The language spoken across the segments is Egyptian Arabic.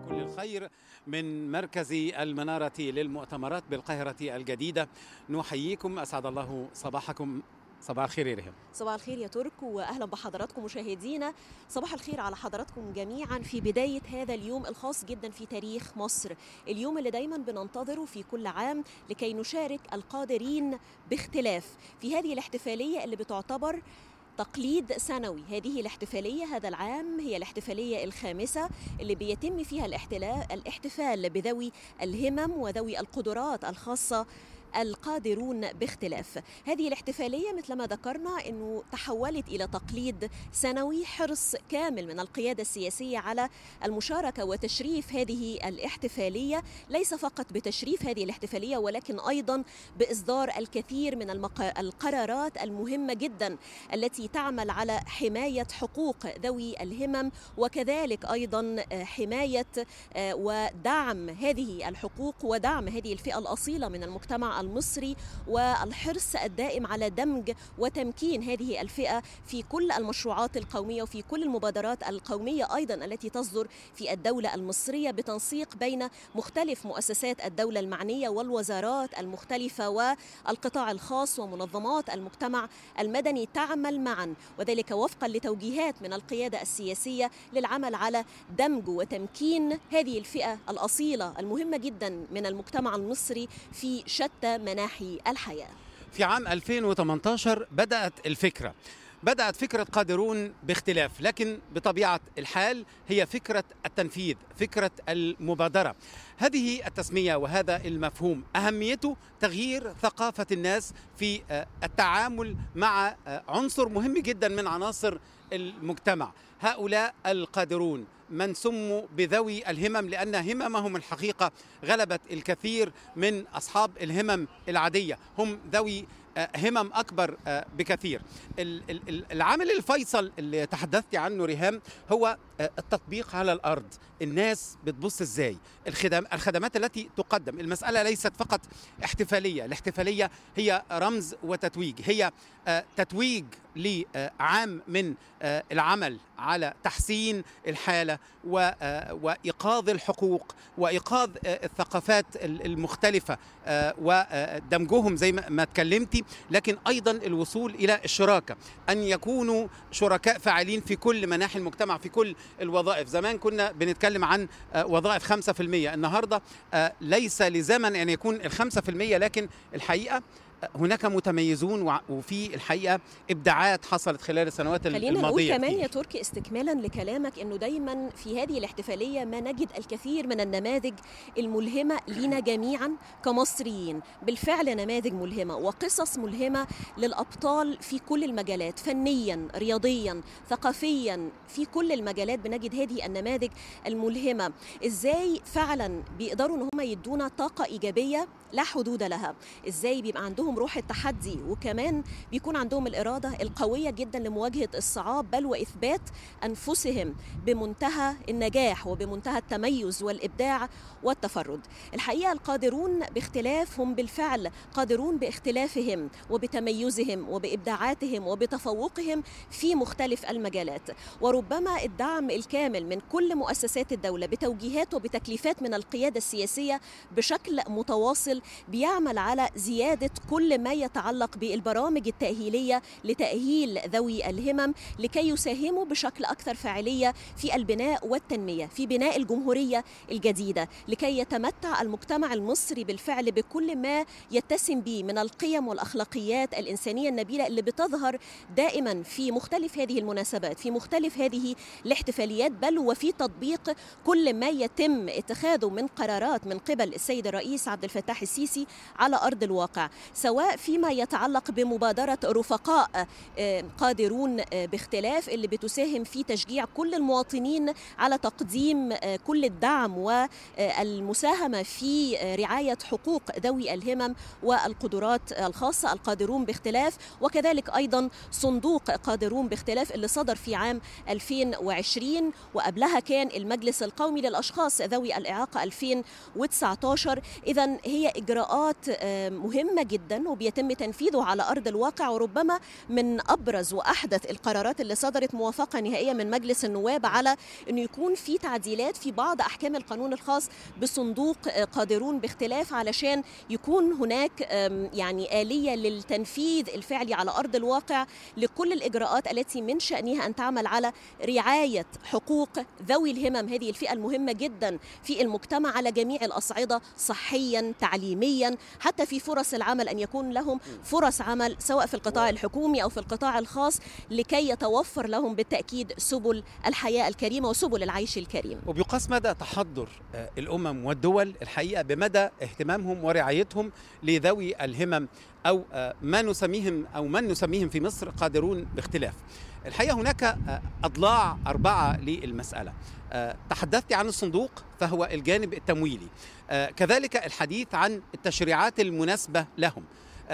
كل الخير من مركز المنارة للمؤتمرات بالقاهرة الجديدة نحييكم أسعد الله صباحكم صباح الخير يا ريهام صباح الخير يا ترك واهلا بحضراتكم مشاهدينا صباح الخير على حضراتكم جميعا في بدايه هذا اليوم الخاص جدا في تاريخ مصر اليوم اللي دايما بننتظره في كل عام لكي نشارك القادرين باختلاف في هذه الاحتفاليه اللي بتعتبر تقليد سنوي هذه الاحتفالية هذا العام هي الاحتفالية الخامسة اللي بيتم فيها الاحتفال بذوي الهمم وذوي القدرات الخاصة القادرون باختلاف هذه الاحتفالية مثل ما ذكرنا أنه تحولت إلى تقليد سنوي حرص كامل من القيادة السياسية على المشاركة وتشريف هذه الاحتفالية ليس فقط بتشريف هذه الاحتفالية ولكن أيضا بإصدار الكثير من المق... القرارات المهمة جدا التي تعمل على حماية حقوق ذوي الهمم وكذلك أيضا حماية ودعم هذه الحقوق ودعم هذه الفئة الأصيلة من المجتمع المصري والحرص الدائم على دمج وتمكين هذه الفئه في كل المشروعات القوميه وفي كل المبادرات القوميه ايضا التي تصدر في الدوله المصريه بتنسيق بين مختلف مؤسسات الدوله المعنيه والوزارات المختلفه والقطاع الخاص ومنظمات المجتمع المدني تعمل معا وذلك وفقا لتوجيهات من القياده السياسيه للعمل على دمج وتمكين هذه الفئه الاصيله المهمه جدا من المجتمع المصري في شتى مناحي الحياة في عام 2018 بدأت الفكرة بدأت فكرة قادرون باختلاف لكن بطبيعة الحال هي فكرة التنفيذ فكرة المبادرة هذه التسمية وهذا المفهوم أهميته تغيير ثقافة الناس في التعامل مع عنصر مهم جدا من عناصر المجتمع هؤلاء القادرون من سموا بذوي الهمم لان هممهم الحقيقه غلبت الكثير من اصحاب الهمم العاديه هم ذوي همم اكبر بكثير العامل الفيصل اللي تحدثت عنه ريهام هو التطبيق على الارض الناس بتبص ازاي الخدم الخدمات التي تقدم المساله ليست فقط احتفاليه الاحتفاليه هي رمز وتتويج هي تتويج لعام من العمل على تحسين الحاله وايقاظ الحقوق وايقاظ الثقافات المختلفه ودمجهم زي ما اتكلمتي لكن ايضا الوصول الى الشراكه ان يكونوا شركاء فاعلين في كل مناحي المجتمع في كل الوظائف زمان كنا بنتكلم عن وظائف 5% النهارده ليس لزمن ان يكون ال 5% لكن الحقيقه هناك متميزون وفي الحقيقه ابداعات حصلت خلال السنوات خلينا الماضيه نقول كمان يا تركي استكمالا لكلامك انه دايما في هذه الاحتفاليه ما نجد الكثير من النماذج الملهمه لنا جميعا كمصريين بالفعل نماذج ملهمه وقصص ملهمه للابطال في كل المجالات فنيا رياضيا ثقافيا في كل المجالات بنجد هذه النماذج الملهمه ازاي فعلا بيقدروا ان هم يدونا طاقه ايجابيه لا حدود لها ازاي بيبقى عندهم روح التحدي وكمان بيكون عندهم الاراده القويه جدا لمواجهه الصعاب بل واثبات انفسهم بمنتهى النجاح وبمنتهى التميز والابداع والتفرد الحقيقه القادرون باختلاف هم بالفعل قادرون باختلافهم وبتميزهم وبابداعاتهم وبتفوقهم في مختلف المجالات وربما الدعم الكامل من كل مؤسسات الدوله بتوجيهات وبتكليفات من القياده السياسيه بشكل متواصل بيعمل على زياده كل ما يتعلق بالبرامج التاهيليه لتاهيل ذوي الهمم لكي يساهموا بشكل اكثر فاعليه في البناء والتنميه في بناء الجمهوريه الجديده لكي يتمتع المجتمع المصري بالفعل بكل ما يتسم به من القيم والاخلاقيات الانسانيه النبيله اللي بتظهر دائما في مختلف هذه المناسبات في مختلف هذه الاحتفاليات بل وفي تطبيق كل ما يتم اتخاذه من قرارات من قبل السيد الرئيس عبد الفتاح السيسي على ارض الواقع سواء فيما يتعلق بمبادره رفقاء قادرون باختلاف اللي بتساهم في تشجيع كل المواطنين على تقديم كل الدعم والمساهمه في رعايه حقوق ذوي الهمم والقدرات الخاصه القادرون باختلاف وكذلك ايضا صندوق قادرون باختلاف اللي صدر في عام 2020 وقبلها كان المجلس القومي للاشخاص ذوي الاعاقه 2019 اذا هي اجراءات مهمه جدا فعلا وبيتم تنفيذه على ارض الواقع وربما من ابرز واحدث القرارات اللي صدرت موافقه نهائيه من مجلس النواب على انه يكون في تعديلات في بعض احكام القانون الخاص بصندوق قادرون باختلاف علشان يكون هناك يعني اليه للتنفيذ الفعلي على ارض الواقع لكل الاجراءات التي من شانها ان تعمل على رعايه حقوق ذوي الهمم هذه الفئه المهمه جدا في المجتمع على جميع الاصعده صحيا تعليميا حتى في فرص العمل ان يكون لهم فرص عمل سواء في القطاع الحكومي او في القطاع الخاص لكي يتوفر لهم بالتاكيد سبل الحياه الكريمه وسبل العيش الكريم. وبيقاس مدى تحضر الامم والدول الحقيقه بمدى اهتمامهم ورعايتهم لذوي الهمم او ما نسميهم او من نسميهم في مصر قادرون باختلاف. الحقيقه هناك اضلاع اربعه للمساله. تحدثت عن الصندوق فهو الجانب التمويلي. كذلك الحديث عن التشريعات المناسبه لهم.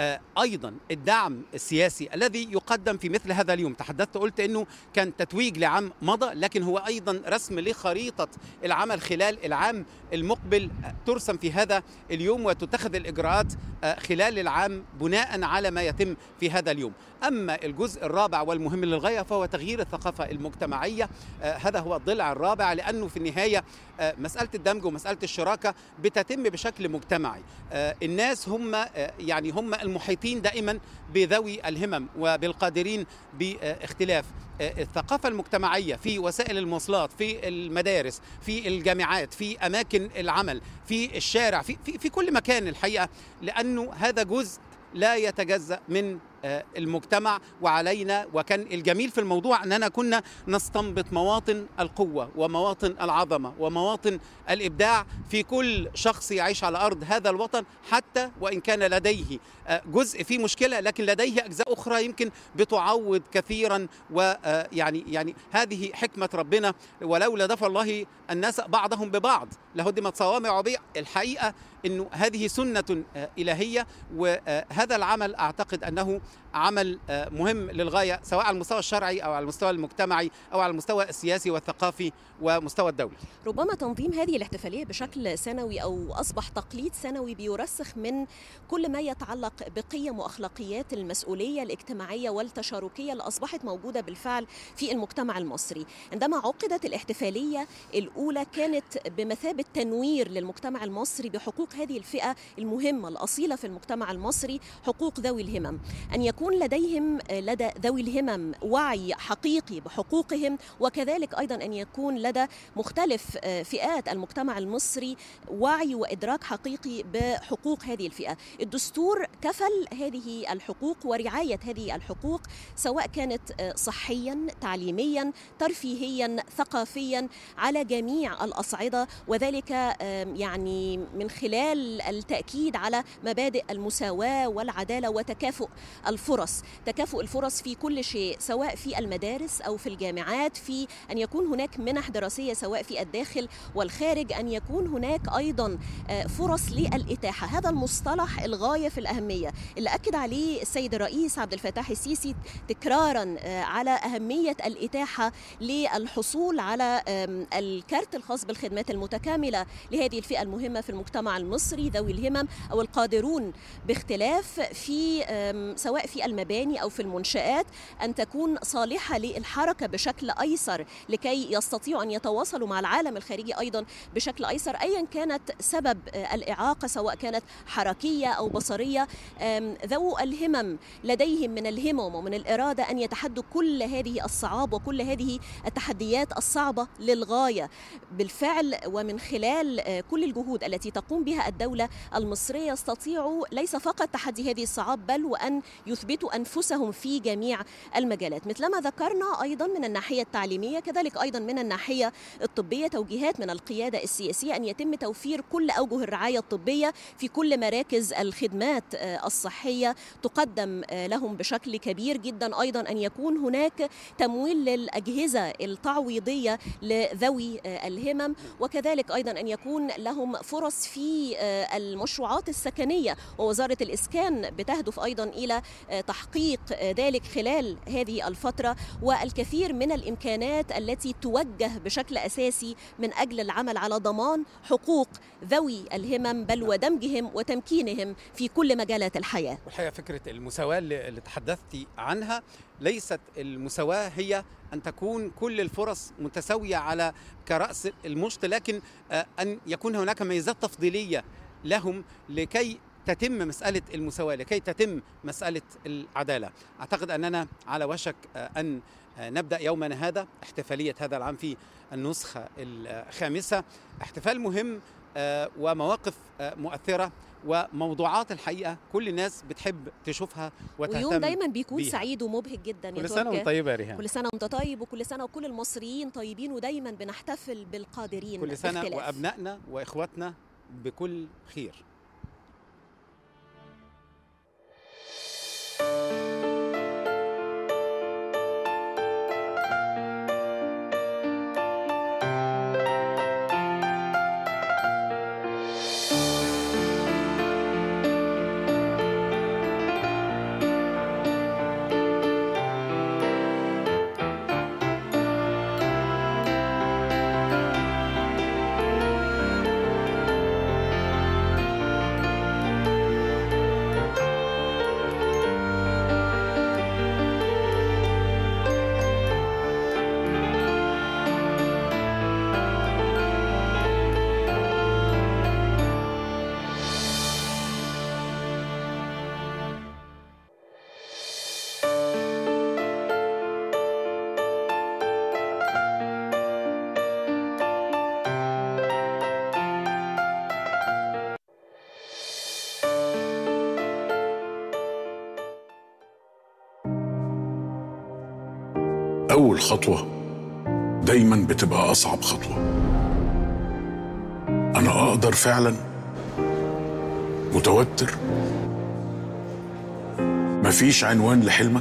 ايضا الدعم السياسي الذي يقدم في مثل هذا اليوم تحدثت قلت انه كان تتويج لعام مضى لكن هو ايضا رسم لخريطه العمل خلال العام المقبل ترسم في هذا اليوم وتتخذ الاجراءات خلال العام بناء على ما يتم في هذا اليوم اما الجزء الرابع والمهم للغايه فهو تغيير الثقافه المجتمعيه هذا هو الضلع الرابع لانه في النهايه مساله الدمج ومساله الشراكه بتتم بشكل مجتمعي الناس هم يعني هم المحيطين دائما بذوي الهمم وبالقادرين باختلاف الثقافة المجتمعية في وسائل المواصلات في المدارس في الجامعات في أماكن العمل في الشارع في, في, في كل مكان الحقيقة لأنه هذا جزء لا يتجزأ من المجتمع وعلينا وكان الجميل في الموضوع اننا كنا نستنبط مواطن القوه ومواطن العظمه ومواطن الابداع في كل شخص يعيش على ارض هذا الوطن حتى وان كان لديه جزء فيه مشكله لكن لديه اجزاء اخرى يمكن بتعوض كثيرا ويعني يعني هذه حكمه ربنا ولولا دفع الله الناس بعضهم ببعض لهدمت صوامع وبيع الحقيقه انه هذه سنه الهيه وهذا العمل اعتقد انه عمل مهم للغايه سواء على المستوى الشرعي او على المستوى المجتمعي او على المستوى السياسي والثقافي ومستوى الدولي. ربما تنظيم هذه الاحتفاليه بشكل سنوي او اصبح تقليد سنوي بيرسخ من كل ما يتعلق بقيم واخلاقيات المسؤوليه الاجتماعيه والتشاركيه اللي اصبحت موجوده بالفعل في المجتمع المصري. عندما عقدت الاحتفاليه الاولى كانت بمثابه تنوير للمجتمع المصري بحقوق هذه الفئه المهمه الاصيله في المجتمع المصري حقوق ذوي الهمم. ان يكون لديهم لدى ذوي الهمم وعي حقيقي بحقوقهم وكذلك ايضا ان يكون لدى مختلف فئات المجتمع المصري وعي وادراك حقيقي بحقوق هذه الفئه. الدستور كفل هذه الحقوق ورعايه هذه الحقوق سواء كانت صحيا، تعليميا، ترفيهيا، ثقافيا على جميع الاصعده وذلك يعني من خلال التاكيد على مبادئ المساواه والعداله وتكافؤ الفرص تكافؤ الفرص في كل شيء سواء في المدارس او في الجامعات في ان يكون هناك منح دراسيه سواء في الداخل والخارج ان يكون هناك ايضا فرص للاتاحه هذا المصطلح الغايه في الاهميه اللي اكد عليه السيد الرئيس عبد الفتاح السيسي تكرارا على اهميه الاتاحه للحصول على الكارت الخاص بالخدمات المتكامله لهذه الفئه المهمه في المجتمع المصري ذوي الهمم او القادرون باختلاف في سواء في المباني او في المنشات ان تكون صالحه للحركه بشكل ايسر لكي يستطيعوا ان يتواصلوا مع العالم الخارجي ايضا بشكل ايسر ايا كانت سبب الاعاقه سواء كانت حركيه او بصريه ذو الهمم لديهم من الهمم ومن الاراده ان يتحدوا كل هذه الصعاب وكل هذه التحديات الصعبه للغايه بالفعل ومن خلال كل الجهود التي تقوم بها الدوله المصريه يستطيعوا ليس فقط تحدي هذه الصعاب بل وان يثبتوا انفسهم في جميع المجالات مثلما ذكرنا ايضا من الناحيه التعليميه كذلك ايضا من الناحيه الطبيه توجيهات من القياده السياسيه ان يتم توفير كل اوجه الرعايه الطبيه في كل مراكز الخدمات الصحيه تقدم لهم بشكل كبير جدا ايضا ان يكون هناك تمويل للاجهزه التعويضيه لذوي الهمم وكذلك ايضا ان يكون لهم فرص في المشروعات السكنيه ووزاره الاسكان بتهدف ايضا الى تحقيق ذلك خلال هذه الفترة والكثير من الإمكانات التي توجه بشكل أساسي من أجل العمل على ضمان حقوق ذوي الهمم بل ودمجهم وتمكينهم في كل مجالات الحياة والحقيقة فكرة المساواة اللي تحدثتي عنها ليست المساواة هي أن تكون كل الفرص متساوية على كرأس المشط لكن أن يكون هناك ميزات تفضيلية لهم لكي تتم مسألة المساواة لكي تتم مسألة العدالة أعتقد أننا على وشك أن نبدأ يومنا هذا احتفالية هذا العام في النسخة الخامسة احتفال مهم ومواقف مؤثرة وموضوعات الحقيقه كل الناس بتحب تشوفها وتهتم ويوم دايما بيكون بيها. سعيد ومبهج جدا كل سنه وانت طيبه يا ريهام كل سنه وانت طيب وكل سنه وكل المصريين طيبين ودايما بنحتفل بالقادرين كل سنه باختلاف. وابنائنا واخواتنا بكل خير أول خطوة دايما بتبقى أصعب خطوة أنا أقدر فعلا متوتر مفيش عنوان لحلمك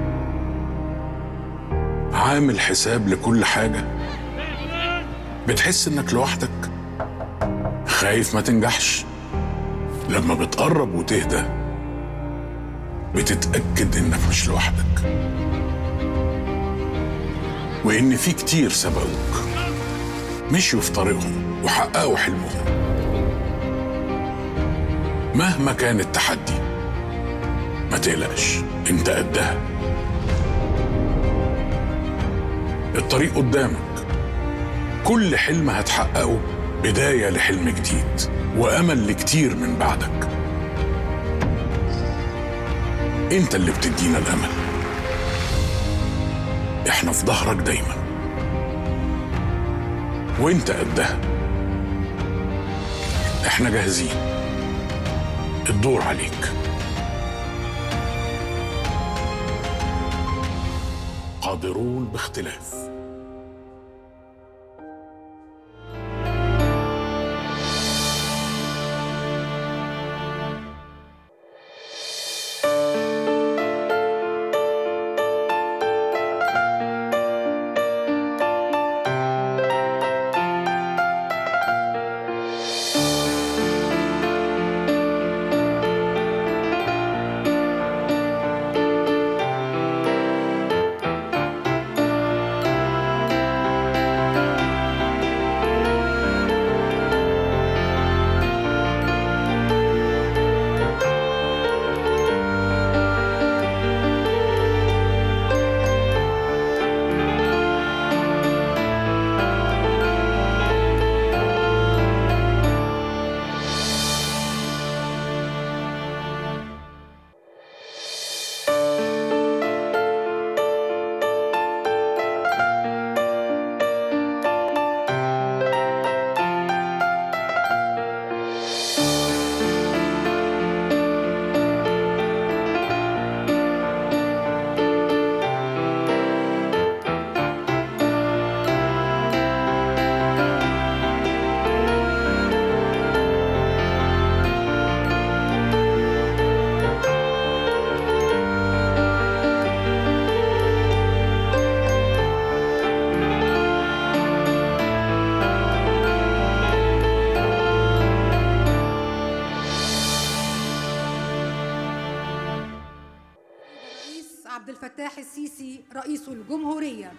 عامل حساب لكل حاجة بتحس إنك لوحدك خايف ما تنجحش لما بتقرب وتهدى بتتأكد إنك مش لوحدك وإن في كتير سبقوك مشيوا في طريقهم وحققوا حلمهم مهما كان التحدي ما تقلقش انت قدها الطريق قدامك كل حلم هتحققه بداية لحلم جديد وأمل لكتير من بعدك انت اللي بتدينا الأمل احنا في ظهرك دايما وانت قدها احنا جاهزين الدور عليك قادرون باختلاف الفتاح السيسي رئيس الجمهورية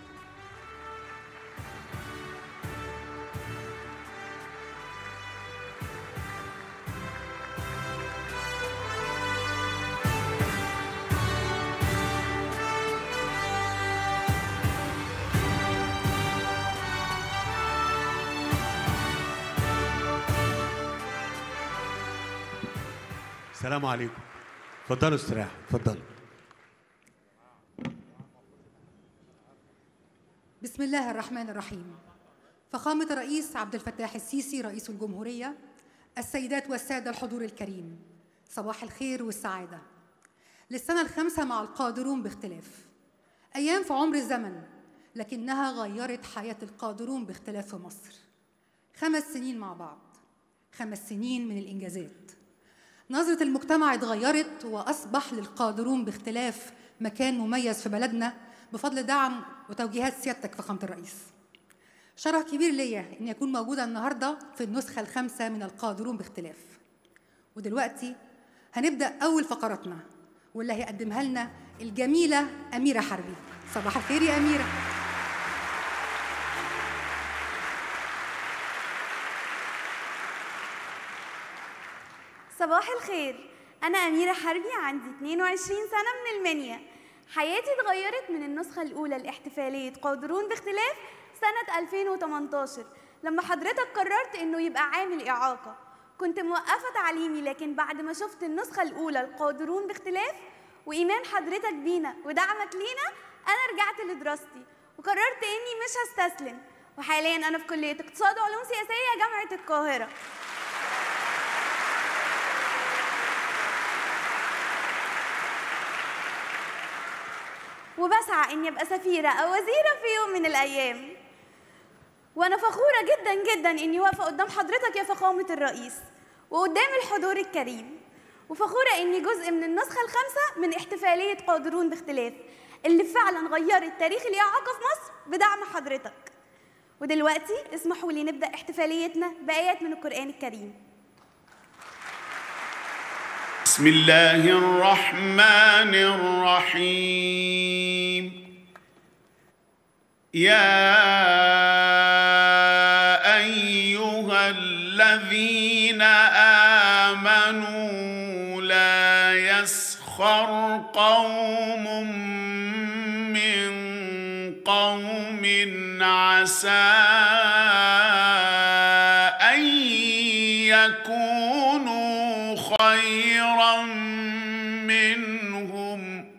السلام عليكم اتفضلوا استريحوا اتفضلوا بسم الله الرحمن الرحيم فخامة الرئيس عبد الفتاح السيسي رئيس الجمهورية السيدات والسادة الحضور الكريم صباح الخير والسعادة للسنة الخامسة مع القادرون باختلاف أيام في عمر الزمن لكنها غيرت حياة القادرون باختلاف في مصر خمس سنين مع بعض خمس سنين من الإنجازات نظرة المجتمع اتغيرت وأصبح للقادرون باختلاف مكان مميز في بلدنا بفضل دعم وتوجيهات سيادتك فخامة الرئيس شرف كبير ليا إني أكون موجودة النهاردة في النسخة الخامسة من القادرون باختلاف ودلوقتي هنبدأ أول فقراتنا واللي هيقدمها لنا الجميلة أميرة حربي صباح الخير يا أميرة صباح الخير أنا أميرة حربي عندي 22 سنة من المنيا حياتي اتغيرت من النسخة الأولى لاحتفالية قادرون باختلاف سنة 2018 لما حضرتك قررت إنه يبقى عامل إعاقة كنت موقفة تعليمي لكن بعد ما شفت النسخة الأولى القادرون باختلاف وإيمان حضرتك بينا ودعمك لينا أنا رجعت لدراستي وقررت إني مش هستسلم وحاليا أنا في كلية اقتصاد وعلوم سياسية جامعة القاهرة وبسعى اني ابقى سفيره او وزيره في يوم من الايام وانا فخوره جدا جدا اني واقفه قدام حضرتك يا فخامه الرئيس وقدام الحضور الكريم وفخوره اني جزء من النسخه الخامسه من احتفاليه قادرون باختلاف اللي فعلا غيرت تاريخ الاعاقه في مصر بدعم حضرتك ودلوقتي اسمحوا لي نبدا احتفاليتنا بايات من القران الكريم بسم الله الرحمن الرحيم يا ايها الذين امنوا لا يسخر قوم من قوم عسى ان يكونوا خيرا منهم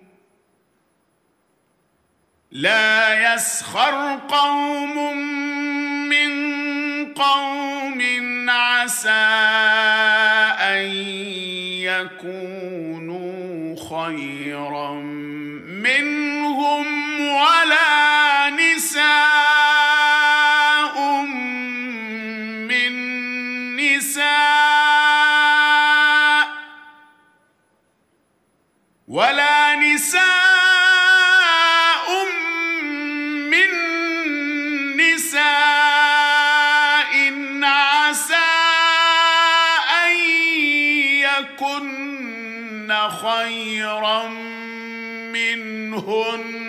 لا يسخر قوم من قوم عسى ان يكونوا خيرا منهم ولا نساء من نساء ولا نساء من نساء عسى أن يكن خيرا منهن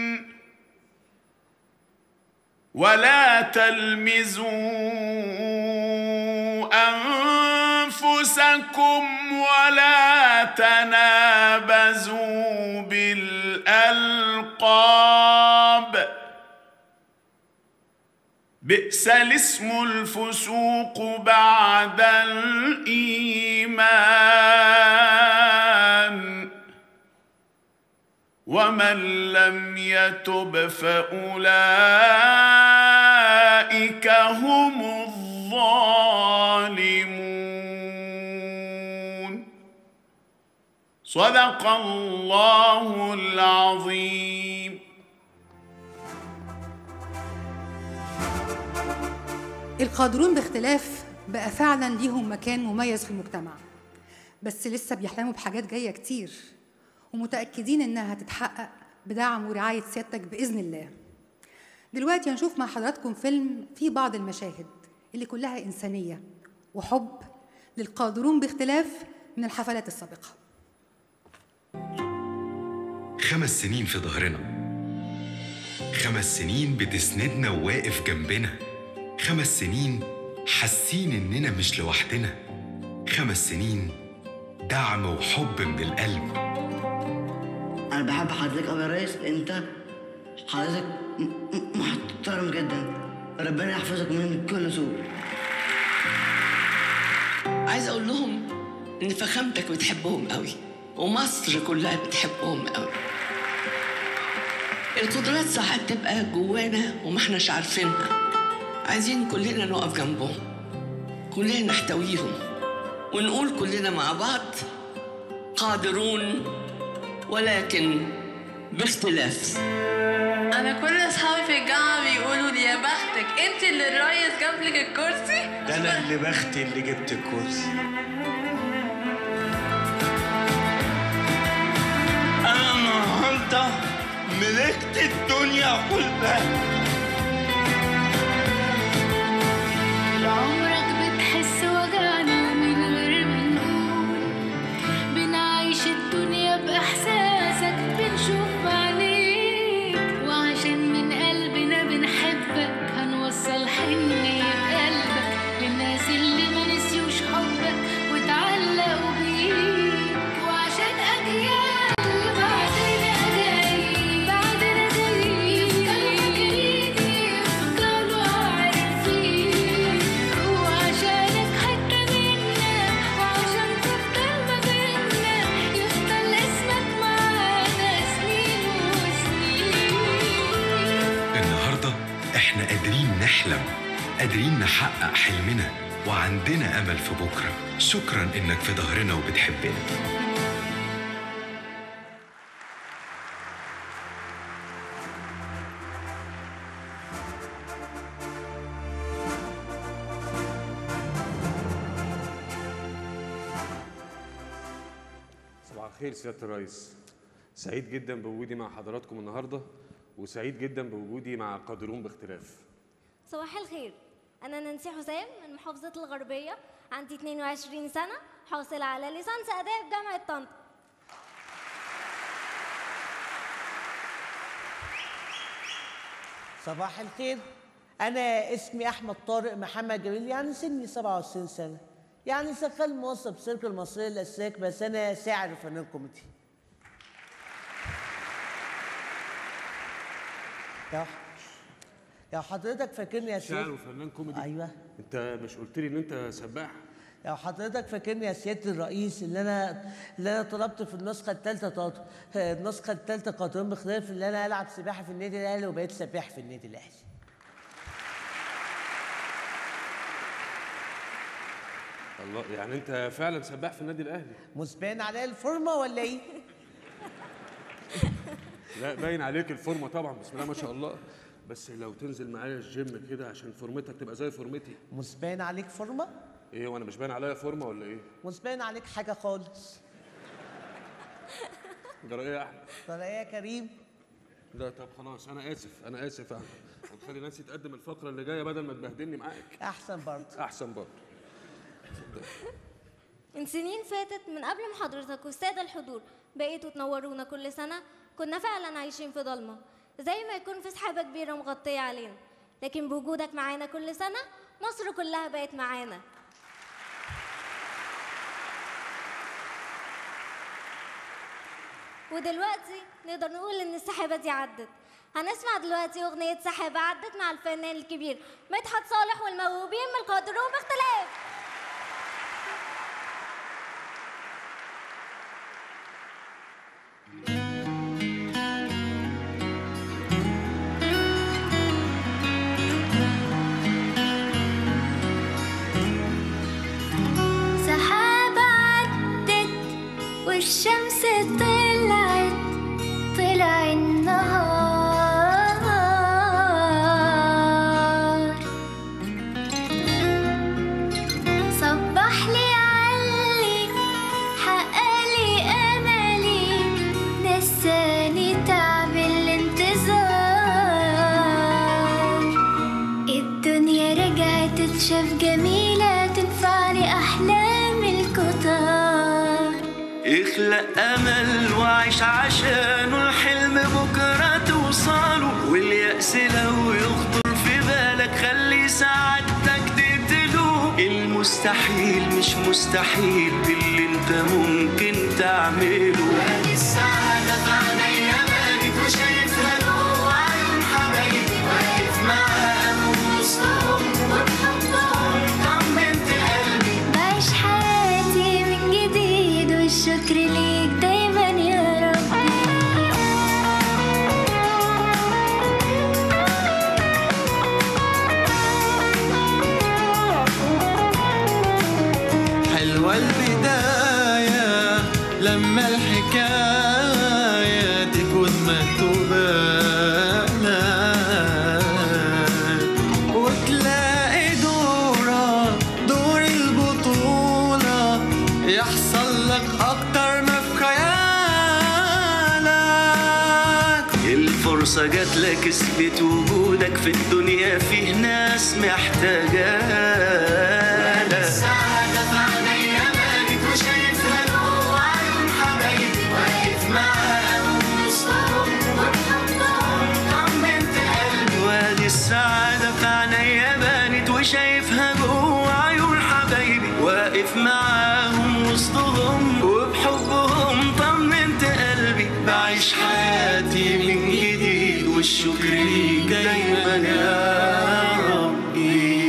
ولا تلمزوا أنفسكم ولا تنابزوا بالألقاب بئس الاسم الفسوق بعد الإيمان ومن لم يتب فأولئك هم الظالمون صدق الله العظيم القادرون باختلاف بقى فعلا ليهم مكان مميز في المجتمع بس لسه بيحلموا بحاجات جايه كتير ومتاكدين انها هتتحقق بدعم ورعايه سيادتك باذن الله دلوقتي هنشوف مع حضراتكم فيلم فيه بعض المشاهد اللي كلها انسانيه وحب للقادرون باختلاف من الحفلات السابقه خمس سنين في ظهرنا خمس سنين بتسندنا وواقف جنبنا خمس سنين حاسين إننا مش لوحدنا خمس سنين دعم وحب من القلب انا بحب حضرتك قوي يا ريس انت حضرتك م- م- محترم جدا ربنا يحفظك من كل سوء عايز اقول لهم ان فخامتك بتحبهم قوي ومصر كلها بتحبهم قوي القدرات ساعات تبقى جوانا وما احناش عارفينها عايزين كلنا نقف جنبهم كلنا نحتويهم ونقول كلنا مع بعض قادرون ولكن باختلاف انا كل اصحابي في الجامعه بيقولوا لي يا بختك انت اللي الريس جاب لك الكرسي ده انا اللي بختي اللي جبت الكرسي انا النهارده ملكت الدنيا كلها عمرك بتحس وجعنا من غير ما نقول بنعيش الدنيا بإحساسك بنشوف بعينيك وعشان من قلبنا بنحبك هنوصل حنية قلبك للناس اللي ما نسيوش حبك واتعلقوا بيك وعشان أجيال بعدنا جاي بعدنا جاي يفضلوا فاكرين يفضلوا عارفين وعشانك حتة منا وعشان تفضل ما بينا يفضل اسمك معانا سنين وسنين النهاردة إحنا قادرين نحلم قادرين نحقق حلمنا وعندنا أمل في بكرة شكرا إنك في ظهرنا وبتحبنا صباح الخير سيادة الرئيس سعيد جدا بوجودي مع حضراتكم النهارده وسعيد جدا بوجودي مع قادرون باختلاف صباح الخير أنا نانسي حسام من محافظة الغربية عندي 22 سنة حاصلة على ليسانس آداب جامعة طنطا صباح الخير أنا اسمي أحمد طارق محمد جميل يعني سني 27 سنة يعني شغال موظف شركة المصرية للأسلاك بس أنا ساعر فنان كوميدي يا يا حضرتك فاكرني يا شاعر سيادة وفنان كوميدي أيوه انت مش قلت لي ان انت سباح لو حضرتك فاكرني يا سياده الرئيس اللي انا اللي انا طلبت في النسخه الثالثه طاط النسخه الثالثه قانون بخلاف اللي انا العب سباحه في النادي الاهلي وبقيت سباح في النادي الاهلي الله يعني انت فعلا سباح في النادي الاهلي مش باين عليا الفورمه ولا ايه؟ لا باين عليك الفورمه طبعا بسم الله ما شاء الله بس لو تنزل معايا الجيم كده عشان فورمتك تبقى زي فورمتي مش باين عليك فورمه؟ ايه وانا مش باين عليا فورمه ولا ايه مش باين عليك حاجه خالص جرى ايه يا احمد ترى ايه يا كريم؟ لا طب خلاص انا اسف انا اسف يا احمد هنخلي نانسي تقدم الفقره اللي جايه بدل ما تبهدلني معاك احسن برضه احسن برضه من سنين فاتت من قبل ما حضرتك والسادة الحضور بقيتوا تنورونا كل سنة كنا فعلا عايشين في ضلمة زي ما يكون في سحابة كبيرة مغطية علينا لكن بوجودك معانا كل سنة مصر كلها بقت معانا ودلوقتي نقدر نقول ان السحابة دي عدت هنسمع دلوقتي أغنية سحابة عدت مع الفنان الكبير مدحت صالح والموهوبين من القادرون باختلاف سحابة عدت والشمس طلعت طلع النهار صبح لي علي حققلي أملي نساني تعب الانتظار الدنيا رجعت تشاف جميلة تنفعني أحلام الكتار اخلق امل وعيش عشانه الحلم بكره توصله واليأس لو يخطر في بالك خلي سعادتك تقتله المستحيل مش مستحيل باللي انت ممكن تعمله السعادة في عينيا بانت وشايفها جوه عيون حبايبي واقف معاهم وسطهم وبحبهم طمنت قلبي بعيش حياتي من جديد والشكر ليك دايما يا ربي حلوة البداية لما الحكاية تكون مكتوبة لك وتلاقي دورة دور البطولة يحصل لك أكتر ما في خيالك الفرصة جات لك اثبت وجودك في الدنيا فيه ناس محتاجاك السعادة في عينيا بانت وشايفها جوه عيون حبايبي واقف معاهم وسطهم وبحبهم طمنت قلبي وادي السعادة في عينيا بانت وشايفها جوه عيون حبايبي واقف معاهم وسطهم وبحبهم طمنت قلبي بعيش حياتي من جديد والشكر ليك دايما يا ربي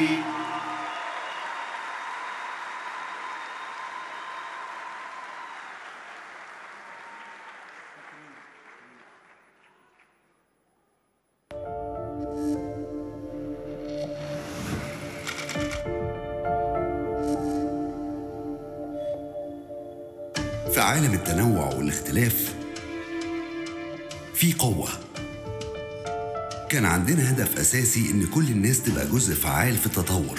في عالم التنوع والاختلاف في قوة كان عندنا هدف أساسي إن كل الناس تبقى جزء فعال في التطور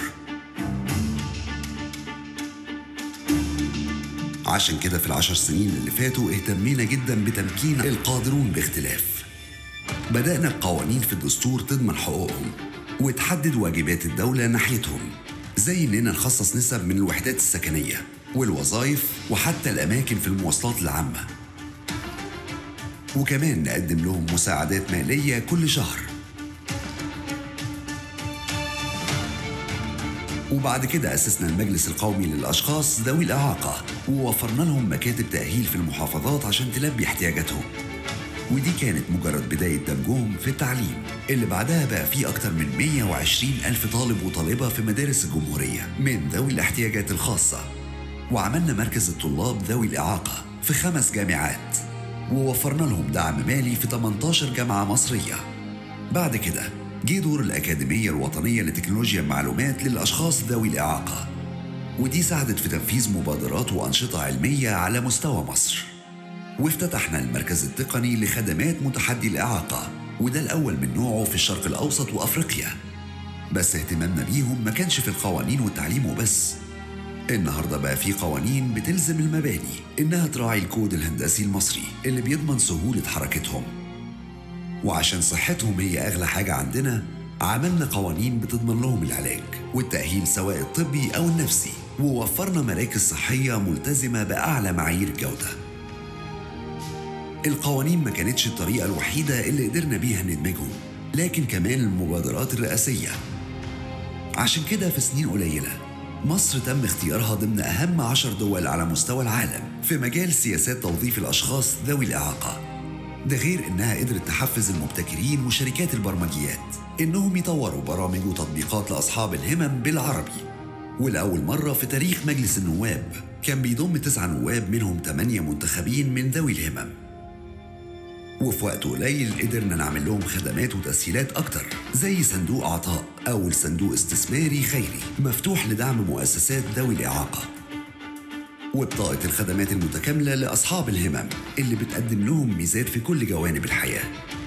عشان كده في العشر سنين اللي فاتوا اهتمينا جدا بتمكين القادرون باختلاف بدأنا بقوانين في الدستور تضمن حقوقهم وتحدد واجبات الدولة ناحيتهم زي إننا نخصص نسب من الوحدات السكنية والوظائف وحتى الأماكن في المواصلات العامة وكمان نقدم لهم مساعدات مالية كل شهر وبعد كده أسسنا المجلس القومي للأشخاص ذوي الإعاقة ووفرنا لهم مكاتب تأهيل في المحافظات عشان تلبي احتياجاتهم ودي كانت مجرد بداية دمجهم في التعليم اللي بعدها بقى في أكتر من 120 ألف طالب وطالبة في مدارس الجمهورية من ذوي الاحتياجات الخاصة وعملنا مركز الطلاب ذوي الإعاقة في خمس جامعات ووفرنا لهم دعم مالي في 18 جامعة مصرية بعد كده جه دور الأكاديمية الوطنية لتكنولوجيا المعلومات للأشخاص ذوي الإعاقة ودي ساعدت في تنفيذ مبادرات وأنشطة علمية على مستوى مصر وافتتحنا المركز التقني لخدمات متحدي الإعاقة وده الأول من نوعه في الشرق الأوسط وأفريقيا بس اهتمامنا بيهم ما كانش في القوانين والتعليم وبس النهاردة بقى في قوانين بتلزم المباني إنها تراعي الكود الهندسي المصري اللي بيضمن سهولة حركتهم وعشان صحتهم هي أغلى حاجة عندنا عملنا قوانين بتضمن لهم العلاج والتأهيل سواء الطبي أو النفسي ووفرنا مراكز صحية ملتزمة بأعلى معايير الجودة القوانين ما كانتش الطريقة الوحيدة اللي قدرنا بيها ندمجهم لكن كمان المبادرات الرئاسية عشان كده في سنين قليلة مصر تم اختيارها ضمن أهم عشر دول على مستوى العالم في مجال سياسات توظيف الأشخاص ذوي الإعاقة ده غير إنها قدرت تحفز المبتكرين وشركات البرمجيات إنهم يطوروا برامج وتطبيقات لأصحاب الهمم بالعربي ولأول مرة في تاريخ مجلس النواب كان بيضم تسعة نواب منهم ثمانية منتخبين من ذوي الهمم وفي وقت قليل قدرنا نعمل لهم خدمات وتسهيلات أكتر زي صندوق عطاء أول صندوق استثماري خيري مفتوح لدعم مؤسسات ذوي الإعاقة وبطاقة الخدمات المتكاملة لأصحاب الهمم اللي بتقدم لهم ميزات في كل جوانب الحياة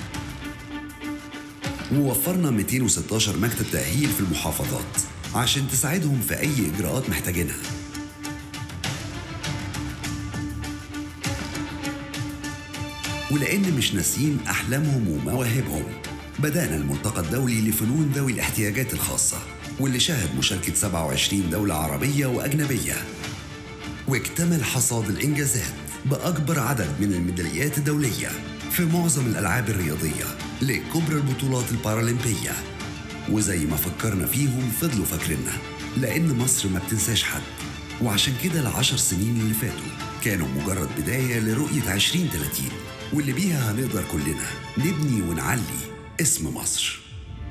ووفرنا 216 مكتب تأهيل في المحافظات عشان تساعدهم في أي إجراءات محتاجينها ولأن مش ناسيين أحلامهم ومواهبهم بدأنا الملتقى الدولي لفنون ذوي الاحتياجات الخاصة واللي شهد مشاركة 27 دولة عربية وأجنبية واكتمل حصاد الإنجازات بأكبر عدد من الميداليات الدولية في معظم الألعاب الرياضية لكبرى البطولات البارالمبية وزي ما فكرنا فيهم فضلوا فاكريننا لأن مصر ما بتنساش حد وعشان كده العشر سنين اللي فاتوا كانوا مجرد بداية لرؤية 2030 واللي بيها هنقدر كلنا نبني ونعلي اسم مصر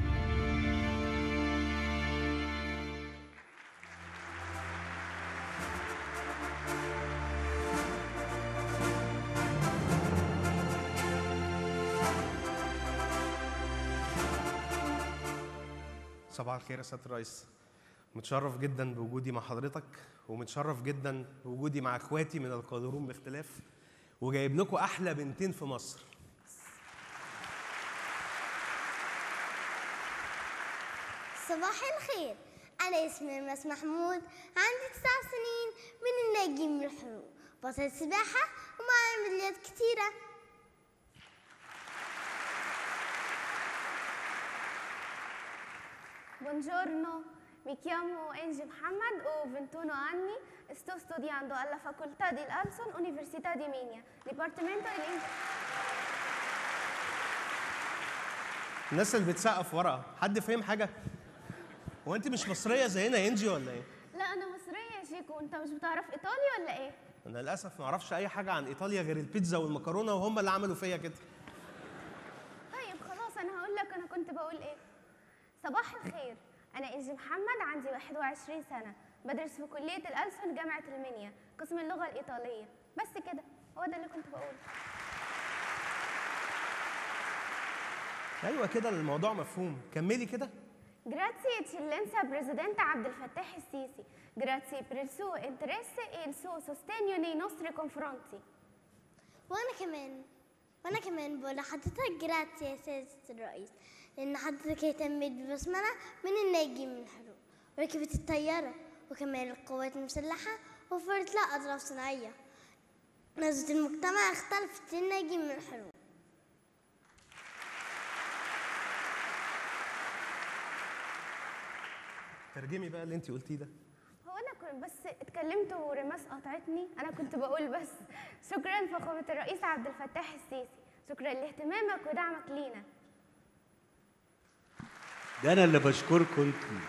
صباح الخير يا سياده الرئيس متشرف جدا بوجودي مع حضرتك ومتشرف جدا بوجودي مع اخواتي من القادرون باختلاف وجايب لكم احلى بنتين في مصر صباح الخير أنا اسمي مس محمود عندي تسع سنين من الناجين من الحروب بطل سباحة ومعايا ميداليات كتيرة Buongiorno, mi chiamo Angie Muhammad, ho 21 anni e sto studiando alla facoltà di Alson, Università di Minia, Dipartimento di الناس اللي بتسقف ورا حد فاهم حاجه هو انت مش مصريه زينا يا انجي ولا ايه لا أنا مصرية يا شيكو أنت مش بتعرف إيطالي ولا إيه؟ انا للاسف ما اعرفش اي حاجه عن ايطاليا غير البيتزا والمكرونه وهم اللي عملوا فيا كده طيب خلاص أنا هقول لك أنا كنت بقول إيه صباح الخير أنا إنجي محمد عندي 21 سنة بدرس في كلية الألسن جامعة المنيا قسم اللغة الإيطالية بس كده هو ده اللي كنت بقوله ايوه كده الموضوع مفهوم كملي كده Grazie eccellenza Presidente عبد الفتاح السيسي Grazie per il suo interesse e il suo sostegno nei nostri confronti وأنا كمان وأنا كمان بقول لحضرتك جراتي يا سيادة الرئيس لأن حضرتك اهتميت ببسملة من الناجين من الحروب وركبت الطيارة وكمان القوات المسلحة وفرت لها أطراف صناعية نظرة المجتمع اختلفت للناجين من الحروب ترجمي بقى اللي انت قلتيه ده هو انا كنت بس اتكلمت ورماس قطعتني انا كنت بقول بس شكرا فخامه الرئيس عبد الفتاح السيسي شكرا لاهتمامك ودعمك لينا ده انا اللي بشكركم انتم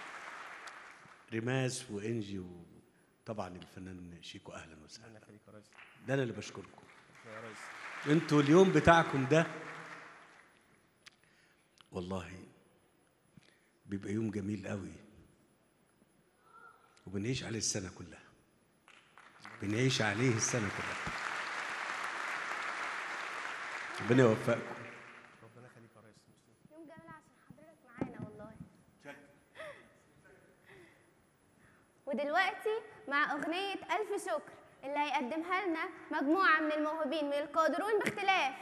ريماس وانجي وطبعا الفنان شيكو اهلا وسهلا ده انا اللي بشكركم يا ريس انتوا اليوم بتاعكم ده والله بيبقى يوم جميل قوي وبنعيش عليه السنه كلها بنعيش عليه السنه كلها ربنا يوفقكم ربنا يخليك يا ريس يوم جميل عشان حضرتك معانا والله ودلوقتي مع أغنية ألف شكر اللي هيقدمها لنا مجموعة من الموهوبين من القادرون باختلاف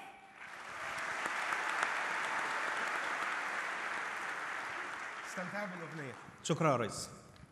استمتعوا بالاغنيه شكرا يا ريس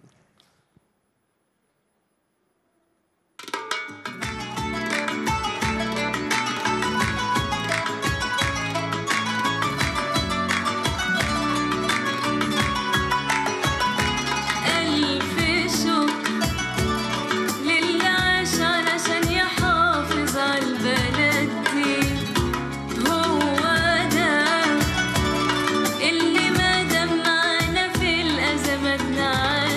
ألف شكر للي عاش علشان يحافظ عالبلد دي هو ده اللي ما دام معانا في الأزمات نعدي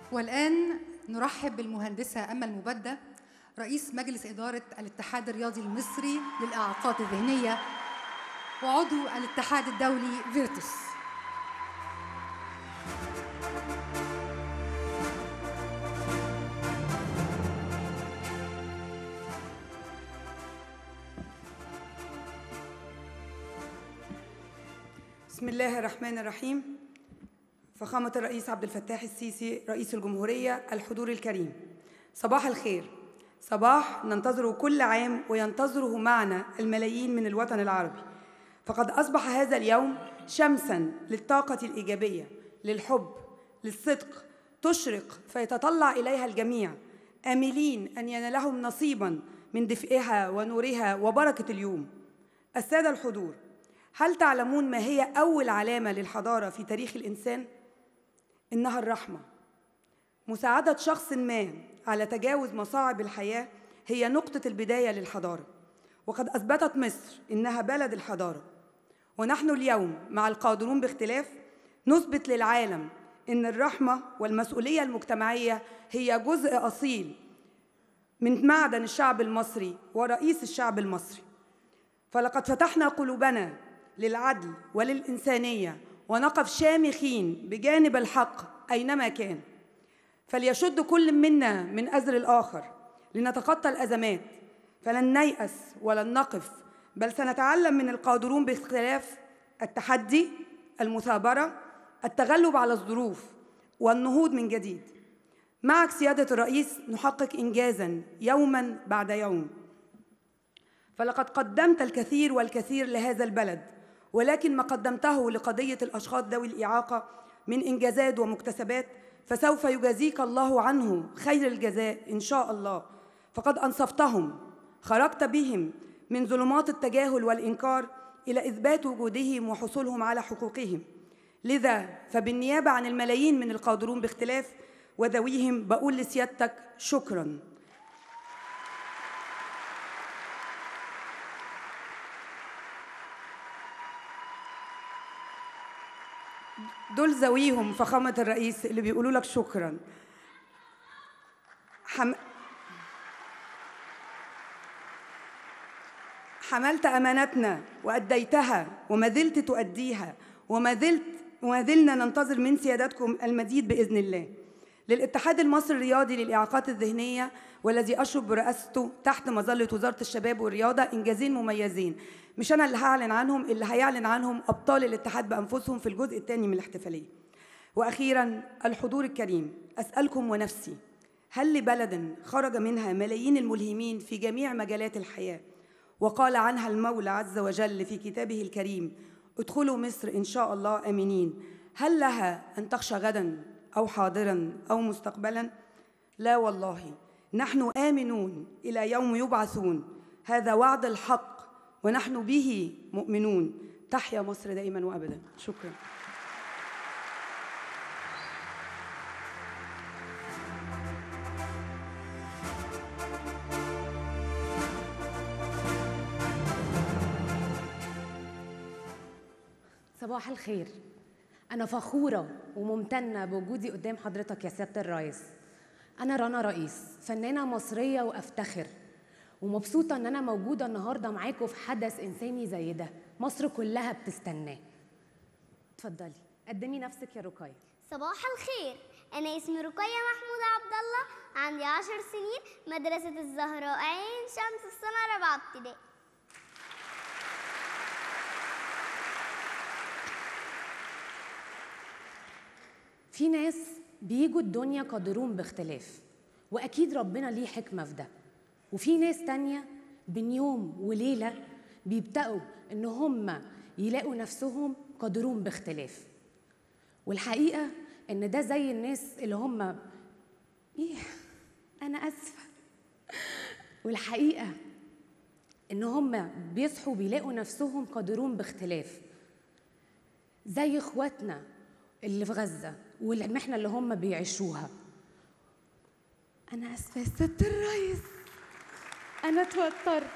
والآن نرحب بالمهندسة أمل مبدة رئيس مجلس إدارة الاتحاد الرياضي المصري للإعاقات الذهنية وعضو الاتحاد الدولي فيرتس بسم الله الرحمن الرحيم فخامة الرئيس عبد الفتاح السيسي رئيس الجمهورية الحضور الكريم صباح الخير صباح ننتظره كل عام وينتظره معنا الملايين من الوطن العربي فقد أصبح هذا اليوم شمسا للطاقة الإيجابية للحب للصدق تشرق فيتطلع إليها الجميع آملين أن ينالهم نصيبا من دفئها ونورها وبركة اليوم السادة الحضور هل تعلمون ما هي أول علامة للحضارة في تاريخ الإنسان؟ إنها الرحمة مساعدة شخص ما على تجاوز مصاعب الحياة هي نقطة البداية للحضارة وقد أثبتت مصر إنها بلد الحضارة ونحن اليوم مع القادرون باختلاف نثبت للعالم إن الرحمة والمسؤولية المجتمعية هي جزء أصيل من معدن الشعب المصري ورئيس الشعب المصري فلقد فتحنا قلوبنا للعدل وللإنسانية ونقف شامخين بجانب الحق أينما كان فليشد كل منا من أزر الآخر لنتخطى الأزمات فلن نيأس ولن نقف بل سنتعلم من القادرون باختلاف التحدي المثابرة التغلب على الظروف والنهوض من جديد معك سيادة الرئيس نحقق إنجازا يوما بعد يوم فلقد قدمت الكثير والكثير لهذا البلد ولكن ما قدمته لقضية الأشخاص ذوي الإعاقة من إنجازات ومكتسبات فسوف يجازيك الله عنه خير الجزاء إن شاء الله فقد أنصفتهم خرجت بهم من ظلمات التجاهل والإنكار إلى إثبات وجودهم وحصولهم على حقوقهم لذا فبالنيابة عن الملايين من القادرون باختلاف وذويهم بقول لسيادتك شكراً دول ذويهم فخامة الرئيس اللي بيقولوا لك شكرا حم... حملت أمانتنا وأديتها وما زلت تؤديها وما زلت وما زلنا ننتظر من سيادتكم المزيد بإذن الله للاتحاد المصري الرياضي للإعاقات الذهنية والذي أشرف برئاسته تحت مظلة وزارة الشباب والرياضة إنجازين مميزين مش أنا اللي هعلن عنهم اللي هيعلن عنهم أبطال الاتحاد بأنفسهم في الجزء الثاني من الاحتفالية وأخيرا الحضور الكريم أسألكم ونفسي هل لبلد خرج منها ملايين الملهمين في جميع مجالات الحياة وقال عنها المولى عز وجل في كتابه الكريم ادخلوا مصر إن شاء الله آمنين هل لها أن تخشى غدا أو حاضرا أو مستقبلا لا والله نحن آمنون إلى يوم يبعثون هذا وعد الحق ونحن به مؤمنون تحيا مصر دائما وأبدا شكرا صباح الخير أنا فخورة وممتنة بوجودي قدام حضرتك يا سيادة الرئيس أنا رنا رئيس فنانة مصرية وأفتخر ومبسوطة إن أنا موجودة النهاردة معاكم في حدث إنساني زي ده مصر كلها بتستناه اتفضلي قدمي نفسك يا رقية صباح الخير أنا اسمي رقية محمود عبد الله عندي عشر سنين مدرسة الزهراء عين شمس السنة رابعة ابتدائي في ناس بيجوا الدنيا قادرون باختلاف وأكيد ربنا ليه حكمة في ده وفي ناس تانية بين يوم وليلة بيبدأوا إن هم يلاقوا نفسهم قادرون باختلاف والحقيقة إن ده زي الناس اللي هم إيه أنا آسفة والحقيقة إن هم بيصحوا بيلاقوا نفسهم قادرون باختلاف زي إخواتنا اللي في غزة والمحنة اللي هم بيعيشوها أنا آسفة يا سيادة الرئيس أنا اتوترت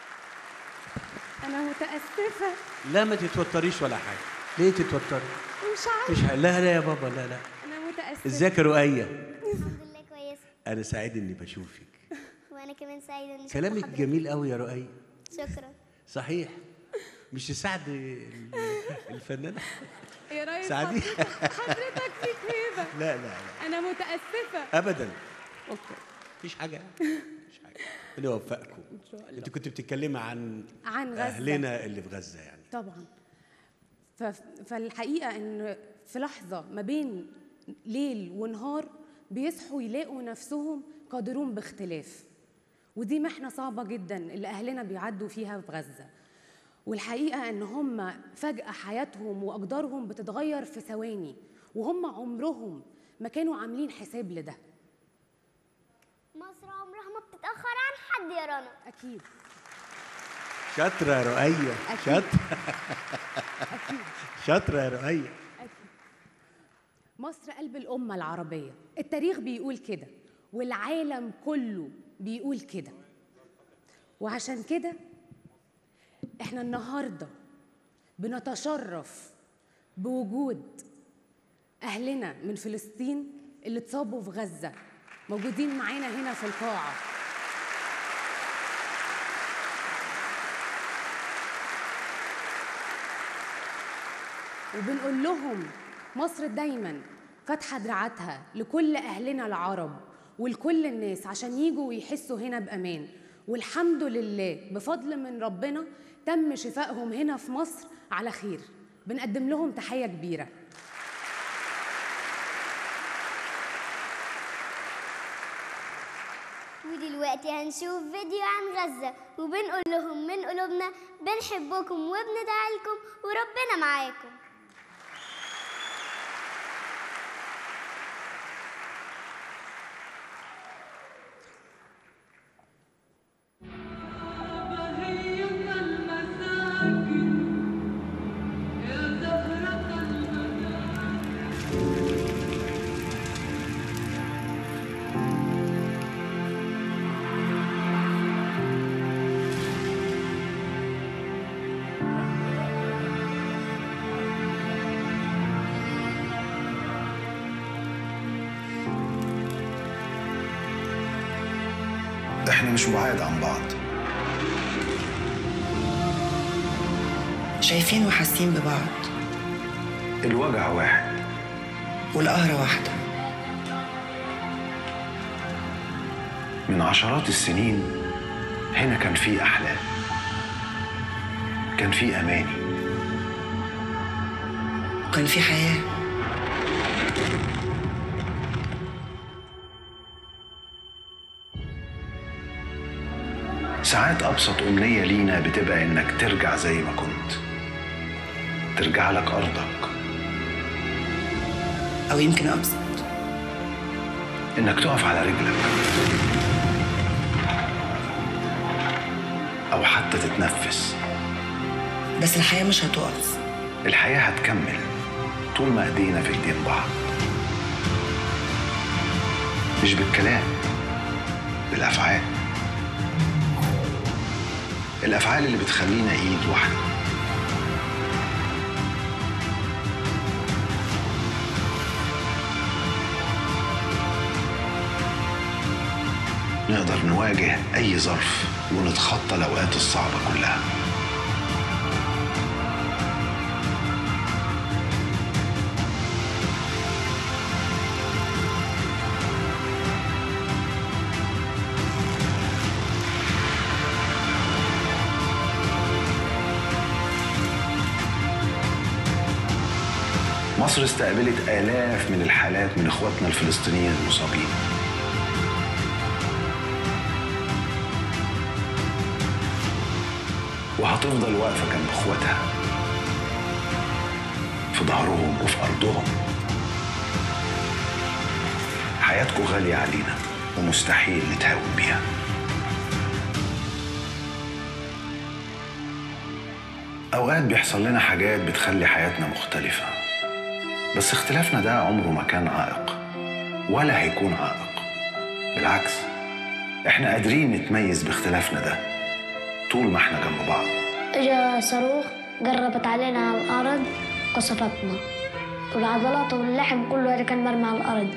أنا متأسفة لا ما تتوتريش ولا حاجه ليه تتوتري مش عارفة مش ح- لا لا يا بابا لا لا أنا متأسفة ازيك يا رؤية الحمد لله كويسة انا سعيد اني بشوفك وأنا كمان سعيدة إني شفت كلامك حضرتك. جميل قوي يا رؤي شكرا صحيح مش سعد ال- الفنانه يا ريس سعدي حضرتك فيك هيبه لا لا لا انا متاسفه ابدا اوكي مفيش حاجه مفيش حاجه ربنا يوفقكم ان شاء الله انت كنت بتتكلمي عن عن غزة. اهلنا اللي في غزه يعني طبعا ف... فالحقيقه ان في لحظه ما بين ليل ونهار بيصحوا يلاقوا نفسهم قادرون باختلاف ودي محنه صعبه جدا اللي اهلنا بيعدوا فيها في غزه والحقيقه ان هم فجاه حياتهم واقدارهم بتتغير في ثواني وهم عمرهم ما كانوا عاملين حساب لده مصر عمرها ما بتتأخر عن حد يا رنا أكيد شاطره يا رؤيه أكيد. شاطره شاطره يا رؤيه مصر قلب الأمة العربية التاريخ بيقول كده والعالم كله بيقول كده وعشان كده احنا النهاردة بنتشرف بوجود أهلنا من فلسطين اللي اتصابوا في غزة موجودين معانا هنا في القاعة وبنقول لهم مصر دايما فاتحه دراعاتها لكل اهلنا العرب ولكل الناس عشان يجوا ويحسوا هنا بامان والحمد لله بفضل من ربنا تم شفائهم هنا في مصر على خير بنقدم لهم تحيه كبيره ودلوقتي هنشوف فيديو عن غزة وبنقول لهم من قلوبنا بنحبكم وبندعي لكم وربنا معاكم احنا مش بعاد عن بعض شايفين وحاسين ببعض الوجع واحد والقهرة واحدة من عشرات السنين هنا كان في أحلام كان في أماني وكان في حياة ساعات أبسط أمنية لينا بتبقى إنك ترجع زي ما كنت ترجع لك أرضك أو يمكن أبسط إنك تقف على رجلك أو حتى تتنفس بس الحياة مش هتقف الحياة هتكمل طول ما ايدينا في ايدين بعض مش بالكلام بالافعال الافعال اللي بتخلينا ايد واحده نقدر نواجه اي ظرف ونتخطى الاوقات الصعبه كلها مصر استقبلت آلاف من الحالات من إخواتنا الفلسطينيين المصابين وهتفضل واقفة جنب إخواتها في ظهرهم وفي أرضهم حياتكم غالية علينا ومستحيل نتهاون بيها أوقات بيحصل لنا حاجات بتخلي حياتنا مختلفة بس اختلافنا ده عمره ما كان عائق ولا هيكون عائق بالعكس احنا قادرين نتميز باختلافنا ده طول ما احنا جنب بعض اجا صاروخ قربت علينا على الارض قصفتنا والعضلات واللحم كله اللي كان مرمي على الارض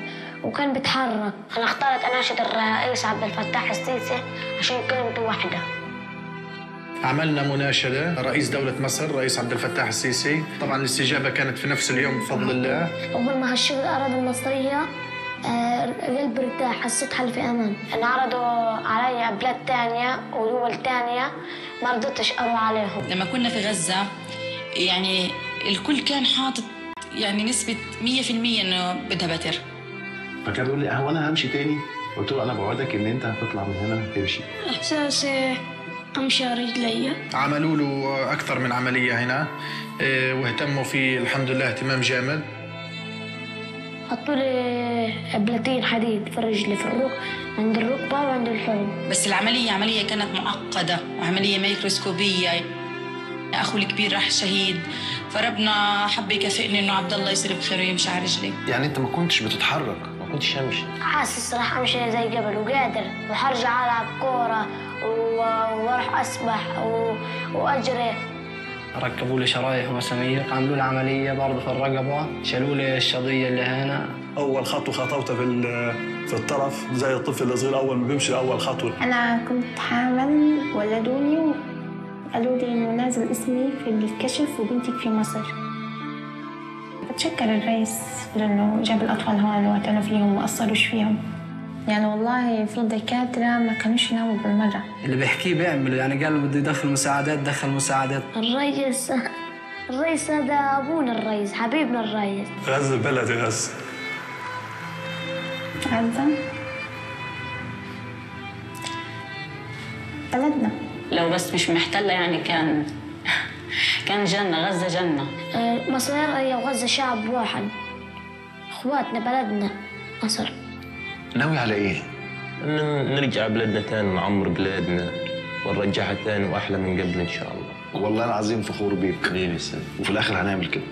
وكان بيتحرك أنا اخترت أناشد الرئيس عبد الفتاح السيسي عشان كلمته واحدة عملنا مناشدة رئيس دولة مصر رئيس عبد الفتاح السيسي طبعا الاستجابة كانت في نفس اليوم بفضل الله أول ما هشوا الأراضي المصرية آه، قلبي ارتاح حسيت حالي في أمان انعرضوا علي بلاد تانية ودول تانية ما رضيتش أروح عليهم لما كنا في غزة يعني الكل كان حاطط يعني نسبة 100% انه بدها بتر فكان بيقول لي هو انا همشي تاني قلت له انا بوعدك ان انت هتطلع من هنا تمشي إحساسي أمشي على رجلي عملوا له أكثر من عملية هنا إيه، واهتموا فيه الحمد لله اهتمام جامد حطوا لي بلاتين حديد في رجلي في الركبة عند الركبة وعند الحوض بس العملية عملية كانت معقدة وعملية ميكروسكوبية أخو الكبير راح شهيد فربنا حب يكافئني إنه عبد الله يصير بخير ويمشي على رجليه يعني انت ما كنتش بتتحرك ما كنتش همشي حاسس راح امشي زي جبل وقادر وحرجع العب كوره و- واروح اسبح و... واجري ركبوا لي شرايح ومسامير عملوا لي عملية برضه في الرقبة شالوا لي الشظية اللي هنا اول خطوه خطوتها في ال- في الطرف زي الطفل الصغير اول ما بيمشي اول خطوه أنا كنت حامل ولدوني وقالوا لي إنه نازل اسمي في الكشف وبنتك في مصر بتشكر الرئيس لأنه جاب الأطفال هون واعتنوا فيهم وأثروش فيهم يعني والله في دكاترة ما كانوش يناموا بالمرة اللي بيحكيه بيعمله يعني قال بده يدخل مساعدات دخل مساعدات الرئيس الرئيس هذا ابونا الرئيس حبيبنا الرئيس غزه بلدي غزه غزة بلدنا لو بس مش محتلة يعني كان كان جنة غزة جنة آه، مصر هي وغزة شعب واحد اخواتنا بلدنا مصر ناوي على ايه؟ إن نرجع بلدنا تاني نعمر بلادنا ونرجعها تاني واحلى من قبل ان شاء الله والله العظيم فخور بيك وفي الاخر هنعمل كده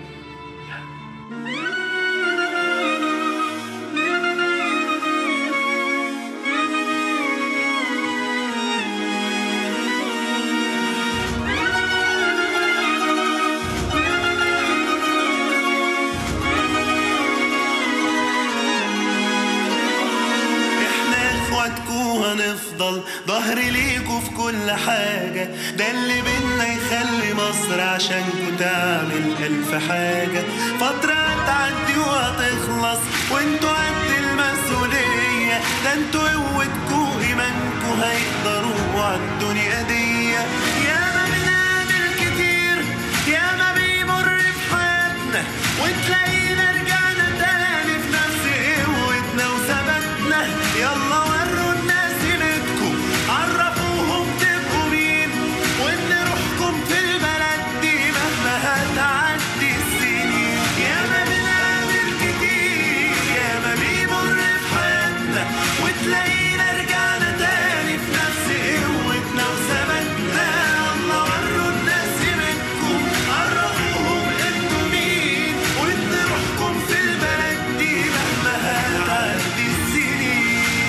احنا اخواتكو هنفضل ظهري ليكو في كل حاجة ده اللي بينا يخلي مصر عشانكو تعمل ألف حاجة فترة هتعدي وهتخلص وانتوا قد المسؤولية ده انتوا قوتكو إيمانكو هيقدروا عالدنيا دي ياما بنقابل كتير ياما بيمر في حياتنا وتلاقينا رجعنا تاني في نفس قوتنا وثباتنا يلا وروا الناس قيمتكم عرفوهم تبقوا مين وان روحكم في البلد دي مهما هتعدي السنين ياما بنقابل كتير ياما بيمر في حياتنا وتلاقينا رجعنا تاني في نفس قوتنا وثباتنا الله وروا الناس قيمتكم عرفوهم انتوا مين وان روحكم في البلد دي مهما هتعدي السنين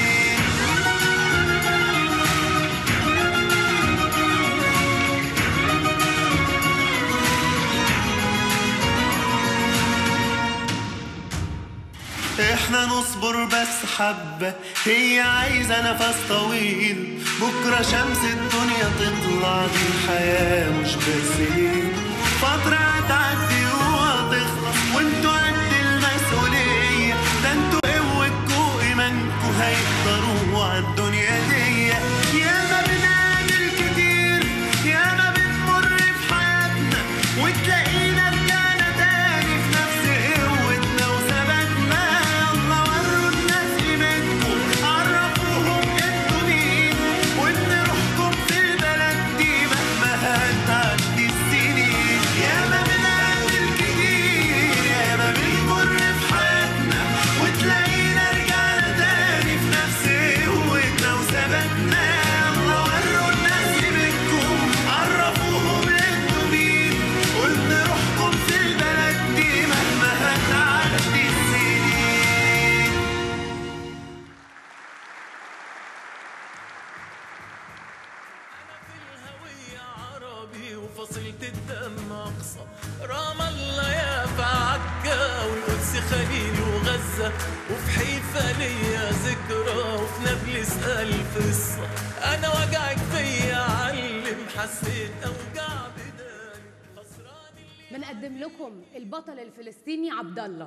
احنا نصبر بس حبة هي عايزة نفس طويل بكرة شمس الدنيا تطلع دي الحياة مش بس ليل فترة هتعدي وهتخلص وانتوا قد المسؤولية ده انتوا قوتكوا ايمانكوا هيقدروا عالدنيا دي ياما بنقابل كتير ياما بنمر في حياتنا وتلاقينا رجعنا تاني في نفس قوتنا وثباتنا يلا وروا الناس قيمتكم عرفوهم انتوا مين وان روحكم في البلد دي مهما هتعدي السنين ياما بنقابل كتير ياما بنمر في حياتنا وتلاقينا رجعنا تاني في نفس قوتنا وثباتنا يلا وروا الناس قيمتكم عرفوهم انتوا مين وان روحكم في البلد دي مهما هتعدي السنين عربي وفصيلة الدم أقصى رام الله يا في عكا والقدس خليل وغزة وفي حيفا ليا ذكرى وفي نابلس ألف قصة أنا وجعك فيا علم حسيت أوجع بدالي بنقدم لكم البطل الفلسطيني عبد الله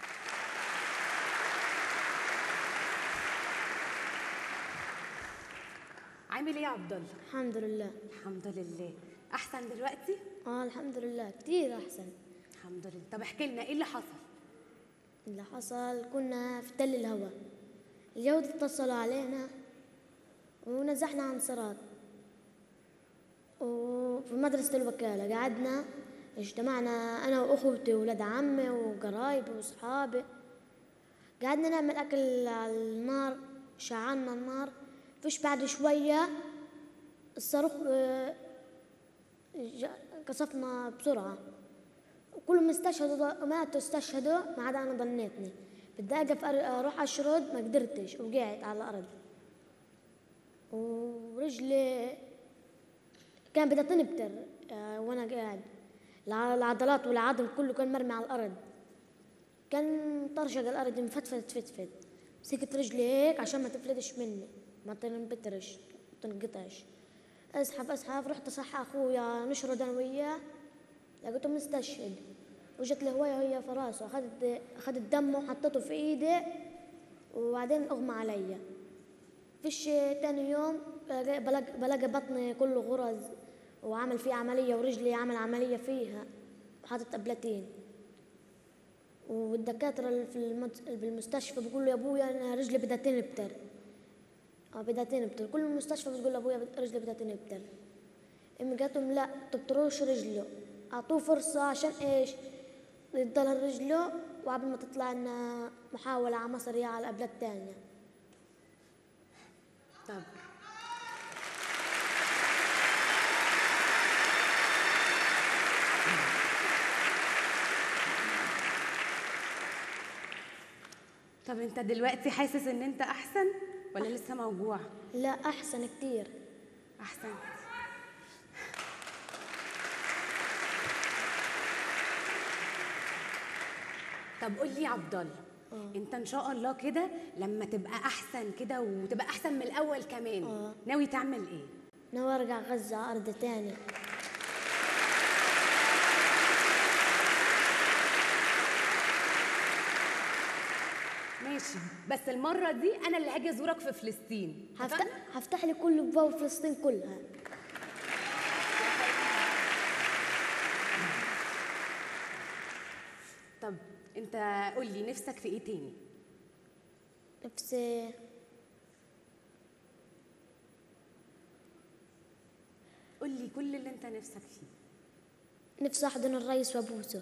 عامل ايه يا عبد الله الحمد لله الحمد لله احسن دلوقتي اه الحمد لله كتير احسن الحمد لله طب احكي لنا ايه اللي حصل اللي حصل كنا في تل الهوى اليهود اتصلوا علينا ونزحنا عن صراط وفي مدرسة الوكالة قعدنا اجتمعنا أنا وأخوتي وولاد عمي وقرايبي وأصحابي قعدنا نعمل أكل على النار شعلنا النار فيش بعد شوية الصاروخ آه، جا- قصفنا بسرعة وكلهم استشهدوا ماتوا استشهدوا ما عدا أنا ضنيتني بدي أقف أر- أروح أشرد ما قدرتش وقعت على الأرض ورجلي كان بدها تنبتر آه، وأنا قاعد الع- العضلات والعظم كله كان مرمي على الأرض كان طرشق الأرض مفتفت تفتفت مسكت رجلي هيك عشان ما تفلتش مني ما تنبترش ما تنقطعش اسحب اسحب رحت صح اخويا نشرد انا وياه لقيته مستشهد وجت الهواية وهي في راسه اخذت اخذت دمه وحطيته في ايدي وبعدين اغمى عليا فيش تاني يوم بلاقي, بلاقي, بلاقي بطني كله غرز وعمل فيه عملية ورجلي عمل عملية فيها وحاطط أبلتين والدكاترة اللي في المد- في المستشفى بيقولوا يا ابويا انا رجلي بدها تنبتر اه بدها تنبتر كل المستشفى بتقول لابويا بد- رجلي بدها تنبتر امي قالت لهم لا تبتروش رجله اعطوه فرصة عشان ايش يضل رجله وقبل ما تطلع لنا محاولة على مصر يا على الأبلاد الثانية طب طب انت دلوقتي حاسس ان انت احسن ولا لسه موجوع لا أحسن كتير احسن طب قول لي يا عبد الله انت ان شاء الله كده لما تبقى احسن كده وتبقى احسن من الاول كمان ناوي تعمل ايه ناوي أرجع غزة على أرض تاني ماشي بس المره دي انا اللي هاجي ازورك في فلسطين هفتح, هفتح لي كل أبواب فلسطين كلها طب انت قول لي نفسك في ايه تاني نفسي قول لي كل اللي انت نفسك فيه نفسي أحضن الرئيس وأبوسه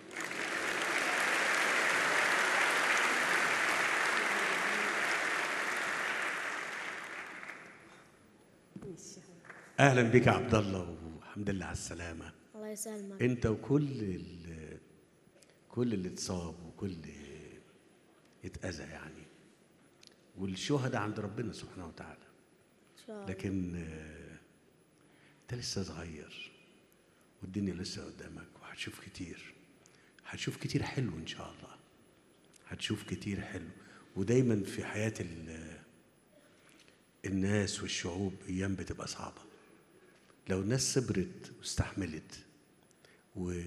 ماشي اهلا بك يا عبد الله والحمد لله على السلامه الله يسلمك انت وكل ال- كل اللي اتصاب وكل اللي اتاذى يعني والشهداء عند ربنا سبحانه وتعالى إن شاء الله لكن آه، انت لسه صغير والدنيا لسه قدامك وهتشوف كتير هتشوف كتير حلو ان شاء الله هتشوف كتير حلو ودايما في حياة ال- الناس والشعوب ايام بتبقى صعبة لو الناس صبرت واستحملت و...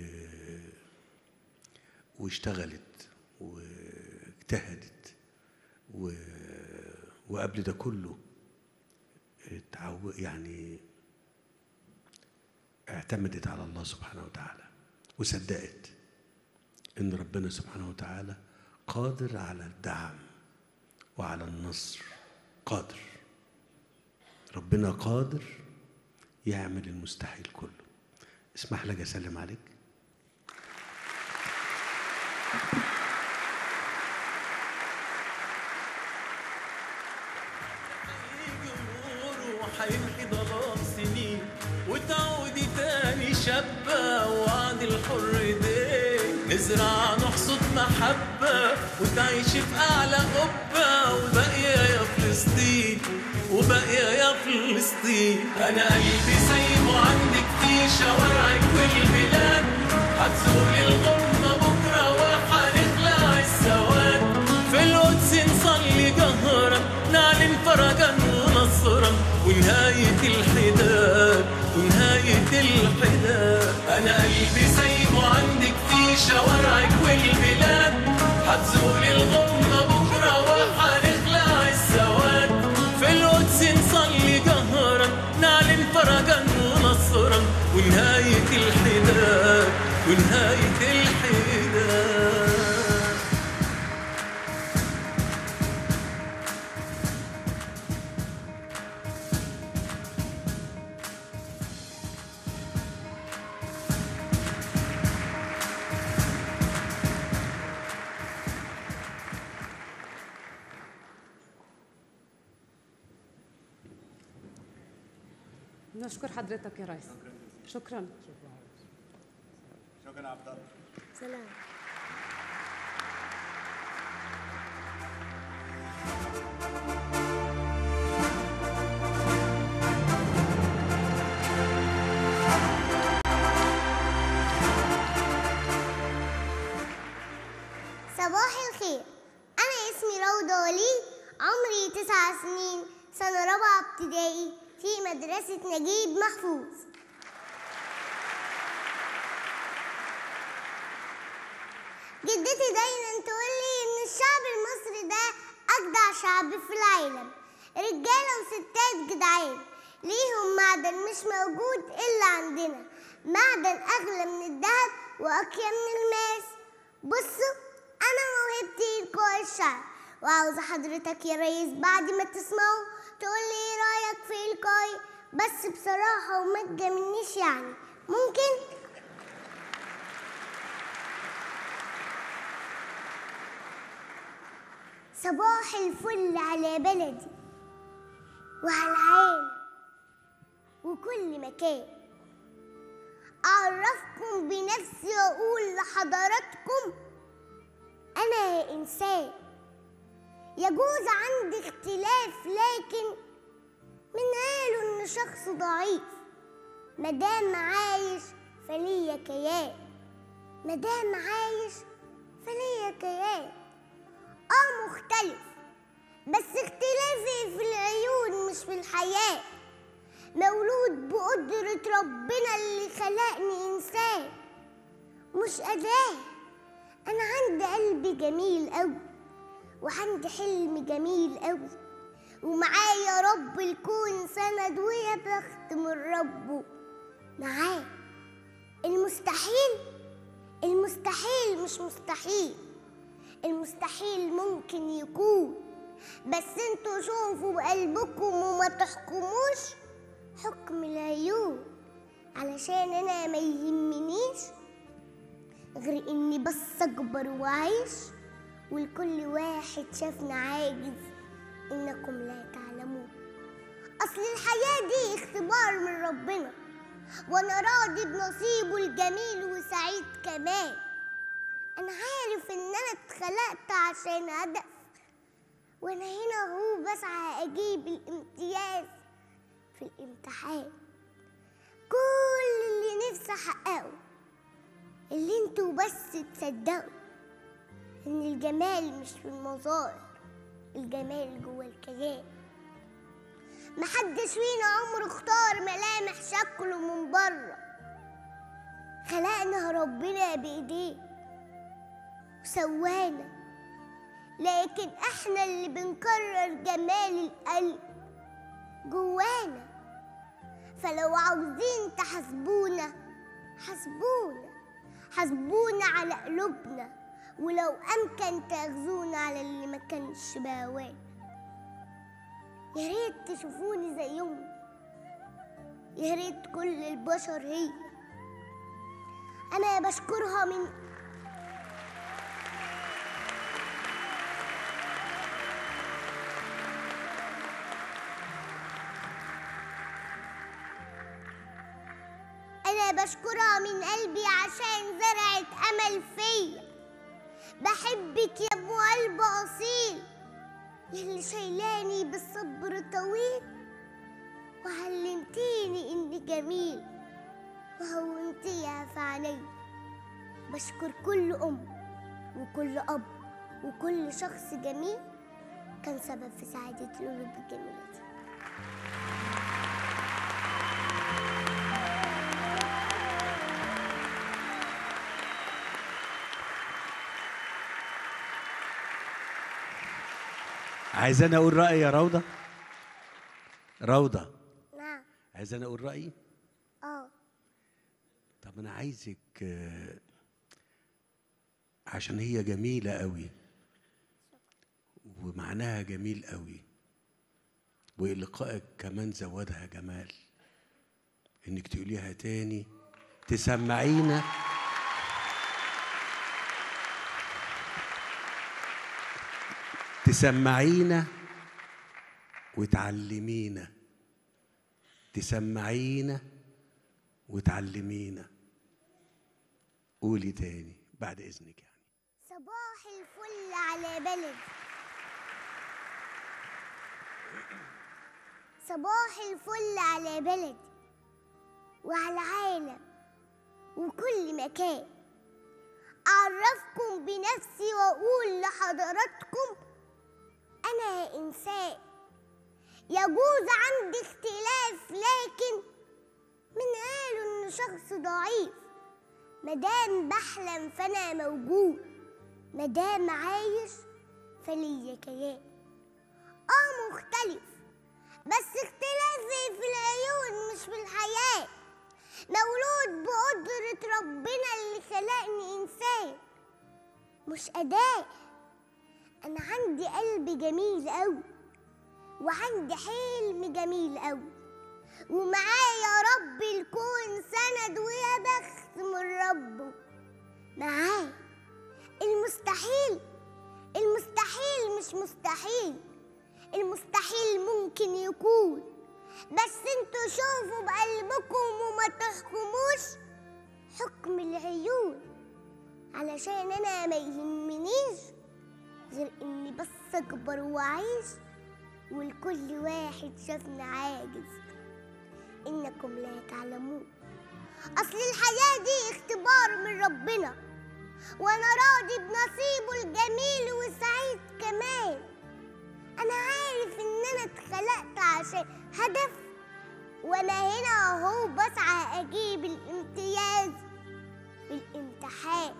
واشتغلت واجتهدت و... وقبل ده كله تعو... يعني اعتمدت على الله سبحانه وتعالى وصدقت ان ربنا سبحانه وتعالى قادر على الدعم وعلى النصر قادر ربنا قادر يعمل المستحيل كله اسمح لك اسلم عليك وحيمحي ضلال سنين وتعودي تاني شابة وعد الحر ايديك نزرع نحصد محبة وتعيشي في أعلى قبة وباقية يا فلسطين وباقية يا فلسطين أنا قلبي سايبه عندك في شوارعك والبلاد هتزولي الغمة بكرة الحداد انا قلبي سايبه عندك في شوارعك والبلاد هتزول الغمة بكرة وحنخلع السواد في القدس نصلي جهرا نعلن فرجا ونصرا ونهاية الحداد ونهاية الحداد نشكر حضرتك يا ريس شكرا شكرا عبد الله سلام صباح الخير أنا اسمي روضة وليد عمري تسع سنين سنة رابعة ابتدائي في مدرسة نجيب محفوظ جدتي دايما تقولي إن الشعب المصري ده أجدع شعب في العالم رجالة وستات جدعان ليهم معدن مش موجود إلا عندنا معدن أغلى من الذهب وأقيا من الماس بصوا أنا موهبتي إلقاء الشعر وعاوزة حضرتك يا ريس بعد ما تسمعوا تقولي إيه رأيك في إلقائي بس بصراحة وما تجاملنيش يعني ممكن؟ صباح الفل على بلدي وعلى العالم وكل مكان أعرفكم بنفسي وأقول لحضراتكم أنا إنسان يجوز عندي اختلاف لكن من قالوا إن شخص ضعيف مدام عايش فليا كيان مدام عايش فليا كيان اه مختلف بس اختلافي في العيون مش في الحياة مولود بقدرة ربنا اللي خلقني إنسان مش أداة أنا عندي قلب جميل أوي وعندي حلم جميل أوي ومعايا رب الكون سند ويا بخت من ربه معاه المستحيل المستحيل مش مستحيل المستحيل ممكن يكون بس انتوا شوفوا بقلبكم وما تحكموش حكم العيون علشان انا ما يهمنيش غير اني بس اكبر واعيش ولكل واحد شافنا عاجز انكم لا تعلمون اصل الحياة دي اختبار من ربنا وانا راضي بنصيبه الجميل وسعيد كمان انا عارف ان انا اتخلقت عشان هدف وانا هنا هو بسعى اجيب الامتياز في الامتحان كل اللي نفسي احققه اللي انتوا بس تصدقوا ان الجمال مش في المظاهر الجمال جوه الكيان محدش فينا عمره اختار ملامح شكله من بره خلقنا ربنا بايديه وسوانا لكن احنا اللي بنكرر جمال القلب جوانا فلو عاوزين تحاسبونا حاسبونا حاسبونا على قلوبنا ولو امكن تاخذونا على اللي ما كانش بهوانا يا ريت تشوفوني زيهم يا ريت كل البشر هي انا بشكرها من أنا بشكرها من قلبي عشان زرعت أمل فيا بحبك يا أبو قلب أصيل يلي شايلاني بالصبر طويل وعلمتيني إني جميل وهونتيها في عينيا بشكر كل أم وكل أب وكل شخص جميل كان سبب في سعادة القلوب الجميلة دي عايز انا اقول رايي يا روضه روضه نعم عايز انا اقول رايي اه طب انا عايزك آه، عشان هي جميله قوي ومعناها جميل قوي ولقائك كمان زودها جمال انك تقوليها تاني تسمعينا تسمعينا وتعلمينا تسمعينا وتعلمينا قولي تاني بعد اذنك يعني صباح الفل على بلد صباح الفل على بلد وعلى العالم وكل مكان أعرفكم بنفسي وأقول لحضراتكم أنا إنسان يجوز عندي اختلاف لكن من قالوا إن شخص ضعيف مدام بحلم فأنا موجود مدام عايش فليا كيان اه مختلف بس اختلافي في العيون مش في الحياة مولود بقدرة ربنا اللي خلقني إنسان مش أداة أنا عندي قلب جميل أوي وعندي حلم جميل أوي ومعايا رب الكون سند ويا بخت من ربه معاه المستحيل المستحيل مش مستحيل المستحيل ممكن يكون بس انتوا شوفوا بقلبكم وما تحكموش حكم العيون علشان انا ما يهمنيش غير اني بس اكبر واعيش والكل واحد شافني عاجز انكم لا تعلمون اصل الحياه دي اختبار من ربنا وانا راضي بنصيبه الجميل وسعيد كمان انا عارف ان انا اتخلقت عشان هدف وانا هنا اهو بسعى اجيب الامتياز في الامتحان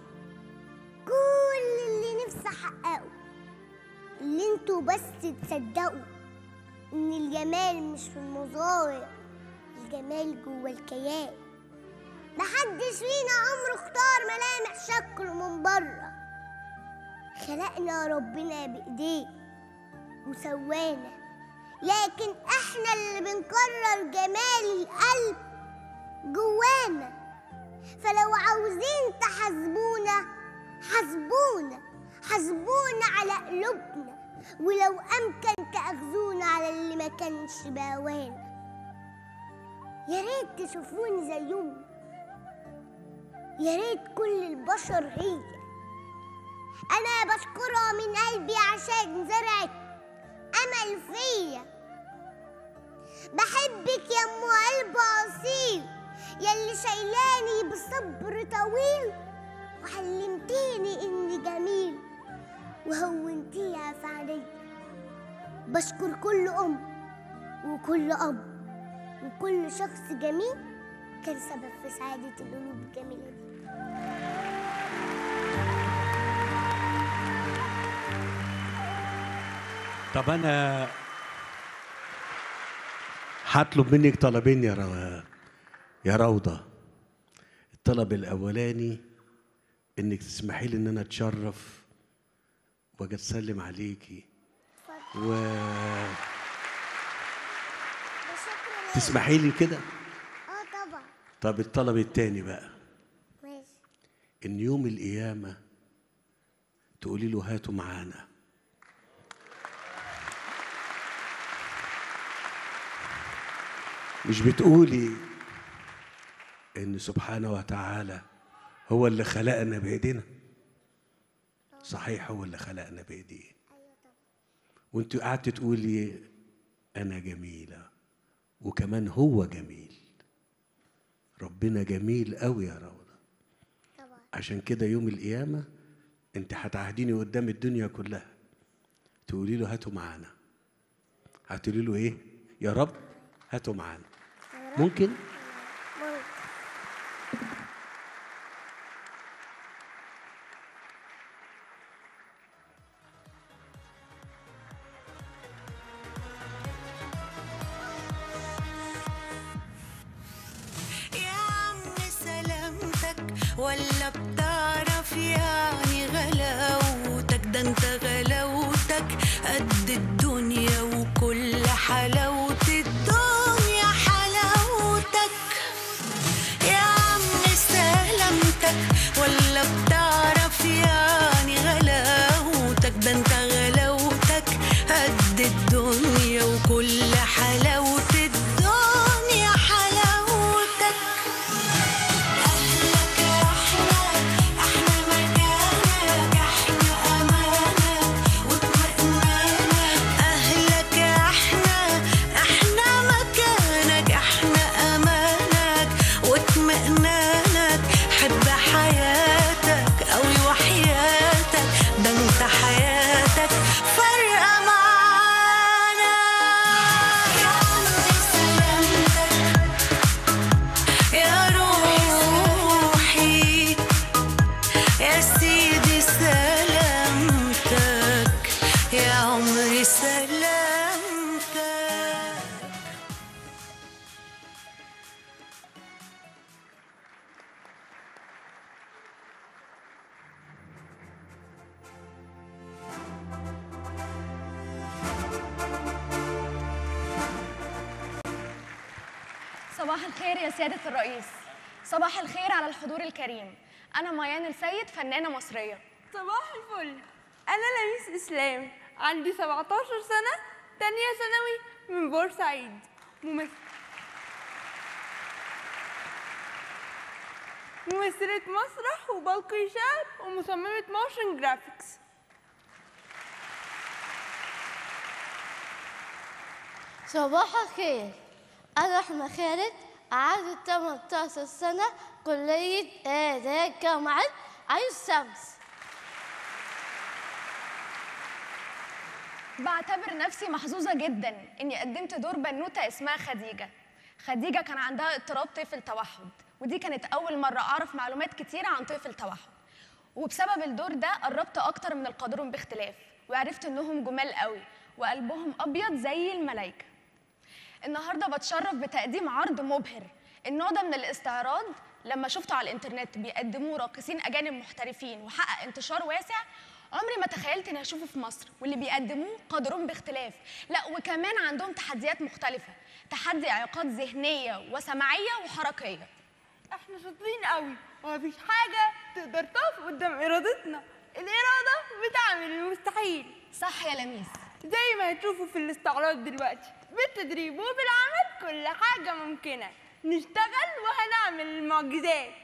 كل اللي نفسي احققه اللي انتوا بس تصدقوا ان الجمال مش في المظاهر الجمال جوه الكيان محدش فينا عمره اختار ملامح شكله من بره خلقنا ربنا بايديه وسوانا لكن احنا اللي بنقرر جمال القلب جوانا فلو عاوزين تحاسبونا حاسبونا حاسبونا على قلوبنا ولو امكن تاخذونا على اللي ما كانش بهوانا يا ريت تشوفوني زيهم يا ريت كل البشر هي انا بشكرها من قلبي عشان زرعت امل فيا بحبك يا ام قلب اصيل يلي شايلاني بصبر طويل وعلمتيني اني جميل وهونتيها في عينيا بشكر كل ام وكل اب وكل شخص جميل كان سبب في سعادة القلوب الجميلة دي طب انا هطلب منك طلبين يا رو... يا روضه الطلب الاولاني انك تسمحي لي ان انا اتشرف واجي اسلم عليكي و تسمحي لي كده اه طبعا طب الطلب التاني بقى ماشي ان يوم القيامه تقولي له هاتوا معانا مش بتقولي ان سبحانه وتعالى هو اللي خلقنا بايدينا صحيح هو اللي خلقنا بايديه وانت قعدت تقولي انا جميله وكمان هو جميل ربنا جميل قوي يا روضه عشان كده يوم القيامه انت هتعهديني قدام الدنيا كلها تقولي له هاتوا معانا هتقولي له ايه يا رب هاتوا معانا ممكن ولا بتعرف يعني غلاوتك ده انت غلاوتك قد الدنيا وكل حلاوة الدنيا حلاوتك يا عم سلامتك ولا بتعرف يعني غلاوتك ده انت غلاوتك قد الدنيا وكل حلاوة الدنيا حلاوتك أهلك احنا احنا مكانك احنا أمانك واطمئنانك أهلك احنا احنا مكانك احنا أمانك واطمئنانك حب حياتك قوي وحياتك ده انت حياتك فارقة معانا يا عم سلامتك يا روحي يا سيدي سلامتك يا عمري سلامتك صباح الخير يا سيادة الرئيس صباح الخير على الحضور الكريم أنا ميان السيد فنانة مصرية صباح الفل أنا لميس إسلام عندي 17 سنة تانية ثانوي من بورسعيد ممثل ممثلة مسرح وبلقي شعر ومصممة موشن جرافيكس صباح الخير أنا أحمد خالد عندي 18 سنة كلية آداب جامعة عين الشمس بعتبر نفسي محظوظة جدا إني قدمت دور بنوتة اسمها خديجة خديجة كان عندها اضطراب طفل توحد ودي كانت أول مرة أعرف معلومات كتيرة عن طفل توحد وبسبب الدور ده قربت أكتر من القادرون باختلاف وعرفت إنهم جمال قوي وقلبهم أبيض زي الملايكة النهارده بتشرف بتقديم عرض مبهر النوع ده من الاستعراض لما شفته على الانترنت بيقدموه راقصين اجانب محترفين وحقق انتشار واسع عمري ما تخيلت اني اشوفه في مصر واللي بيقدموه قادرون باختلاف لا وكمان عندهم تحديات مختلفه تحدي اعاقات ذهنيه وسمعيه وحركيه احنا شاطرين قوي ومفيش حاجة تقدر تقف قدام إرادتنا الإرادة بتعمل المستحيل صح يا لميس زي ما هتشوفوا في الاستعراض دلوقتي بالتدريب وبالعمل كل حاجة ممكنة نشتغل وهنعمل المعجزات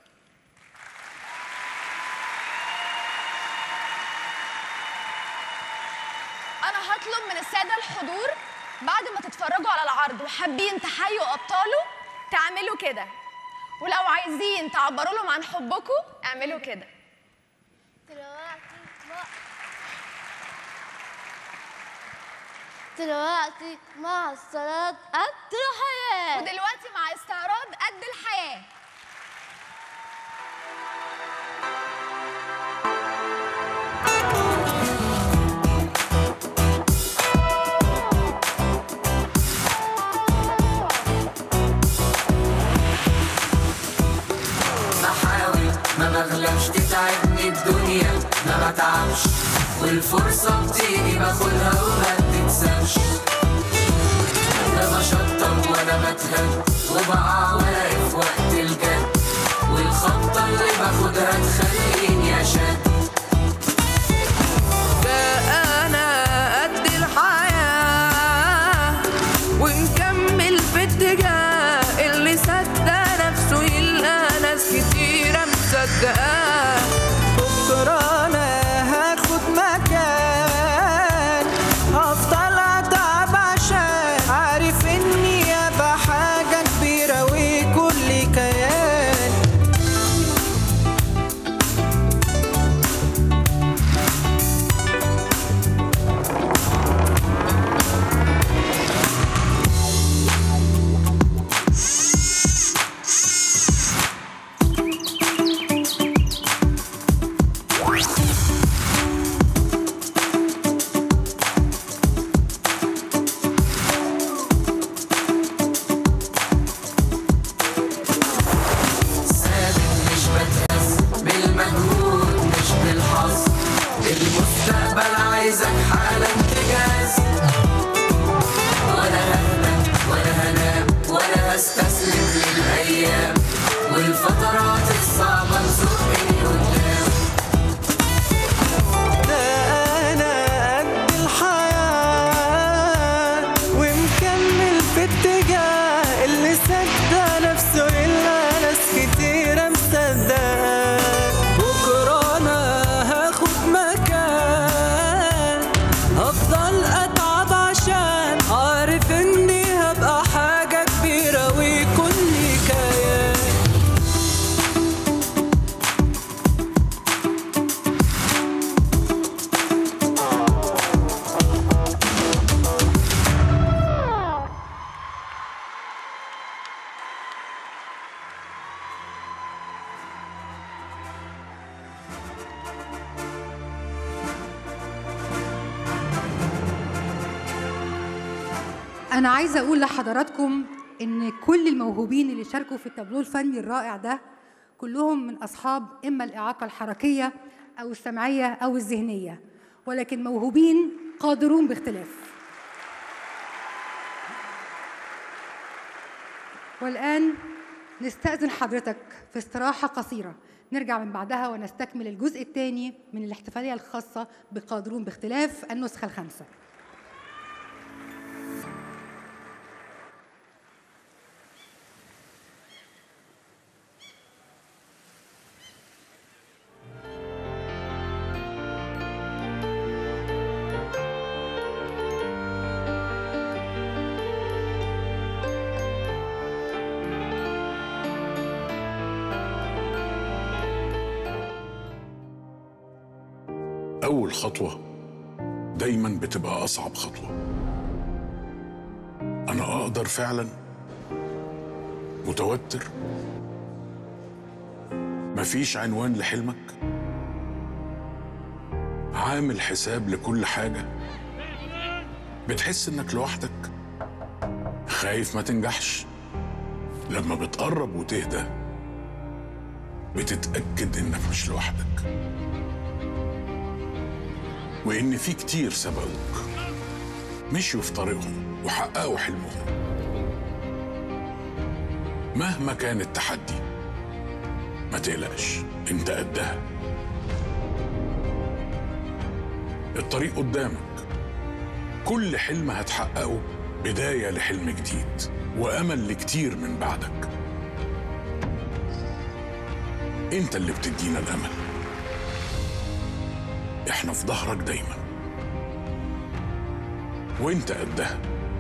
انا هطلب من الساده الحضور بعد ما تتفرجوا على العرض وحابين تحيوا ابطاله تعملوا كده ولو عايزين تعبروا لهم عن حبكم اعملوا كده دلوقتي مع الصلاة قد الحياة ودلوقتي مع استعراض قد الحياه بحاول ما بغلبش تتعبني الدنيا ما بتعبش والفرصة بتيجي باخدها وما بتنساش انا بشطب وانا بتهد وبقع واقف وقت الجد والخطة اللي باخدها تخليني اشد ده انا قد الحياة ونكمل في اتجاه اللي صدق نفسه يلقى ناس كتيرة مصدقاه بكرة انا هاخد مكان هفضل اتعب عشان عارف اني ابقى حاجة كبيرة وكل أنا عايزة أقول لحضراتكم إن كل الموهوبين اللي شاركوا في التابلو الفني الرائع ده كلهم من أصحاب إما الإعاقة الحركية أو السمعية أو الذهنية ولكن موهوبين قادرون باختلاف والآن نستأذن حضرتك في استراحة قصيرة نرجع من بعدها ونستكمل الجزء الثاني من الاحتفالية الخاصة بقادرون باختلاف النسخة الخامسة أول خطوة دايما بتبقى أصعب خطوة أنا أقدر فعلا متوتر مفيش عنوان لحلمك عامل حساب لكل حاجة بتحس إنك لوحدك خايف ما تنجحش لما بتقرب وتهدى بتتأكد إنك مش لوحدك وإن في كتير سبقوك مشيوا في طريقهم وحققوا حلمهم مهما كان التحدي ما تقلقش انت قدها الطريق قدامك كل حلم هتحققه بداية لحلم جديد وأمل لكتير من بعدك انت اللي بتدينا الأمل احنا في ظهرك دايما وانت قدها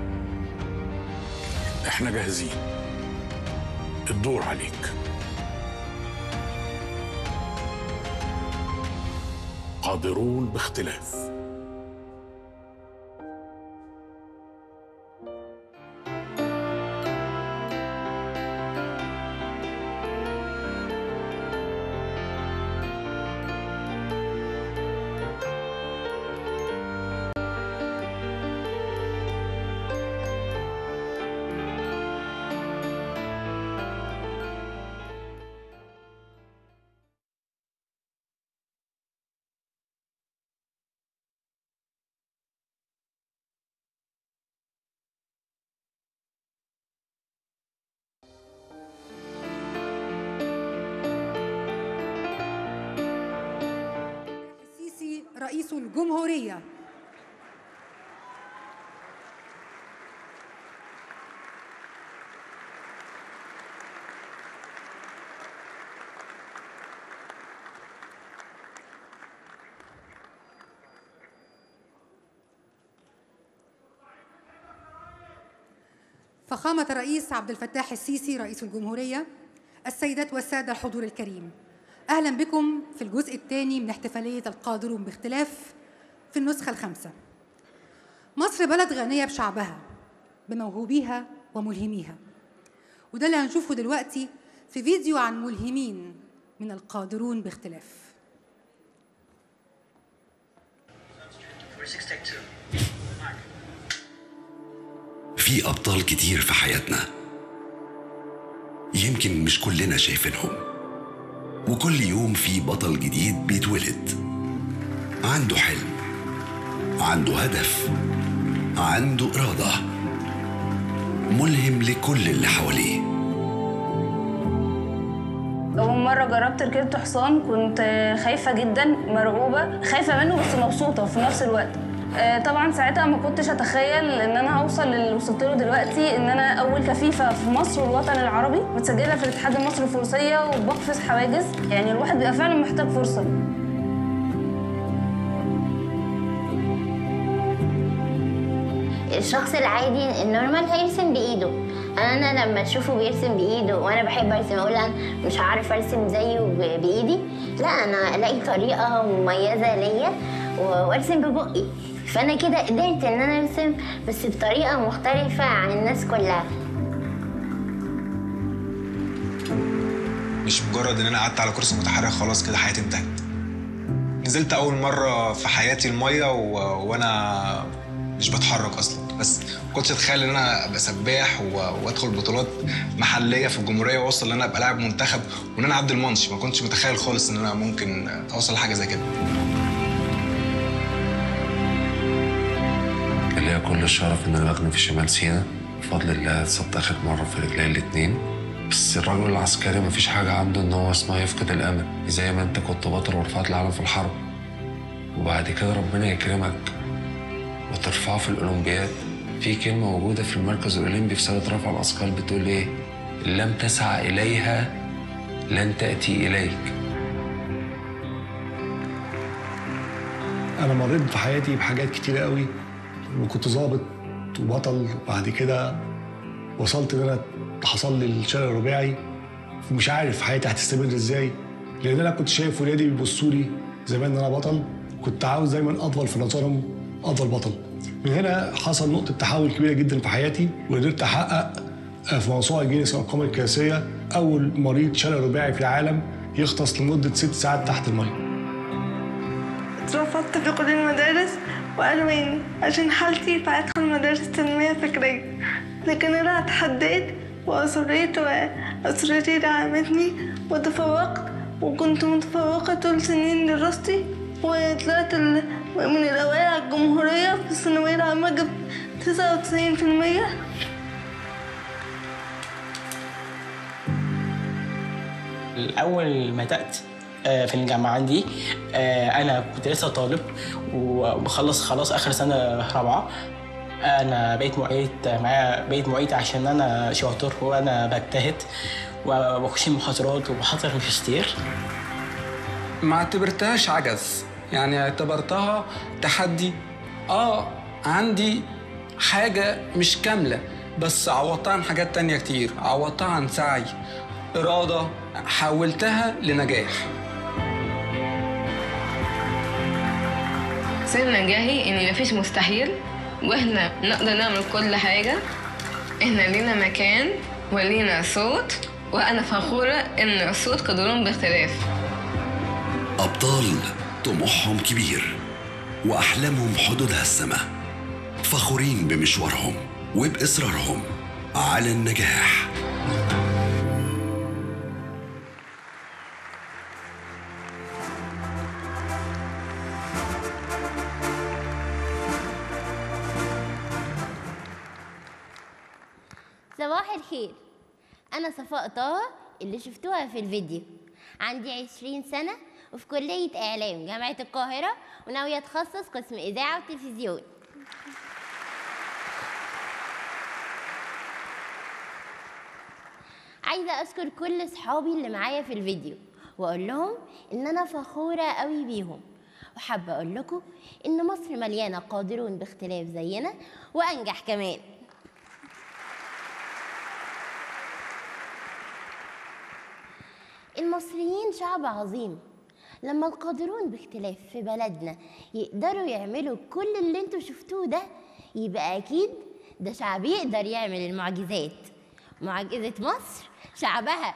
احنا جاهزين الدور عليك قادرون باختلاف السيسي رئيس الجمهورية فخامة الرئيس عبد الفتاح السيسي رئيس الجمهورية السيدات والسادة الحضور الكريم أهلا بكم في الجزء الثاني من احتفالية القادرون باختلاف في النسخة الخامسة مصر بلد غنية بشعبها بموهوبيها وملهميها وده اللي هنشوفه دلوقتي في فيديو عن ملهمين من القادرون باختلاف في أبطال كتير في حياتنا يمكن مش كلنا شايفينهم وكل يوم في بطل جديد بيتولد عنده حلم عنده هدف عنده إرادة ملهم لكل اللي حواليه أول مرة جربت ركبت حصان كنت خايفة جدا مرعوبة خايفة منه بس مبسوطة في نفس الوقت آه، طبعا ساعتها ما كنتش اتخيل ان انا هوصل للي وصلت له دلوقتي ان انا اول كفيفه في مصر والوطن العربي متسجله في الاتحاد المصري الفروسيه وبقفز حواجز يعني الواحد بيبقى فعلا محتاج فرصه الشخص العادي النورمال هيرسم بايده انا لما اشوفه بيرسم بايده وانا بحب ارسم اقول انا مش عارف ارسم زيه ب- بايدي لا انا الاقي طريقه مميزه ليا و- وارسم ببقي فانا كده قدرت ان انا ارسم بس بطريقه مختلفه عن الناس كلها مش مجرد ان انا قعدت على كرسي متحرك خلاص كده حياتي انتهت نزلت اول مره في حياتي الميه و... وانا مش بتحرك اصلا بس ما كنتش اتخيل ان انا ابقى سباح و- وادخل بطولات محليه في الجمهوريه واوصل ان انا ابقى لاعب منتخب وان انا اعدي الماتش ما كنتش متخيل خالص ان انا ممكن اوصل لحاجه زي كده كان ليا كل الشرف ان انا اغني في شمال سيناء بفضل الله اتصبت اخر مره في رجلي الاتنين بس الرجل العسكري مفيش حاجة عنده إن هو اسمها يفقد الأمل زي ما أنت كنت بطل ورفعت العالم في الحرب وبعد كده ربنا يكرمك وترفعه في الأولمبياد في كلمة موجودة في المركز الأولمبي في سنة رفع الأثقال بتقول إيه؟ إن لم تسعى إليها لن تأتي إليك انا مريت في حياتي بحاجات كتيرة قوي وكنت ظابط وبطل وبعد كده وصلت ان انا حصل لي الشلل الرباعي ومش عارف حياتي هتستمر ازاي لان انا كنت شايف ولادي بيبصوا لي زمان ان انا بطل كنت عاوز دايما افضل في نظرهم افضل بطل من هنا حصل نقطه تحول كبيره جدا في حياتي وقدرت احقق في موسوعه جينيس الارقام القياسيه اول مريض شلل رباعي في العالم يغطس لمده ست ساعات تحت الميه اترفضت في كل المدارس وألواني عشان حالتي فأدخل مدارس تنمية فكرية لكن أنا تحديت وأصريت وأسرتي دعمتني وتفوقت وكنت متفوقة طول سنين دراستي وطلعت ال- من الأوائل على الجمهورية في الثانوية العامة جبت تسعة وتسعين في المية الأول ما بدأت آه، في الجامعة عندي آه، أنا كنت لسه طالب وبخلص خلاص آخر سنة رابعة أنا بقيت معيد معايا بقيت معيد عشان أنا شاطر وأنا بجتهد وبخش المحاضرات وبحضر ماجستير ما اعتبرتهاش عجز يعني اعتبرتها تحدي اه عندي حاجة مش كاملة بس عوضتها عن حاجات تانية كتير عوضتها عن سعي إرادة حولتها لنجاح سر نجاحي ان مفيش مستحيل واحنا نقدر نعمل كل حاجة احنا لينا مكان ولينا صوت وانا فخورة ان الصوت قدرون باختلاف أبطال طموحهم كبير وأحلامهم حدودها السماء فخورين بمشوارهم وبإصرارهم على النجاح صباح الخير أنا صفاء طه اللي شفتوها في الفيديو عندي عشرين سنة وفي كلية إعلام جامعة القاهرة وناوية أتخصص قسم إذاعة وتلفزيون عايزة أشكر كل صحابي اللي معايا في الفيديو وأقول لهم إن أنا فخورة قوي بيهم وحابة أقول لكم إن مصر مليانة قادرون باختلاف زينا وأنجح كمان المصريين شعب عظيم لما القادرون باختلاف في بلدنا يقدروا يعملوا كل اللي انتوا شفتوه ده يبقى اكيد ده شعب يقدر يعمل المعجزات معجزة مصر شعبها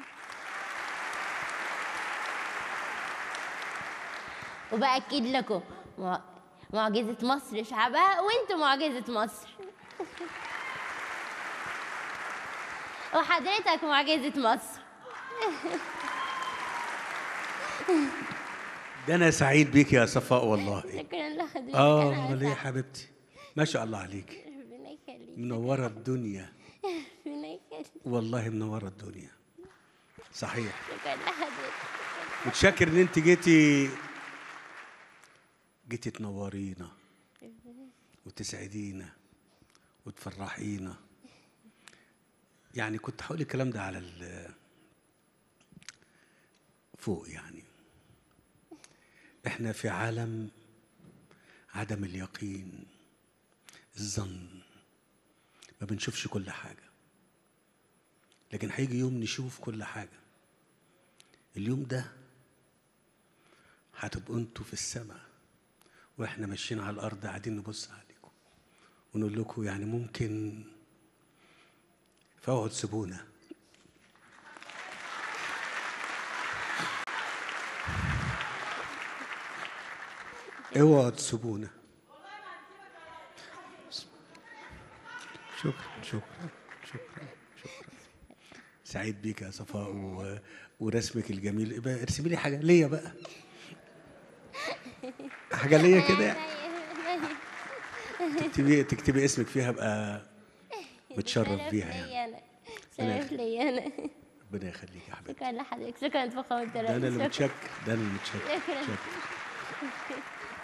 وبأكد لكم مع- معجزة مصر شعبها وانتوا معجزة مصر وحضرتك معجزة مصر ده انا سعيد بيك يا صفاء والله شكرا لحضرتك اه أنا امال ايه يا أسعد. حبيبتي ما شاء الله عليك ربنا يخليك منوره الدنيا ربنا يخليك والله منوره الدنيا صحيح شكرا لحضرتك متشكر ان انت جيتي جيتي تنورينا وتسعدينا وتفرحينا يعني كنت هقول الكلام ده على ال فوق يعني احنا في عالم عدم اليقين الظن ما بنشوفش كل حاجة لكن هيجي يوم نشوف كل حاجة اليوم ده هتبقوا انتوا في السماء واحنا ماشيين على الارض قاعدين نبص عليكم ونقول لكم يعني ممكن فاوعوا تسيبونا اوعوا تسيبونا شكرا شكرا شكرا شكرا سعيد بيك يا صفاء و... ورسمك الجميل يبقى ارسمي لي حاجه ليا بقى حاجه ليا كده يعني. تكتبي تكتبي اسمك فيها ابقى متشرف بيها يعني انا ربنا شرف لي انا ربنا يخليك يا حبيبي شكرا لحضرتك شكرا فخامة ده انا اللي الرئيس متشكر ده انا اللي متشكر شكرا متشكر.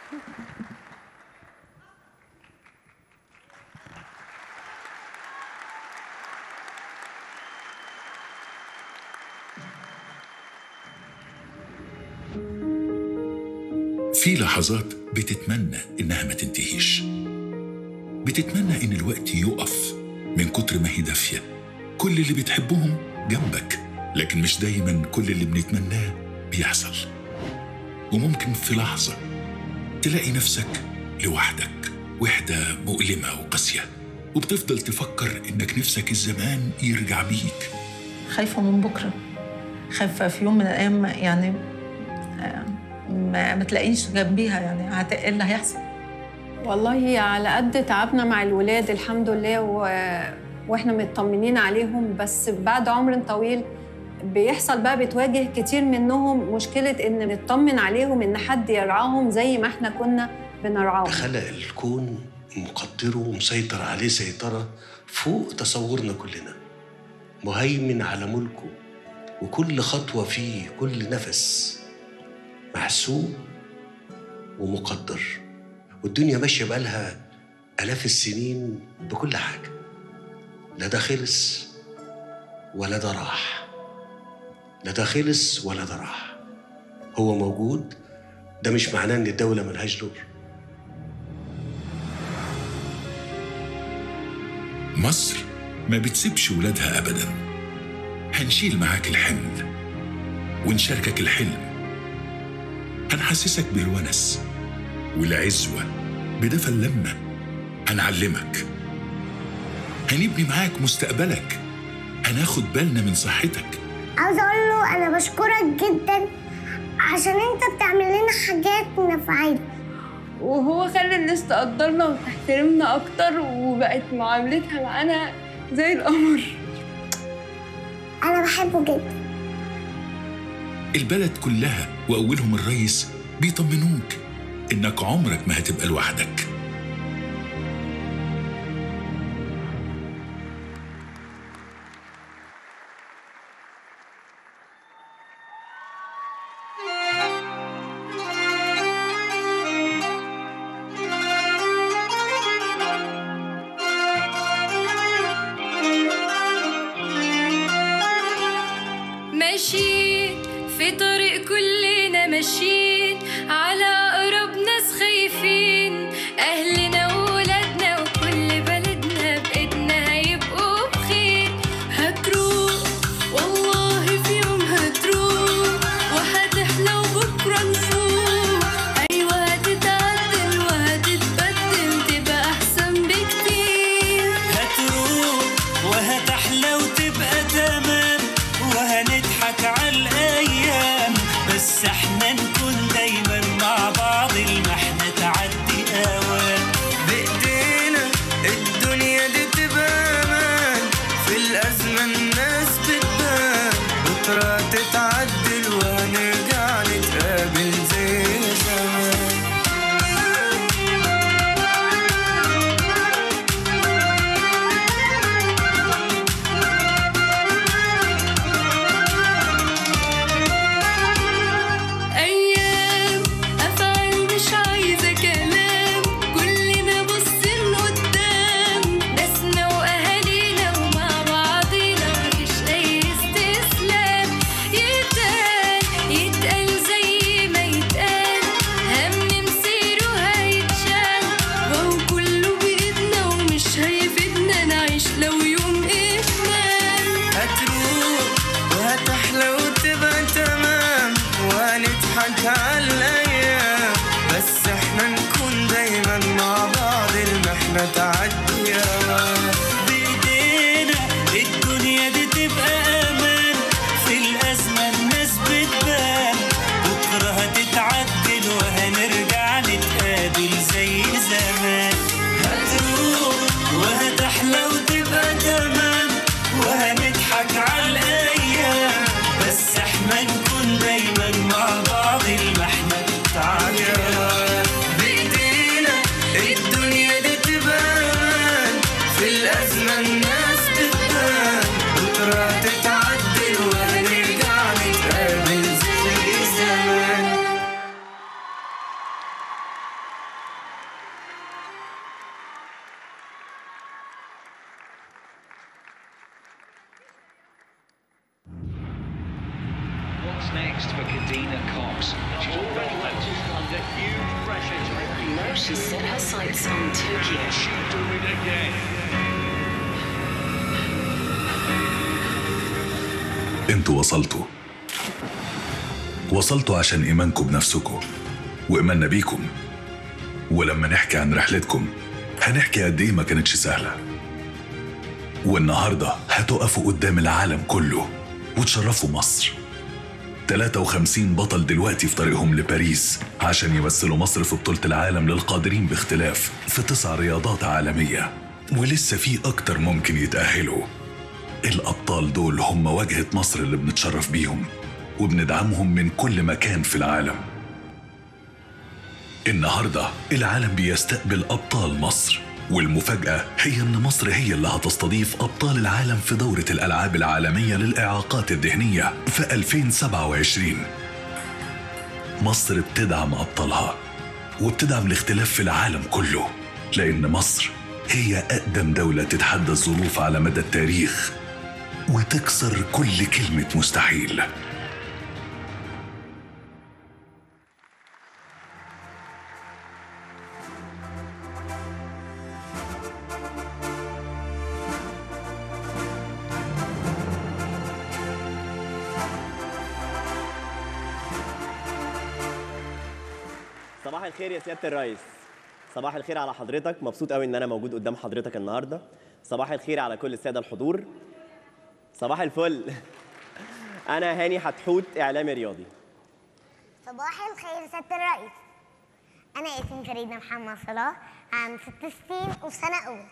في لحظات بتتمنى إنها ما تنتهيش بتتمنى إن الوقت يقف من كتر ما هي دافية كل اللي بتحبهم جنبك لكن مش دايما كل اللي بنتمناه بيحصل وممكن في لحظة تلاقي نفسك لوحدك وحدة مؤلمة وقاسية وبتفضل تفكر إنك نفسك الزمان يرجع بيك خايفة من بكرة خايفة في يوم من الأيام يعني آه، ما, ما تلاقينيش جنبيها يعني هت- إيه اللي هيحصل والله على قد تعبنا مع الولاد الحمد لله و... واحنا مطمنين عليهم بس بعد عمر طويل بيحصل بقى بتواجه كتير منهم مشكلة إن نطمن عليهم إن حد يرعاهم زي ما احنا كنا بنرعاهم خلق الكون مقدره ومسيطر عليه سيطرة فوق تصورنا كلنا مهيمن على ملكه وكل خطوة فيه كل نفس محسوب ومقدر والدنيا ماشية بقالها آلاف السنين بكل حاجة لا ده خلص ولا ده راح لا ده خلص ولا ده راح هو موجود ده مش معناه ان الدولة ملهاش دور مصر ما بتسيبش ولادها أبدا هنشيل معاك الحمل ونشاركك الحلم هنحسسك بالونس والعزوة بدفى اللمة هنعلمك هنبني معاك مستقبلك هناخد بالنا من صحتك عاوز اقول له انا بشكرك جدا عشان انت بتعمل لنا حاجات نفعيه وهو خلى الناس تقدرنا وتحترمنا أكتر وبقت معاملتها معانا زي القمر انا بحبه جدا البلد كلها وأولهم الرئيس بيطمنوك إنك عمرك ما هتبقى لوحدك ماشيين في طريق كلنا ماشيين على أقرب ناس خايفين أهلنا وولادنا وكل بلدنا بإيدنا هيبقوا بخير هتروح والله في يوم هتروح وهتحلى وبكرة نفوق أيوة هتتعدل وهتتبدل تبقى أحسن بكتير هتروح وهتحلى وتبقى تمام وهنضحك على الايام بس احنا نكون next for Kadena Cox? She's already left under huge pressure to repeat. No, she's set her sights on Tokyo. Can she do it again? انتوا وصلتوا وصلتوا عشان ايمانكم بنفسكم وايماننا بيكم ولما نحكي عن رحلتكم هنحكي قد ايه ما كانتش سهله والنهارده هتقفوا قدام العالم كله وتشرفوا مصر 53 بطل دلوقتي في طريقهم لباريس عشان يمثلوا مصر في بطولة العالم للقادرين باختلاف في تسع رياضات عالمية ولسه في أكتر ممكن يتأهلوا الأبطال دول هم واجهة مصر اللي بنتشرف بيهم وبندعمهم من كل مكان في العالم النهاردة العالم بيستقبل أبطال مصر والمفاجأة هي إن مصر هي اللي هتستضيف أبطال العالم في دورة الألعاب العالمية للإعاقات الذهنية في 2027 مصر بتدعم أبطالها وبتدعم الاختلاف في العالم كله لأن مصر هي أقدم دولة تتحدى الظروف على مدى التاريخ وتكسر كل كلمة مستحيل صباح الخير يا سياده الرئيس صباح الخير على حضرتك مبسوط قوي ان انا موجود قدام حضرتك النهارده صباح الخير على كل الساده الحضور صباح الفل انا هاني حتحوت اعلامي رياضي صباح الخير سيادة الرئيس أنا اسمي فريدة محمد صلاح عام ست سنين وفي سنة أولى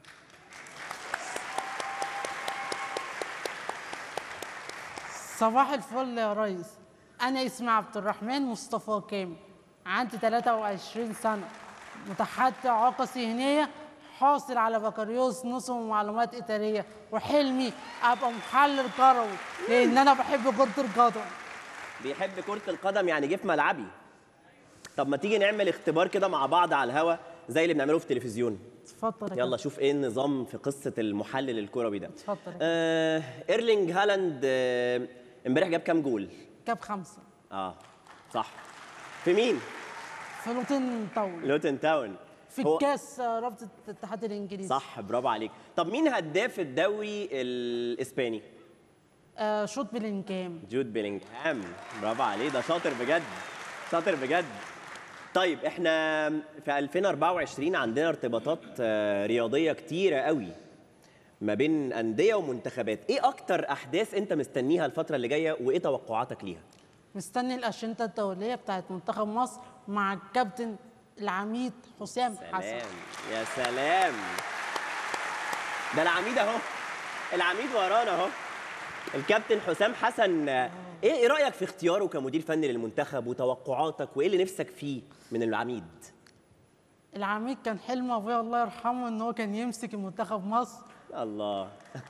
صباح الفل يا ريس أنا اسمي عبد الرحمن مصطفى كامل عندي 23 سنة متحدي إعاقة ذهنية حاصل على بكالوريوس نظم ومعلومات إدارية وحلمي أبقى محلل كروي لأن أنا بحب كرة القدم بيحب كره القدم يعني جه في ملعبي طب ما تيجي نعمل اختبار كده مع بعض على الهوا زي اللي بنعمله في التلفزيون اتفضل يلا شوف ايه النظام في قصه المحلل الكروي ده اتفضل آه ايرلينج هالاند آه، امبارح جاب كام جول جاب خمسة اه صح في مين في لوتين تاون لوتن تاون في هو- الكاس آه، رابطة الاتحاد الإنجليزي صح برافو عليك طب مين هداف الدوري الاسباني آه شوط بالإنكام جود بيلينغهام برافو عليه ده شاطر بجد شاطر بجد طيب احنا في 2024 عندنا ارتباطات آه، رياضيه كتيره قوي ما بين انديه ومنتخبات ايه اكتر احداث انت مستنيها الفتره اللي جايه وايه توقعاتك ليها مستني الأشنطة الدولية بتاعت منتخب مصر مع الكابتن العميد حسام حسن سلام يا سلام ده العميد اهو العميد ورانا اهو الكابتن حسام حسن آه، ايه ايه رايك في اختياره كمدير فني للمنتخب وتوقعاتك وايه اللي نفسك فيه من العميد العميد كان حلم أبويا الله يرحمه إن هو كان يمسك المنتخب مصر الله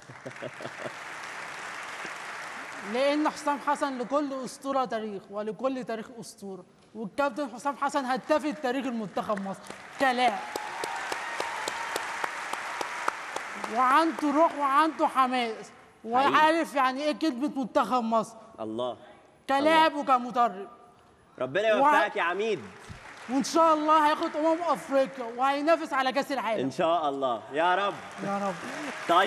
لأن حسام حسن لكل أسطورة تاريخ ولكل تاريخ أسطورة والكابتن حسام حسن هداف تاريخ المنتخب مصر كلاعب وعنده روح وعنده حماس وعارف يعني ايه كلمة منتخب مصر الله كلاعب وكمدرب ربنا يوفقك يا عميد وان شاء الله هياخد امم افريقيا وهينافس على كاس العالم ان شاء الله يا رب يا رب طيب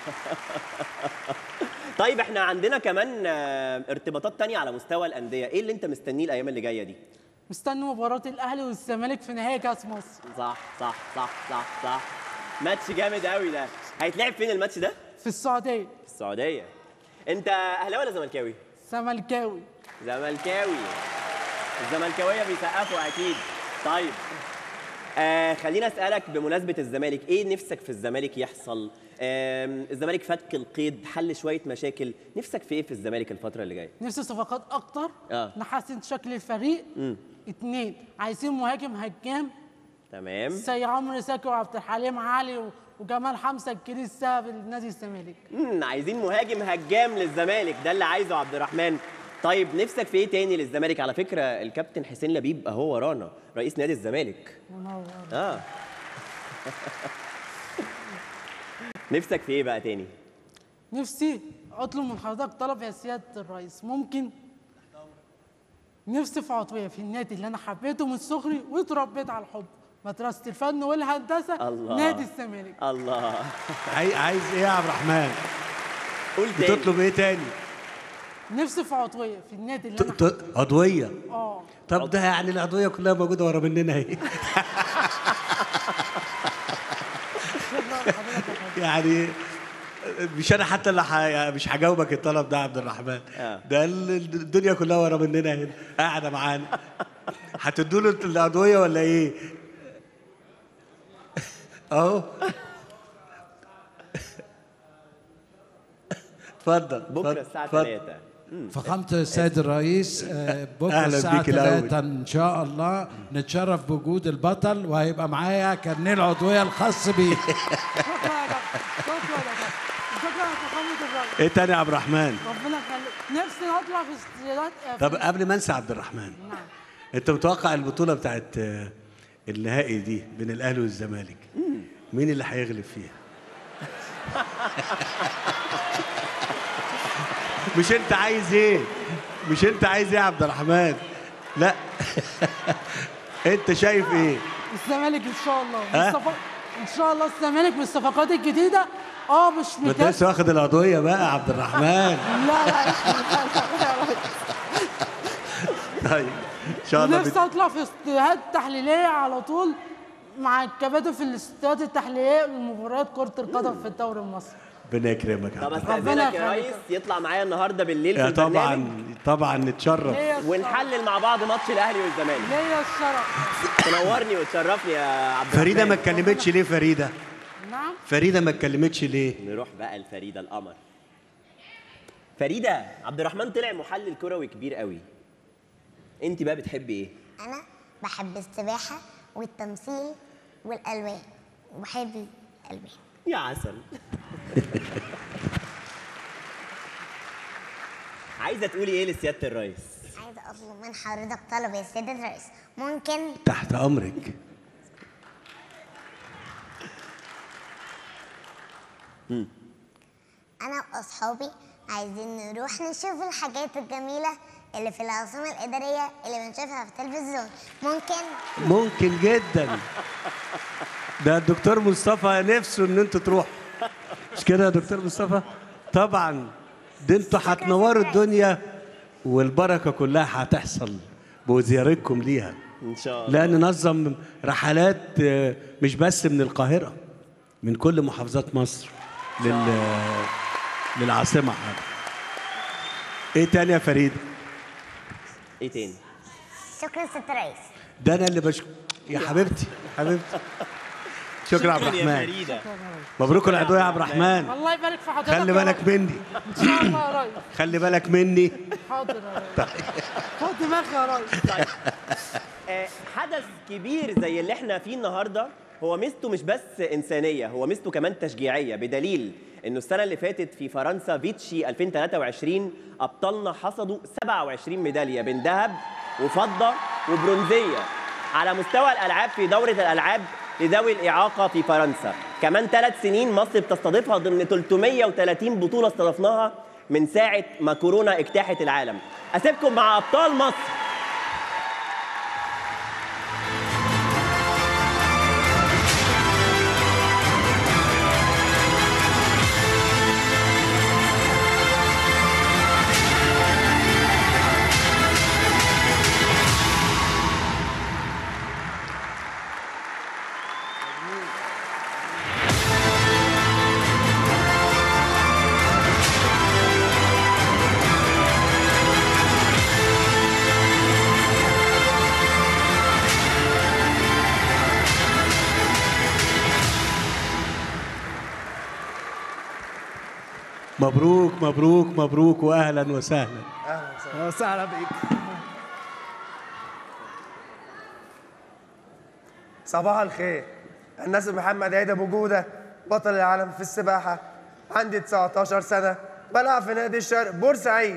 طيب احنا عندنا كمان آه، ارتباطات تانية على مستوى الأندية ايه اللي انت مستنيه الأيام اللي جاية دي مستني مباراة الاهلي والزمالك في نهائي كاس مصر صح صح صح صح صح ماتش جامد قوي ده هيتلعب فين الماتش ده في السعودية في السعودية انت اهلاوي ولا زملكاوي زملكاوي زملكاوي الزملكاويه بيسقفوا اكيد طيب آه خليني اسالك بمناسبه الزمالك ايه نفسك في الزمالك يحصل آه الزمالك فك القيد حل شويه مشاكل نفسك في ايه في الزمالك الفتره اللي جايه نفسي صفقات اكتر اه نحسن شكل الفريق امم اتنين عايزين مهاجم هجام تمام زي عمرو زكي وعبد الحليم علي و- وجمال حمزه الكريس السبب لنادي الزمالك امم عايزين مهاجم هجام للزمالك ده اللي عايزه عبد الرحمن طيب نفسك في ايه تاني للزمالك على فكره الكابتن حسين لبيب اهو ورانا رئيس نادي الزمالك منور اه نفسك في ايه بقى تاني نفسي اطلب من حضرتك طلب يا سياده الرئيس ممكن نفسي في عضويه في النادي اللي انا حبيته من صغري واتربيت على الحب مدرسه الفن والهندسه الله نادي الزمالك الله عاي- عايز ايه يا عبد الرحمن قول تاني بتطلب ايه تاني نفسي في عضويه في النادي اللي انا ت- عضويه اه طب ده يعني العضويه كلها موجوده ورا مننا اهي يعني مش انا حتى اللي ح... مش هجاوبك الطلب ده يا عبد الرحمن آه. ده ال- الدنيا كلها ورا مننا هنا قاعده معانا هتدوا له العضويه ولا ايه؟ اهو اتفضل بكره الساعه اتفضل. 3 فخامة السيد الرئيس آه، بكرة أهلاً الساعة بيك الأول. 3 إن شاء الله نتشرف بوجود البطل وهيبقى معايا كارنيه العضوية الخاص بيه شكرا يا دكتور شكرا يا دكتور شكرا يا فخامه الرئيس ايه تاني يا عبد الرحمن؟ ربنا يخليك نفسي نطلع في استديوهات طب قبل ما انسى عبد الرحمن انت متوقع البطوله بتاعت آه، النهائي دي بين الاهلي والزمالك مين اللي هيغلب فيها مش انت عايز ايه مش انت عايز ايه يا عبد الرحمن لا انت شايف ايه الزمالك ان شاء الله ها؟ بالصفا- ان شاء الله الزمالك بالصفقات الجديده اه مش ما انت مكاس لسه واخد العضويه بقى يا عبد الرحمن لا لا لا لا طيب ان شاء الله نفسي بت... اطلع في استديوهات تحليليه على طول مع الكباتن في الاستديوهات التحليليه لمباريات كره القدم في الدوري المصري ربنا يكرمك يا طب عبد الرحمن استاذنك يا ريس يطلع معايا النهارده بالليل في يا البرنامج طبعا طبعا نتشرف ونحلل مع بعض ماتش الاهلي والزمالك ليا الشرف تنورني وتشرفني يا عبد الرحمن فريده ما اتكلمتش ليه فريده نعم فريده ما اتكلمتش ليه نروح بقى لفريده القمر فريده عبد الرحمن طلع محلل كروي كبير قوي انت بقى بتحبي ايه انا بحب السباحه والتمثيل والالوان وبحب الالوان يا عسل عايزه تقولي ايه لسياده الرئيس عايزه اطلب من حضرتك طلب يا سياده الرئيس ممكن تحت امرك انا واصحابي عايزين نروح نشوف الحاجات الجميله اللي في العاصمه الاداريه اللي بنشوفها في التلفزيون ممكن ممكن جدا ده الدكتور مصطفى نفسه ان انتوا تروحوا مش كده يا دكتور مصطفى طبعا ده انتوا هتنوروا الدنيا والبركه كلها هتحصل بزيارتكم ليها ان شاء الله لا ننظم رحلات آه، مش بس من القاهره من كل محافظات مصر لل للعاصمه ايه تاني يا فريد ايه تاني شكرا سياده الرئيس ده انا اللي بشكر يا حبيبتي حبيبتي شكرا يا عبد شكراً يا الرحمن فريدة. مبروك العدو يا عبد الرحمن الله يبارك في حضرتك خلي يا بالك رب. مني ان شاء الله يا ريس خلي بالك مني حاضر يا ريس خد دماغي يا ريس آه، حدث كبير زي اللي احنا فيه النهارده هو ميزته مش بس انسانيه هو ميزته كمان تشجيعيه بدليل انه السنه اللي فاتت في فرنسا فيتشي 2023 ابطالنا حصدوا 27 ميداليه بين ذهب وفضه وبرونزيه على مستوى الالعاب في دوره الالعاب لذوي الاعاقه في فرنسا كمان ثلاث سنين مصر بتستضيفها ضمن 330 بطوله استضفناها من ساعه ما كورونا اجتاحت العالم اسيبكم مع ابطال مصر مبروك مبروك مبروك واهلا وسهلا اهلا وسهلا بيك صباح الخير الناس محمد عيد ابو جوده بطل العالم في السباحه عندي 19 سنه بلعب في نادي الشرق بورسعيد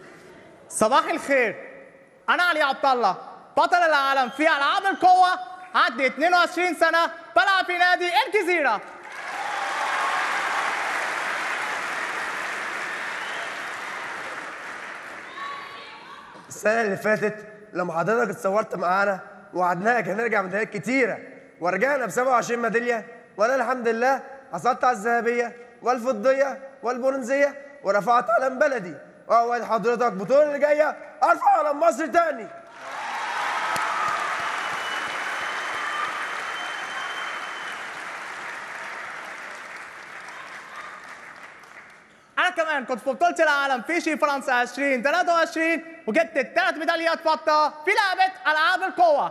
صباح الخير انا علي عبد الله بطل العالم في العاب القوه عندي 22 سنة بلعب في نادي الجزيرة السنة اللي فاتت لما حضرتك اتصورت معانا وعدناك هنرجع ميداليات كتيرة ورجعنا ب 27 ميدالية وأنا الحمد لله حصلت على الذهبية والفضية والبرونزية ورفعت علم بلدي وأوعد حضرتك البطولة اللي جاية أرفع علم مصر تاني أنا كمان كنت في بطولة العالم في شي فرنسا 2023 وجبت الثلاث ميداليات فضة في لعبة ألعاب القوة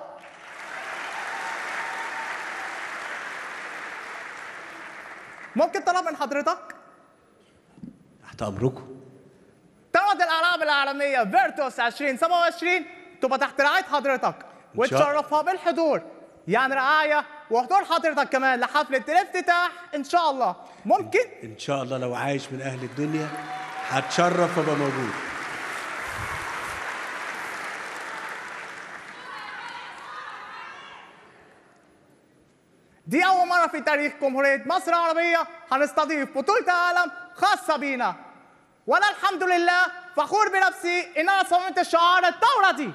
ممكن طلب من حضرتك؟ تحت امركم دورة الألعاب العالمية فيرتوس 2027 تبقى تحت رعاية حضرتك وتشرفها بالحضور يعني رعاية وحضور حضرتك كمان لحفلة الافتتاح إن شاء الله ممكن ان شاء الله لو عايش من اهل الدنيا هتشرف وابقى موجود دي أول مرة في تاريخ جمهورية مصر العربية هنستضيف بطولة عالم خاصة بينا وأنا الحمد لله فخور بنفسي إن أنا صممت شعار الدورة دي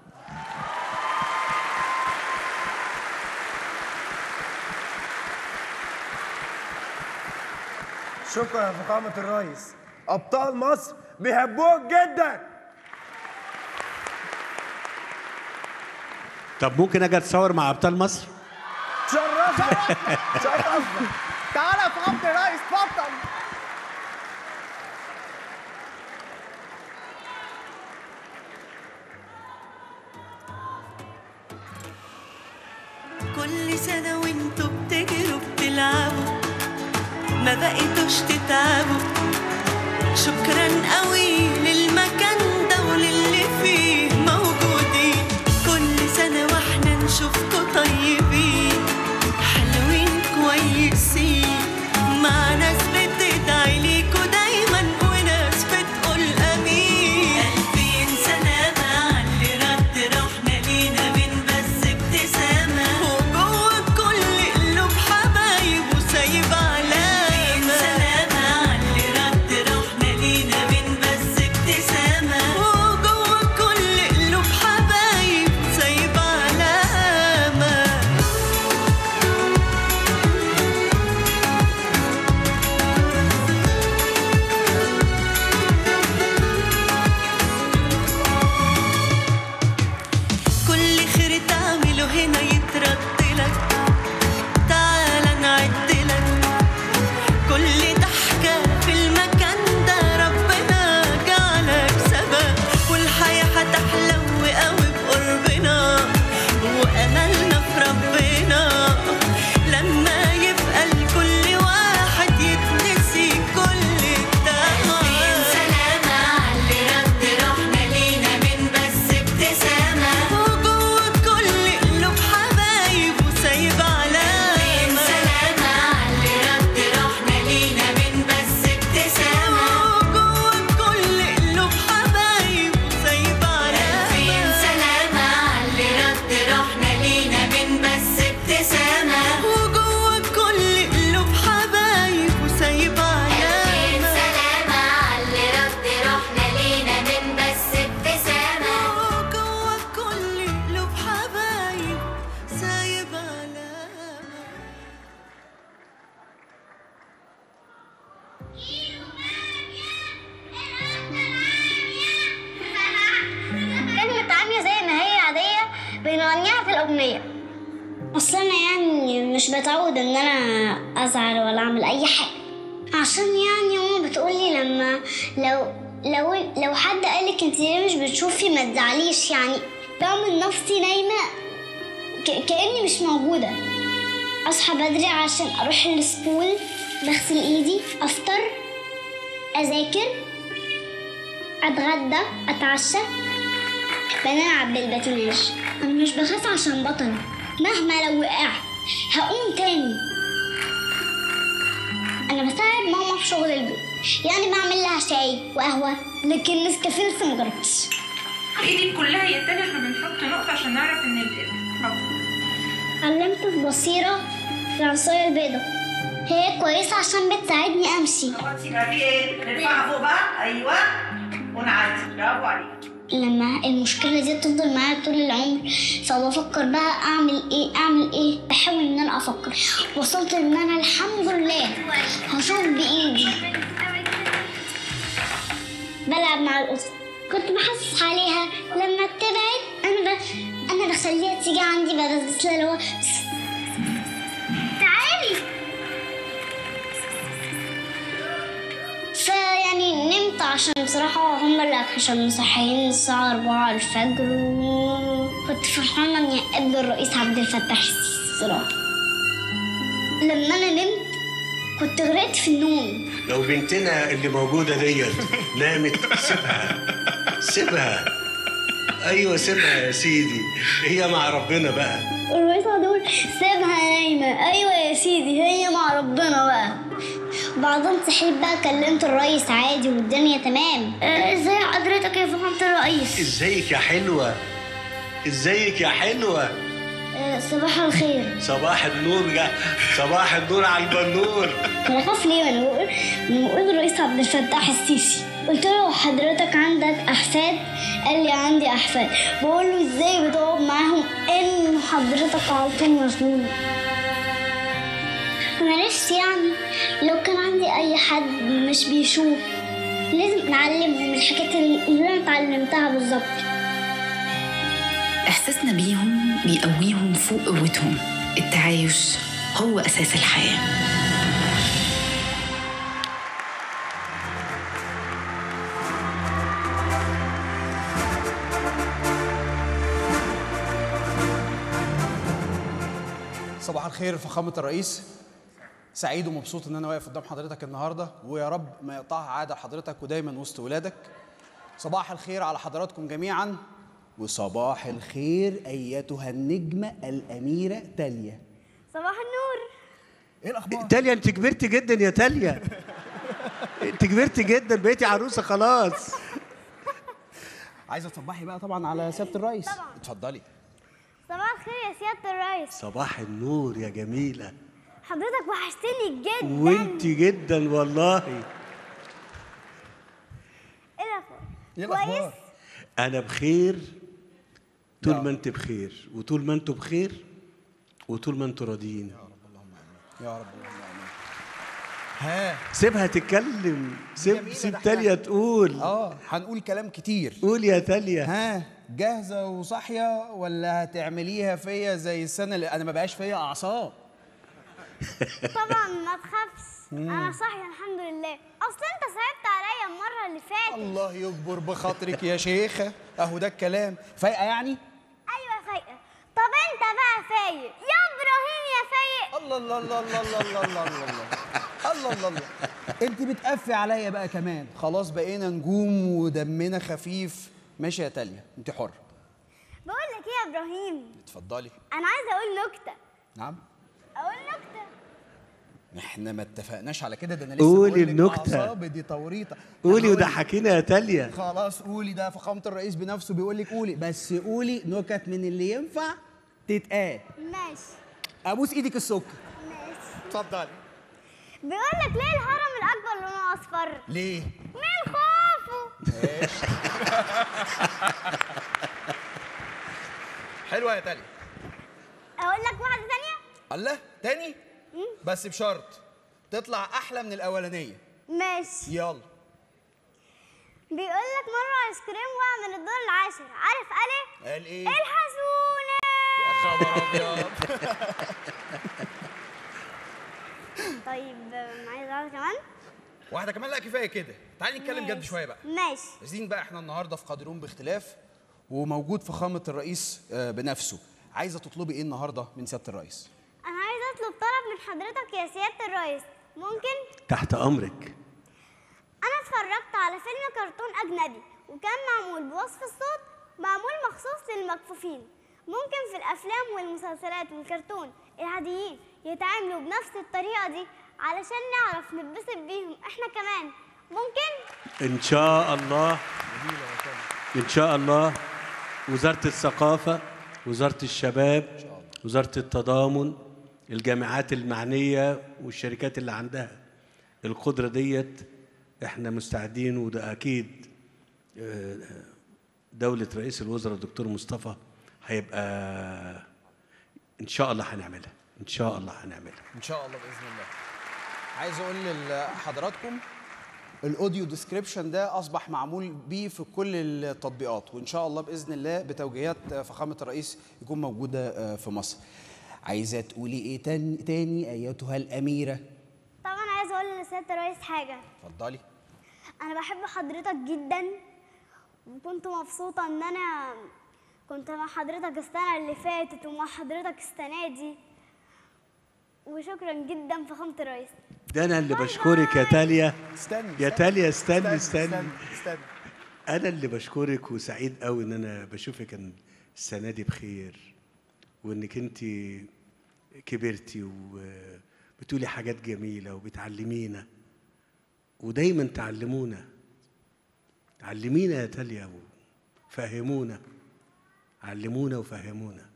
شكرا يا فخامة الرئيس أبطال مصر بيحبوك جدا طب ممكن اجي اتصور مع ابطال مصر شرفنا شرفنا تعالى يا فخامة الرئيس اتفضل كل سنة وانتوا بتجروا بتلعبوا ما بقيتوش تتعبوا شكرا قوي للمكان ده وللي فيه موجودين كل سنة واحنا نشوفكوا طيبين حلوين كويسين مع ناس بتدعي ليكوا دايما وناس بتقول امين ألفين سلامة على اللي رد روحنا لينا من بس ابتسامة وجوه كل قلوب حبايب وسايب علامة سلامة على اللي رد روحنا لينا من بس ابتسامة وجوه كل قلوب حبايب سايب علامة كل خير تعمله هنا يترد لك تعال نعد لك كل ضحكة في المكان ده ربنا جعلك سبب والحياة هتحلو قوي بقربنا وأملنا في ربنا لما يبقى لكل واحد يتنسي كل الدمع سلامة على اللي رد روحنا لينا من بس ابتسامة وجوه كل قلوب حبايب وسايب علامة سلامة على اللي رد روحنا لينا من بس ابتسامة وجوه كل قلوب حبايب وسايب علامة سلامة على اللي رد روحنا لينا من بس ابتسامة وجوه كل قلوب حبايب وسايب علامة سلامة على اللي رد روحنا لينا من بس ابتسامة وجوه كل قلوب حبايب سايب علامة كلمة عامية زي ما هي عادية بنغنيها في الأغنية أصل أنا يعني مش بتعود إن أنا أزعل ولا أعمل أي حاجة عشان يعني ماما بتقولي لما لو لو لو حد قالك انت ليه مش بتشوفي ما تزعليش يعني بعمل نفسي نايمة ك- كأني مش موجودة أصحى بدري عشان أروح السكول بغسل إيدي أفطر أذاكر أتغدى أتعشى بنلعب بالباتيناج أنا مش بخاف عشان بطل مهما لو وقعت هقوم تاني أنا بساعد ماما في شغل البيت يعني بعمل لها شاي وقهوة لكن نسكافيه لسه ما جربتش ايدك كلها يا تاني احنا بنحط نقطة عشان نعرف ان ال- ال- على في بصيرة في العصاية البيضاء هي كويسة عشان بتساعدني أمشي نرفعها فوق بقى ايوه ونعدي برافو عليك لما المشكلة دي تفضل معايا طول العمر فبفكر بقى أعمل إيه أعمل إيه بحاول إن أنا أفكر وصلت إن أنا الحمد لله هشوف بإيدي بلعب مع القطط كنت بحسس عليها لما بتبعد أنا ب... أنا بخليها تيجي عندي بس اللي هو تعالي فيعني نمت عشان بصراحة هم اللي كانوا مصحيين الساعة 4 الفجر وكنت فرحانة إني أقابل الرئيس عبد الفتاح السيسي بصراحة لما أنا نمت كنت غرقت في النوم لو بنتنا اللي موجودة ديت نامت سيبها سيبها أيوة سيبها يا سيدي هي مع ربنا بقى الرئيس قعد يقول سيبها نايمة أيوة يا سيدي هي مع ربنا بقى بعدين صحيت بقى كلمت الرئيس عادي والدنيا تمام آه، ازاي حضرتك يا فخامة الرئيس ازيك يا حلوة ازيك يا حلوة آه، صباح الخير صباح النور يا صباح النور على البنور انا خاف ليه وانا بقول لما بقول الرئيس عبد الفتاح السيسي قلت له حضرتك عندك احفاد قال لي عندي احفاد بقول له ازاي بتقعد معاهم ان حضرتك على طول مجنون انا نفسي يعني لو كان عندي اي حد مش بيشوف لازم نعلمهم الحاجات اللي انا اتعلمتها بالظبط إحساسنا بيهم بيقويهم فوق قوتهم التعايش هو أساس الحياة صباح الخير فخامة الرئيس سعيد ومبسوط ان انا واقف قدام حضرتك النهارده ويا رب ما يقطعها عاده لحضرتك ودايما وسط ولادك صباح الخير على حضراتكم جميعا وصباح الخير ايتها النجمه الاميره تاليا صباح النور ايه الاخبار تاليا انت كبرت جدا يا تاليا انت كبرت جدا بقيتي عروسة خلاص عايزه تصبحي بقى طبعا على سياده الرئيس طبعا. اتفضلي صباح الخير يا سيادة الرئيس صباح النور يا جميلة حضرتك وحشتني جدا وانت جدا والله ايه الاخبار ايه الاخبار انا بخير طول ما انت بخير وطول ما انتوا بخير وطول ما انتوا راضيين يا رب اللهم امين ها سيبها تتكلم سيب جميلة سيب ده إحنا- تاليا تقول اه هنقول كلام كتير قول يا تاليا ها جاهزه وصاحيه ولا هتعمليها فيا زي السنه اللي انا ما بقاش فيا اعصاب طبعا ما تخافش مم. انا صاحيه الحمد لله اصل انت صعبت عليا المره اللي فاتت الله يكبر بخاطرك يا شيخه اهو ده الكلام فايقه يعني ايوه فايقه طب انت بقى فايق يا ابراهيم يا فايق الله الله الله الله الله الله الله الله الله الله الله انت بتقفي عليا بقى كمان خلاص بقينا نجوم ودمنا خفيف ماشي يا تاليا انت حر بقول لك ايه يا ابراهيم اتفضلي انا عايزه اقول نكته نعم اقول نكته احنا ما اتفقناش على كده ده انا لسه قولي بقول لك النكتة. أعصابي دي توريطه قولي هقول لك. وضحكينا يا تاليا خلاص قولي ده فخامه الرئيس بنفسه بيقول لك قولي بس قولي نكت من اللي ينفع تتقال ماشي ابوس ايدك السكر ماشي اتفضلي بيقول لك ليه الهرم الاكبر لونه اصفر ليه من خوفه حلوه يا تاليا اقول لك واحده ثانيه الله تاني بس بشرط تطلع احلى من الاولانيه ماشي يلا بيقول لك مره ايس كريم وقع من الدور العاشر عارف قال ايه قال ايه الحسونه خبر ابيض طيب معايا زعل كمان واحده كمان لا كفايه كده تعالي نتكلم جد شويه بقى ماشي عايزين بقى احنا النهارده في قادرون باختلاف وموجود فخامه الرئيس آه، بنفسه عايزه تطلبي ايه النهارده من سياده الرئيس انا عايزه اطلب طلب من حضرتك يا سياده الرئيس ممكن تحت امرك انا اتفرجت على فيلم كرتون اجنبي وكان معمول بوصف الصوت معمول مخصوص للمكفوفين ممكن في الافلام والمسلسلات والكرتون العاديين يتعاملوا بنفس الطريقه دي علشان نعرف نتبسط بيهم احنا كمان ممكن ان شاء الله ان شاء الله وزاره الثقافه وزاره الشباب وزاره التضامن الجامعات المعنيه والشركات اللي عندها القدره ديت احنا مستعدين وده اكيد آه، دوله رئيس الوزراء الدكتور مصطفى هيبقى ان شاء الله هنعملها ان شاء الله هنعملها ان شاء الله باذن الله عايز اقول لحضراتكم الاوديو ديسكريبشن ده اصبح معمول بيه في كل التطبيقات وان شاء الله باذن الله بتوجيهات فخامه الرئيس يكون موجوده في مصر عايزه تقولي ايه تاني, تاني ايتها الاميره طبعا عايز اقول لسياده الرئيس حاجه اتفضلي انا بحب حضرتك جدا وكنت مبسوطه ان انا كنت مع حضرتك السنه اللي فاتت ومع حضرتك السنه دي وشكرا جدا فخامه الرئيس ده انا اللي بشكرك يا تاليا استني يا تاليا استني استني استني, استني. انا اللي بشكرك وسعيد قوي ان انا بشوفك إن السنه دي بخير وانك انت كبرتي وبتقولي حاجات جميله وبتعلمينا ودايما تعلمونا علمينا يا تاليا وفهمونا علمونا وفهمونا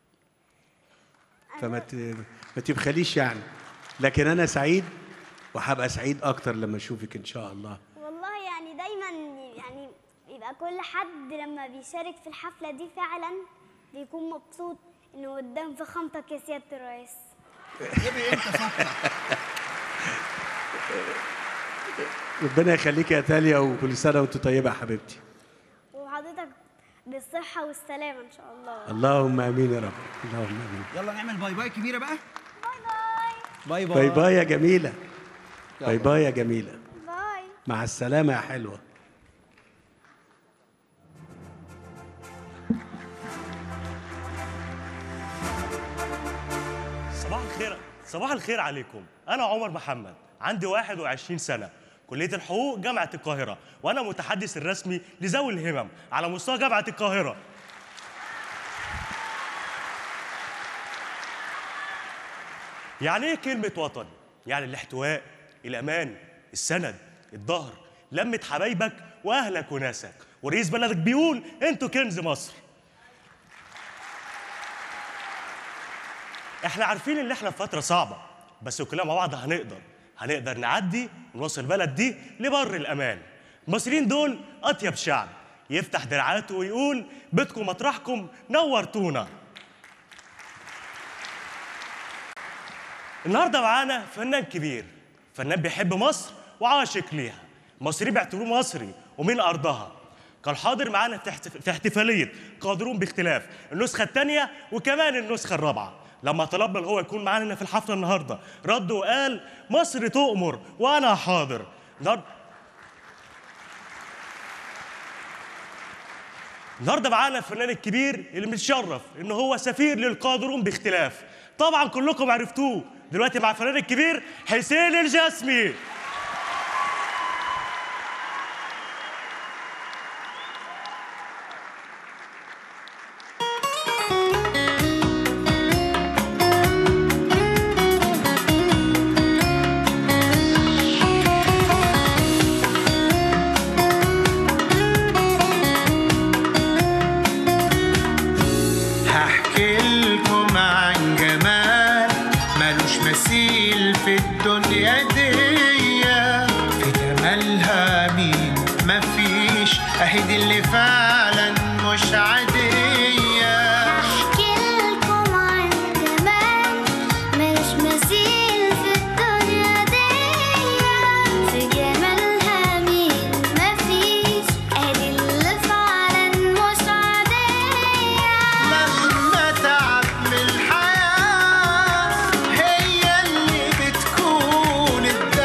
فما ت- ما تبخليش يعني لكن انا سعيد وهبقى سعيد اكتر لما اشوفك ان شاء الله والله يعني دايما يعني يبقى كل حد لما بيشارك في الحفله دي فعلا بيكون مبسوط انه قدام فخامتك يا سياده الرئيس ربنا يخليك يا تاليا وكل سنه وانت طيبه يا حبيبتي وحضرتك بالصحه والسلامه ان شاء الله اللهم امين يا رب اللهم امين يلا نعمل باي باي كبيره بقى باي باي باي يا جميله باي يلا. باي يا جميله باي مع السلامه يا حلوه صباح الخير صباح الخير عليكم انا عمر محمد عندي 21 سنه كليه الحقوق جامعه القاهره وانا متحدث الرسمي لذوي الهمم على مستوى جامعه القاهره يعني ايه كلمه وطن يعني الاحتواء الامان السند الظهر لمه حبايبك واهلك وناسك ورئيس بلدك بيقول انتوا كنز مصر احنا عارفين ان احنا في فتره صعبه بس كلنا مع بعض هنقدر هنقدر نعدي ونوصل البلد دي لبر الامان المصريين دول اطيب شعب يفتح دراعاته ويقول بيتكم مطرحكم نورتونا النهارده معانا فنان كبير فنان بيحب مصر وعاشق ليها المصريين بيعتبروه مصري ومن ارضها كان حاضر معانا في احتف- في احتفاليه قادرون باختلاف النسخه الثانيه وكمان النسخه الرابعه لما طلبنا ان هو يكون معانا هنا في الحفله النهارده رد وقال مصر تؤمر وانا حاضر النهارده النهارده معانا الفنان الكبير اللي متشرف ان هو سفير للقادرون باختلاف طبعا كلكم عرفتوه دلوقتي مع الفنان الكبير حسين الجسمي هحكي لكم عن جمال ملوش مثيل في الدنيا دي في جمالها مين مفيش اهي دي اللي فعلا مش عادية احكي لكم عن جمال ملوش مثيل في الدنيا دي في جمالها مين مفيش ادي اللي فعلا مش عادية مهما تعب من الحياة هي اللي بتكون الدواء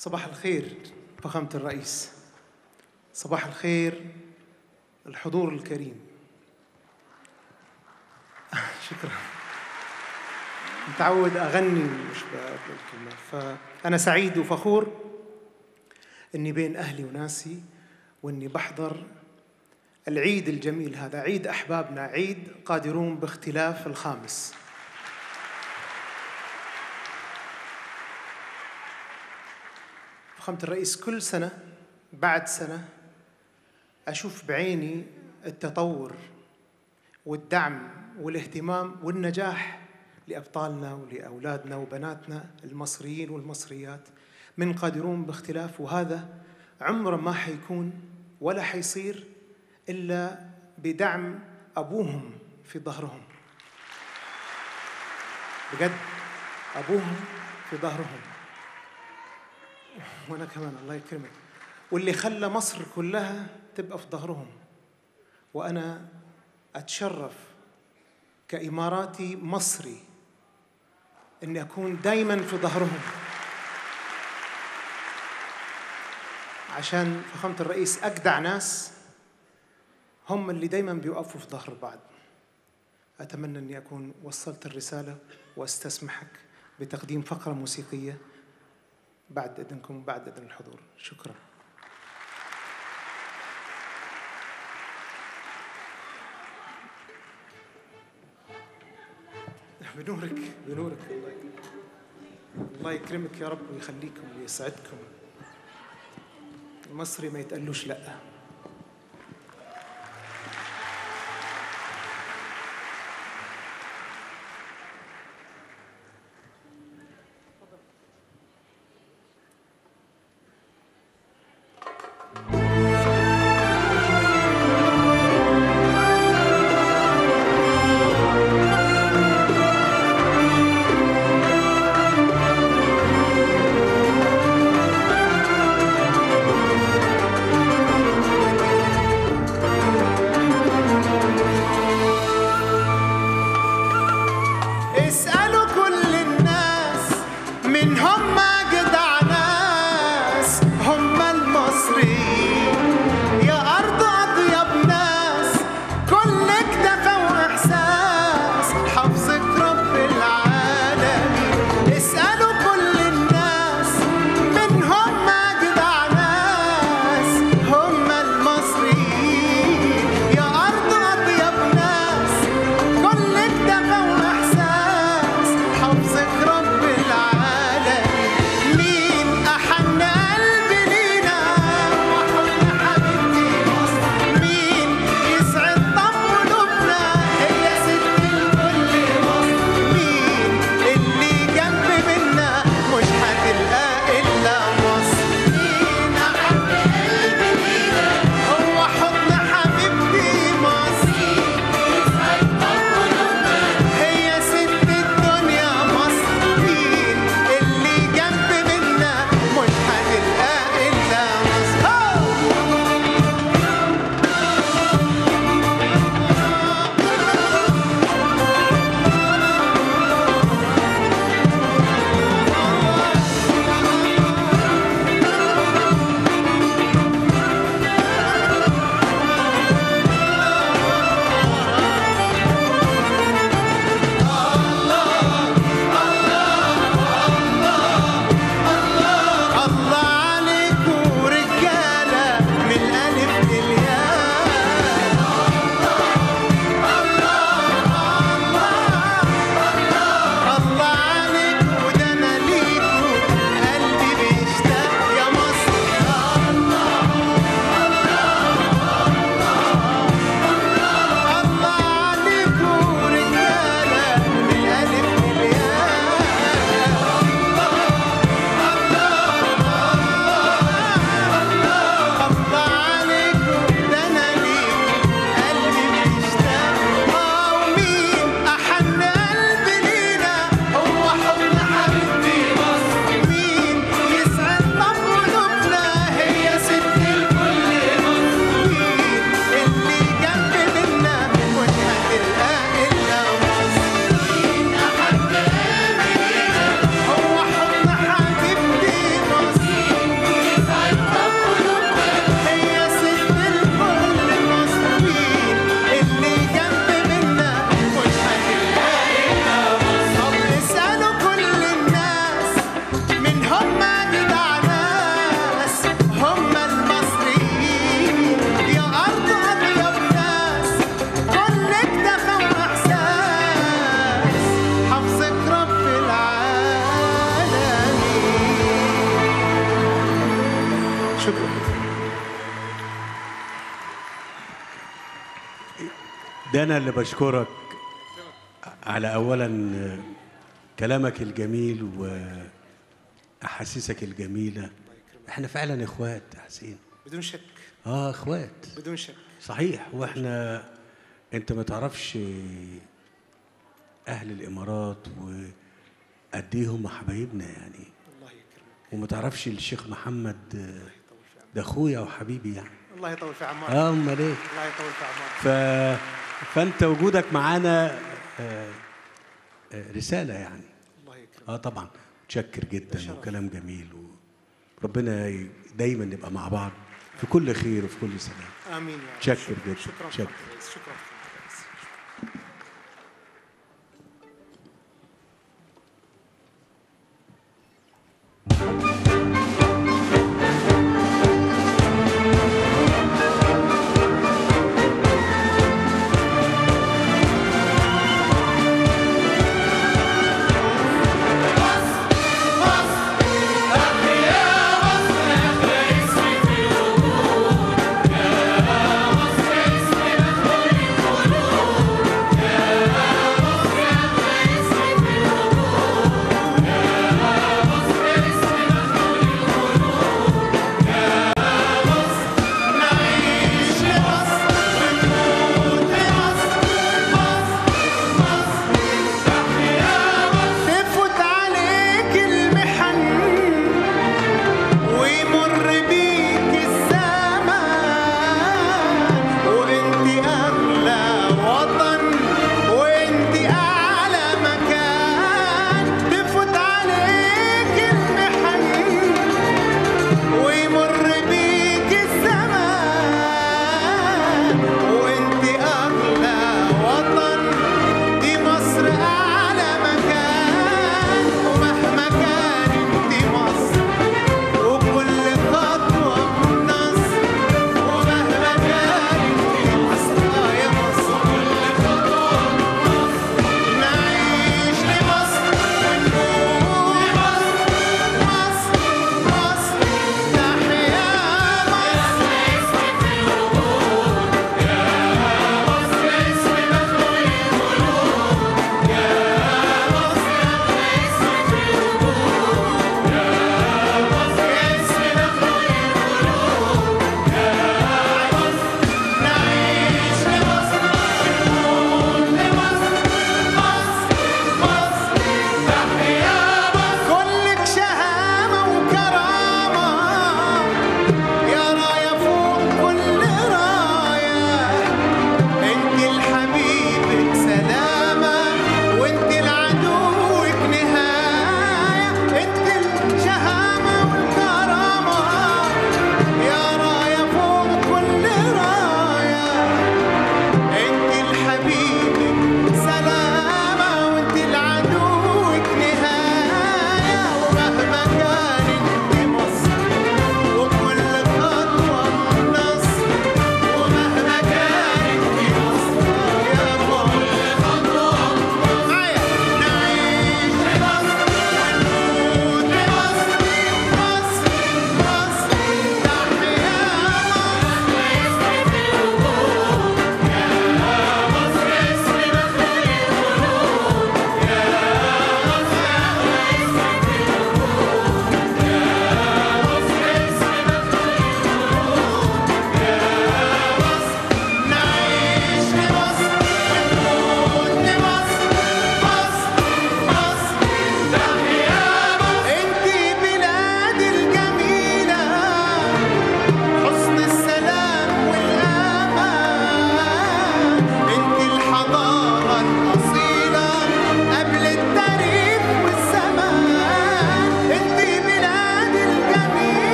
صباح الخير فخامة الرئيس صباح الخير الحضور الكريم شكرا متعود أغني مش بقول كلمة فأنا سعيد وفخور إني بين أهلي وناسي وإني بحضر العيد الجميل هذا عيد أحبابنا عيد قادرون باختلاف الخامس فخامة الرئيس كل سنة بعد سنة أشوف بعيني التطور والدعم والاهتمام والنجاح لأبطالنا ولأولادنا وبناتنا المصريين والمصريات من قادرون باختلاف وهذا عمره ما حيكون ولا حيصير إلا بدعم أبوهم في ظهرهم بجد أبوهم في ظهرهم وأنا كمان الله يكرمك واللي خلى مصر كلها تبقى في ظهرهم وأنا أتشرف كإماراتي مصري إني أكون دايما في ظهرهم عشان فخامة الرئيس أجدع ناس هم اللي دايما بيوقفوا في ظهر بعض أتمنى أني أكون وصلت الرسالة وأستسمحك بتقديم فقرة موسيقية بعد إذنكم وبعد إذن الحضور شكرا بنورك بنورك الله يكرمك الله يكرمك يا رب ويخليكم ويسعدكم المصري ما يتقلوش لأ Thank ده انا اللي بشكرك على اولا كلامك الجميل واحاسيسك الجميله احنا فعلا اخوات يا حسين بدون شك اه اخوات بدون شك صحيح واحنا انت ما تعرفش اهل الامارات وقد ايه هم حبايبنا يعني وما تعرفش الشيخ محمد ده اخويا وحبيبي يعني الله يطول في عمارك اه امال ايه الله يطول في عمارك ف... فانت وجودك معانا آه، آه، رساله يعني الله يكرمك اه طبعا متشكر جدا وكلام جميل وربنا ي- دايما نبقى مع بعض في كل خير وفي كل سلام امين يا رب متشكر جدا شكرا متشكر فخامة الرئيس شكرا فخامة الرئيس اسمك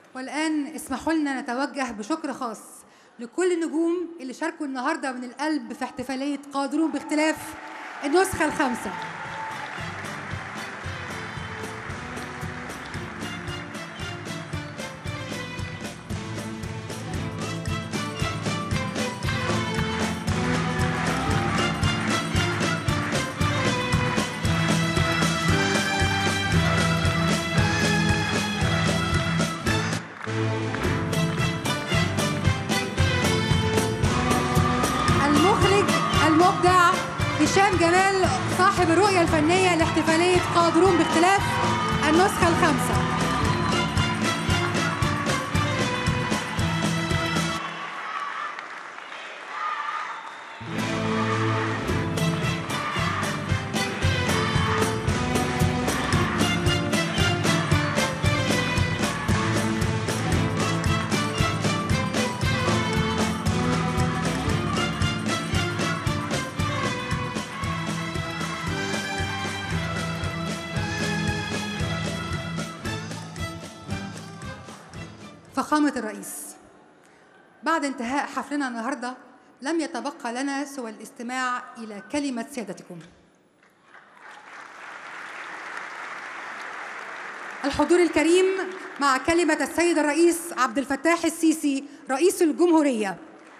والآن اسمحوا لنا نتوجه بشكر خاص لكل النجوم اللي شاركوا النهارده من القلب في احتفالية قادرون باختلاف النسخة الخامسة المخرج المبدع هشام جلال صاحب الرؤية الفنية لاحتفالية قادرون باختلاف النسخة الخامسة فخامة الرئيس بعد انتهاء حفلنا النهاردة لم يتبقى لنا سوى الاستماع إلى كلمة سيادتكم الحضور الكريم مع كلمة السيد الرئيس عبد الفتاح السيسي رئيس الجمهورية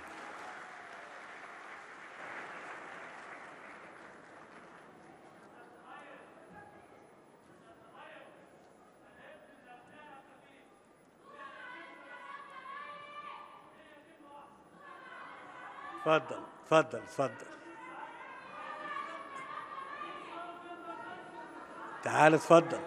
اتفضل اتفضل اتفضل تعال اتفضل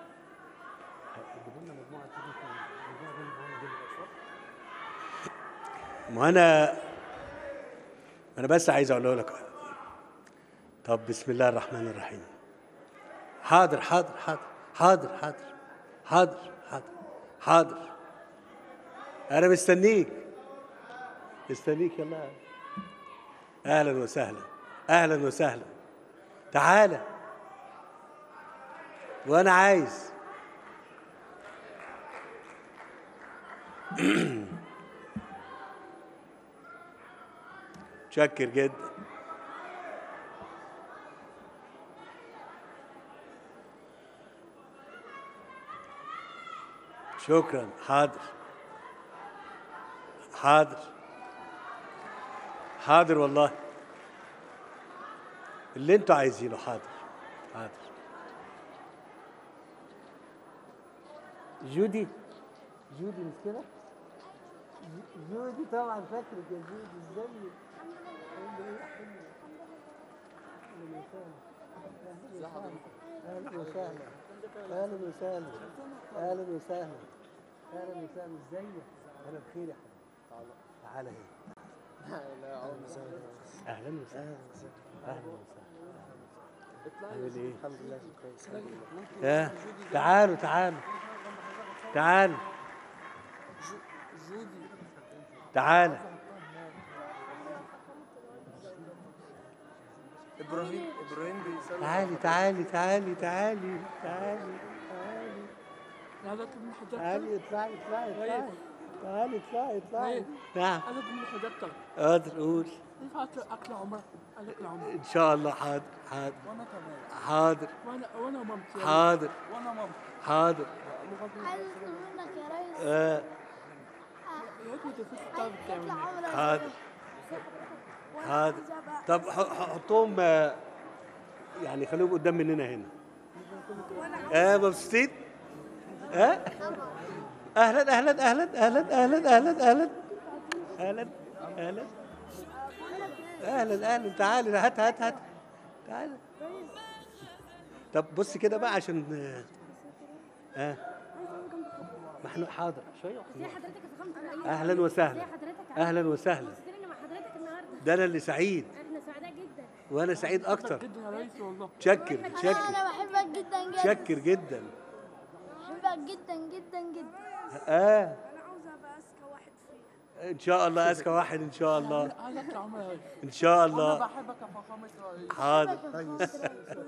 ما انا انا بس عايز اقول لك طب بسم الله الرحمن الرحيم حاضر حاضر حاضر حاضر حاضر حاضر حاضر حاضر انا مستنيك مستنيك يلا اهلا وسهلا اهلا وسهلا تعالى وانا عايز متشكر جدا شكرا حاضر حاضر حاضر والله اللي انتوا عايزينه حاضر حاضر جودي جودي مش كده؟ جودي طبعا فاكرك يا جودي ازيك؟ اهلا وسهلا اهلا وسهلا اهلا وسهلا اهلا وسهلا ازيك؟ انا بخير يا حبيبي تعالى هنا اهلا وسهلا اهلا وسهلا عامل ايه؟ الحمد لله كويس يا تعالوا تعالوا تعالوا تعالى ابراهيم ابراهيم بيسلم تعالي تعالي تعالي تعالي تعالي تعالي هذاك من حضرتك تعالي اطلعي اطلعي اطلعي تعالي اطلعي اطلعي نعم هذاك من حضرتك قادر قول كيف اكل عمر اكل عمر ان شاء الله حاضر حاضر وانا كمان حاضر وانا وانا مامتي حاضر. وانا مامتي حاضر عايز منك يا ريس آه. يا ريت ما تنساش الطلب بتاعي حاضر حاضر طب ح- ح- حطهم آه، يعني خليهم قدام مننا هنا اه مبسوطين؟ اه اهلا اهلا اهلا اهلا اهلا اهلا اهلا اهلا اهلا اهلا اهلا تعالي هات هات هات تعالى طب بص كده بقى عشان اه آه. ما احنا حاضر شويه ازي حضرتك يا فخامة الرئيس اهلا وسهلا ازي حضرتك عامل اهلا إيه؟ وسهلا مبسوطين مع حضرتك النهارده ده انا اللي سعيد احنا سعداء جدا وانا سعيد اكتر جدا يا ريس والله شكر شكر انا بحبك جدا جدا شكر جدا بحبك جدا جدا جدا اه انا عاوزه ابقى اذكى واحد فيها ان شاء الله اذكى واحد ان شاء الله هذاك يا عمر يا ريس ان شاء انا الله بحبك يا فخامة الرئيس حاضر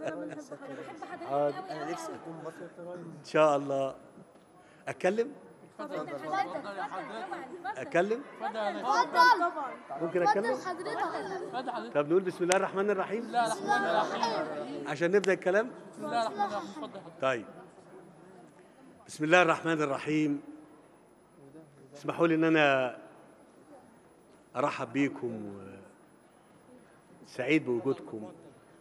حاضر انا ان شاء الله اتكلم اتكلم اتفضل ممكن اتكلم اتفضل حضرتك طب نقول بسم الله الرحمن الرحيم بسم الله الرحمن الرحيم عشان نبدا الكلام بسم الله الرحمن الرحيم اتفضل طيب بسم الله الرحمن الرحيم اسمحوا لي ان انا ارحب بيكم سعيد بوجودكم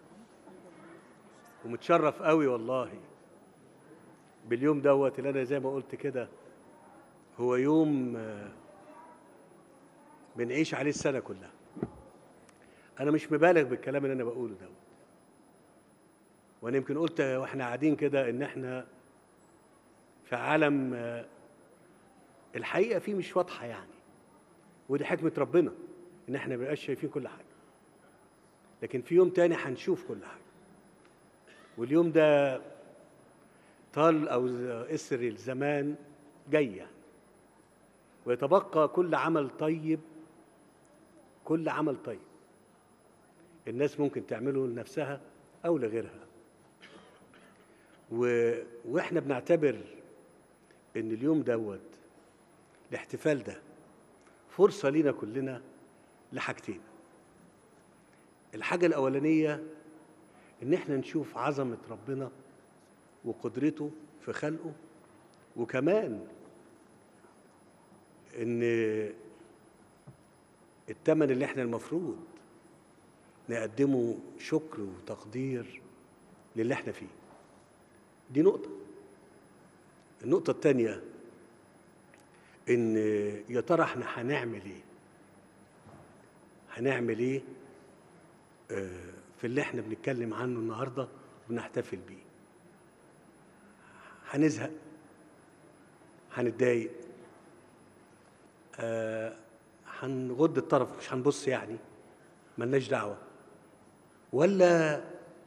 ومتشرف قوي والله باليوم دوت اللي انا زي ما قلت كده هو يوم آه، بنعيش عليه السنه كلها انا مش مبالغ بالكلام اللي انا بقوله دوت وانا يمكن قلت واحنا قاعدين كده ان احنا في عالم آه، الحقيقه فيه مش واضحه يعني ودي حكمه ربنا ان احنا ما بنبقاش شايفين كل حاجه لكن في يوم تاني هنشوف كل حاجه واليوم ده طال او اسر الزمان جاي يعني ويتبقى كل عمل طيب كل عمل طيب الناس ممكن تعمله لنفسها او لغيرها و... واحنا بنعتبر ان اليوم دوت الاحتفال ده فرصه لينا كلنا لحاجتين الحاجه الاولانيه ان احنا نشوف عظمه ربنا وقدرته في خلقه وكمان ان الثمن اللي احنا المفروض نقدمه شكر وتقدير للي احنا فيه دي نقطة النقطة الثانية إن يا ترى احنا هنعمل إيه؟ هنعمل إيه آه، في اللي احنا بنتكلم عنه النهاردة وبنحتفل بيه؟ هنزهق هنتضايق آه، هنغض الطرف مش هنبص يعني ملناش دعوة ولا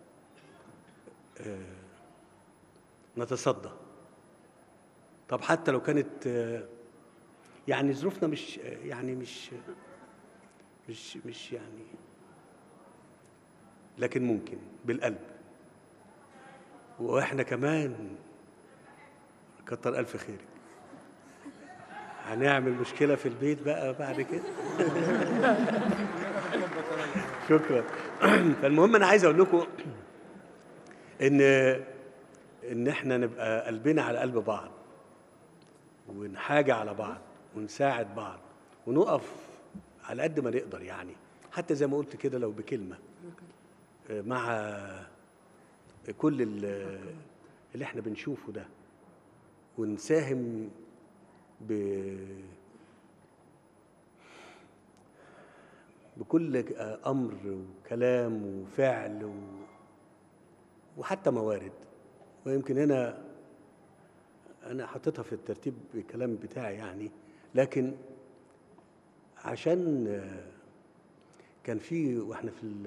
آه، نتصدى طب حتى لو كانت آه، يعني ظروفنا مش آه، يعني مش مش مش يعني لكن ممكن بالقلب واحنا كمان كتر الف خيرك هنعمل مشكله في البيت بقى بعد كده شكرا فالمهم انا عايز اقول لكم ان ان احنا نبقى قلبنا على قلب بعض ونحاجة على بعض ونساعد بعض ونقف على قد ما نقدر يعني حتى زي ما قلت كده لو بكلمة آه، مع كل ال- اللي احنا بنشوفه ده ونساهم ب بكل آه، امر وكلام وفعل و... وحتى موارد ويمكن هنا انا حاططها في الترتيب الكلام بتاعي يعني لكن عشان آه، كان في واحنا في ال-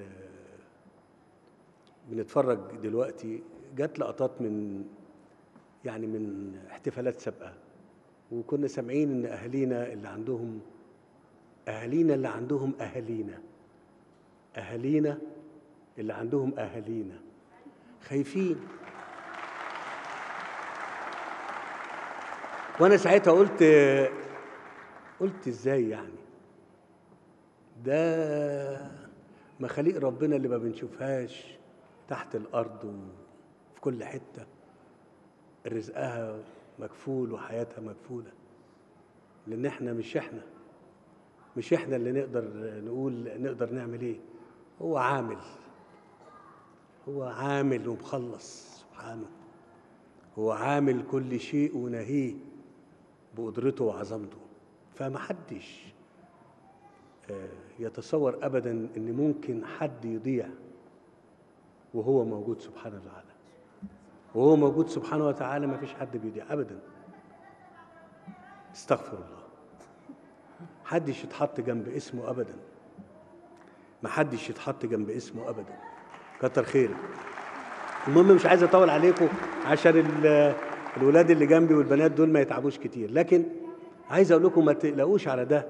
بنتفرج دلوقتي جت لقطات من يعني من احتفالات سابقه وكنا سامعين ان اهالينا اللي عندهم اهالينا اللي عندهم اهالينا اهالينا اللي عندهم اهالينا خايفين وانا ساعتها قلت قلت ازاي يعني ده مخاليق ربنا اللي ما بنشوفهاش تحت الارض وفي كل حته رزقها مكفول وحياتها مكفوله لان احنا مش احنا مش احنا اللي نقدر نقول نقدر نعمل ايه هو عامل هو عامل ومخلص سبحانه هو عامل كل شيء ونهيه بقدرته وعظمته فمحدش آه، يتصور ابدا ان ممكن حد يضيع وهو موجود سبحانه وتعالى وهو موجود سبحانه وتعالى ما فيش حد بيضيع ابدا استغفر الله حدش يتحط جنب اسمه ابدا ما حدش يتحط جنب اسمه ابدا كتر خيرك المهم مش عايز اطول عليكم عشان ال- الولاد اللي جنبي والبنات دول ما يتعبوش كتير لكن عايز اقول لكم ما تقلقوش على ده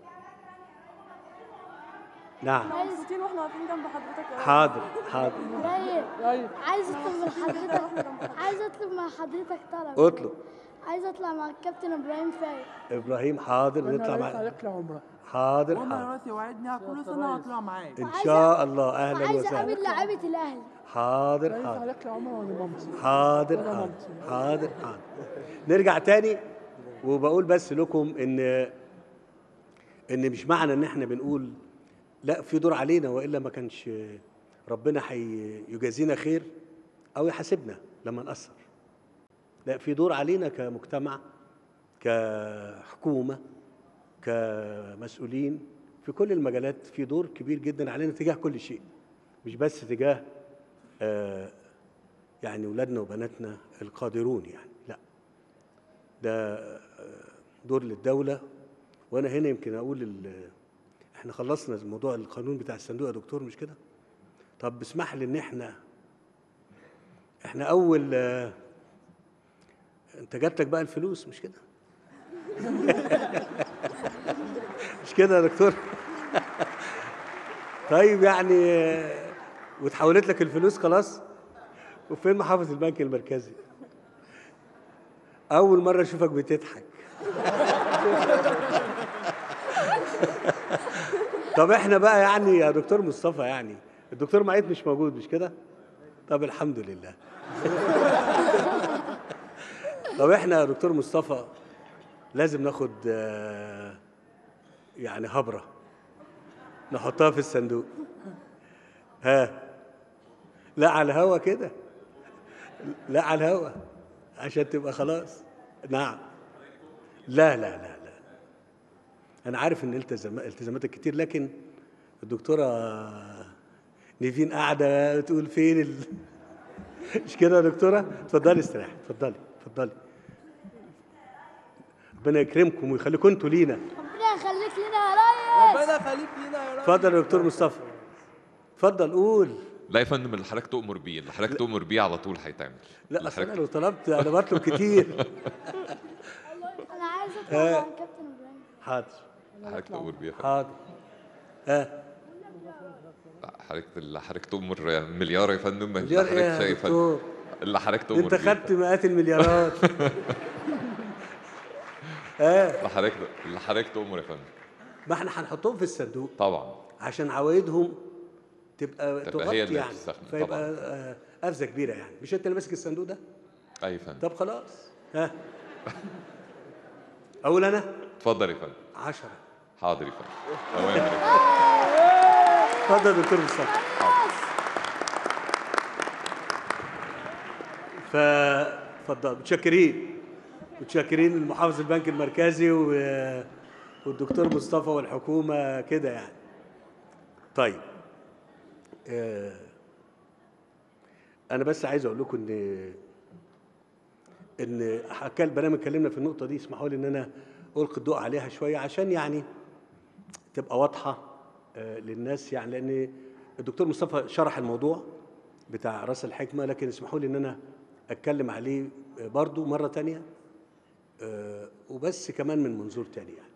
نعم مبسوطين واحنا واقفين جنب حضرتك يا حاضر حاضر رايق عايز اطلب من حضرتك عايز اطلب مع حضرتك طلب اطلب عايز اطلع مع الكابتن ابراهيم فايق ابراهيم حاضر وانا نطلع رايح مع عليك لعمره حاضر وانا حاضر دلوقتي وعدني كل سنه هطلع معاك ان شاء الله اهلا وعايز وسهلا اقابل لعيبه الاهلي حاضر رايح حاضر عليك لعمره وانا مامتي حاضر وأنا حاضر مامتي. حاضر حاضر نرجع تاني وبقول بس لكم ان ان مش معنى ان احنا بنقول لا في دور علينا والا ما كانش ربنا هيجازينا خير او يحاسبنا لما نقصر لا في دور علينا كمجتمع كحكومه كمسؤولين في كل المجالات في دور كبير جدا علينا تجاه كل شيء مش بس تجاه آه يعني ولادنا وبناتنا القادرون يعني لا ده آه، دور للدولة وأنا هنا يمكن أقول ال- إحنا خلصنا موضوع القانون بتاع الصندوق يا دكتور مش كده؟ طب اسمح لي إن إحنا إحنا أول آه، أنت جات لك بقى الفلوس مش كده؟ مش كده يا دكتور؟ طيب يعني آه، واتحولت لك الفلوس خلاص؟ وفين محافظ البنك المركزي؟ أول مرة أشوفك بتضحك. طب إحنا بقى يعني يا دكتور مصطفى يعني الدكتور معيط مش موجود مش كده؟ طب الحمد لله. طب إحنا يا دكتور مصطفى لازم ناخد آه، يعني هبرة نحطها في الصندوق. ها لا على الهوا كده لا على الهوا عشان تبقى خلاص نعم لا لا لا لا انا عارف ان التزام التزاماتك كتير لكن الدكتوره نيفين قاعده تقول فين ال... مش كده يا دكتوره اتفضلي استريحي اتفضلي اتفضلي ربنا يكرمكم ويخليكم انتوا لينا ربنا يخليك لنا يا ريس ربنا يخليك لينا يا رب اتفضل يا دكتور مصطفى اتفضل قول لا يا فندم اللي حضرتك تؤمر بيه اللي حضرتك تؤمر بيه على طول هيتعمل لا اللي اصل انا حضرتك- لو طلبت انا بطلب كتير انا عايز اطلع آه. مع الكابتن ابراهيم حاضر حضرتك تؤمر بيه يا فندم حاضر ها حضرتك اللي حضرتك تؤمر مليار يا فندم اللي مليار حضرتك ايه يا شايف- دكتور اللي حضرتك تؤمر انت بيه خدت مئات المليارات ها اللي حضرتك اللي حضرتك تؤمر يا فندم ما احنا هنحطهم في الصندوق طبعا عشان عوايدهم تبقى, تبقى تغطي هي اللي يعني بتستخدم فيبقى طبعاً. آه، قفزه كبيره يعني مش انت اللي ماسك الصندوق ده اي يا فندم طب خلاص ها اقول انا اتفضل يا فندم 10 حاضر يا فندم اوامر اتفضل يا دكتور مصطفى فاتفضل متشكرين متشكرين المحافظ البنك المركزي و... والدكتور مصطفى والحكومه كده يعني طيب آه، انا بس عايز اقول لكم ان ان حكى البرنامج اتكلمنا في النقطه دي اسمحوا لي ان انا القي الضوء عليها شويه عشان يعني تبقى واضحه آه، للناس يعني لان الدكتور مصطفى شرح الموضوع بتاع راس الحكمه لكن اسمحوا لي ان انا اتكلم عليه آه، برضو مره تانية آه، وبس كمان من منظور تاني يعني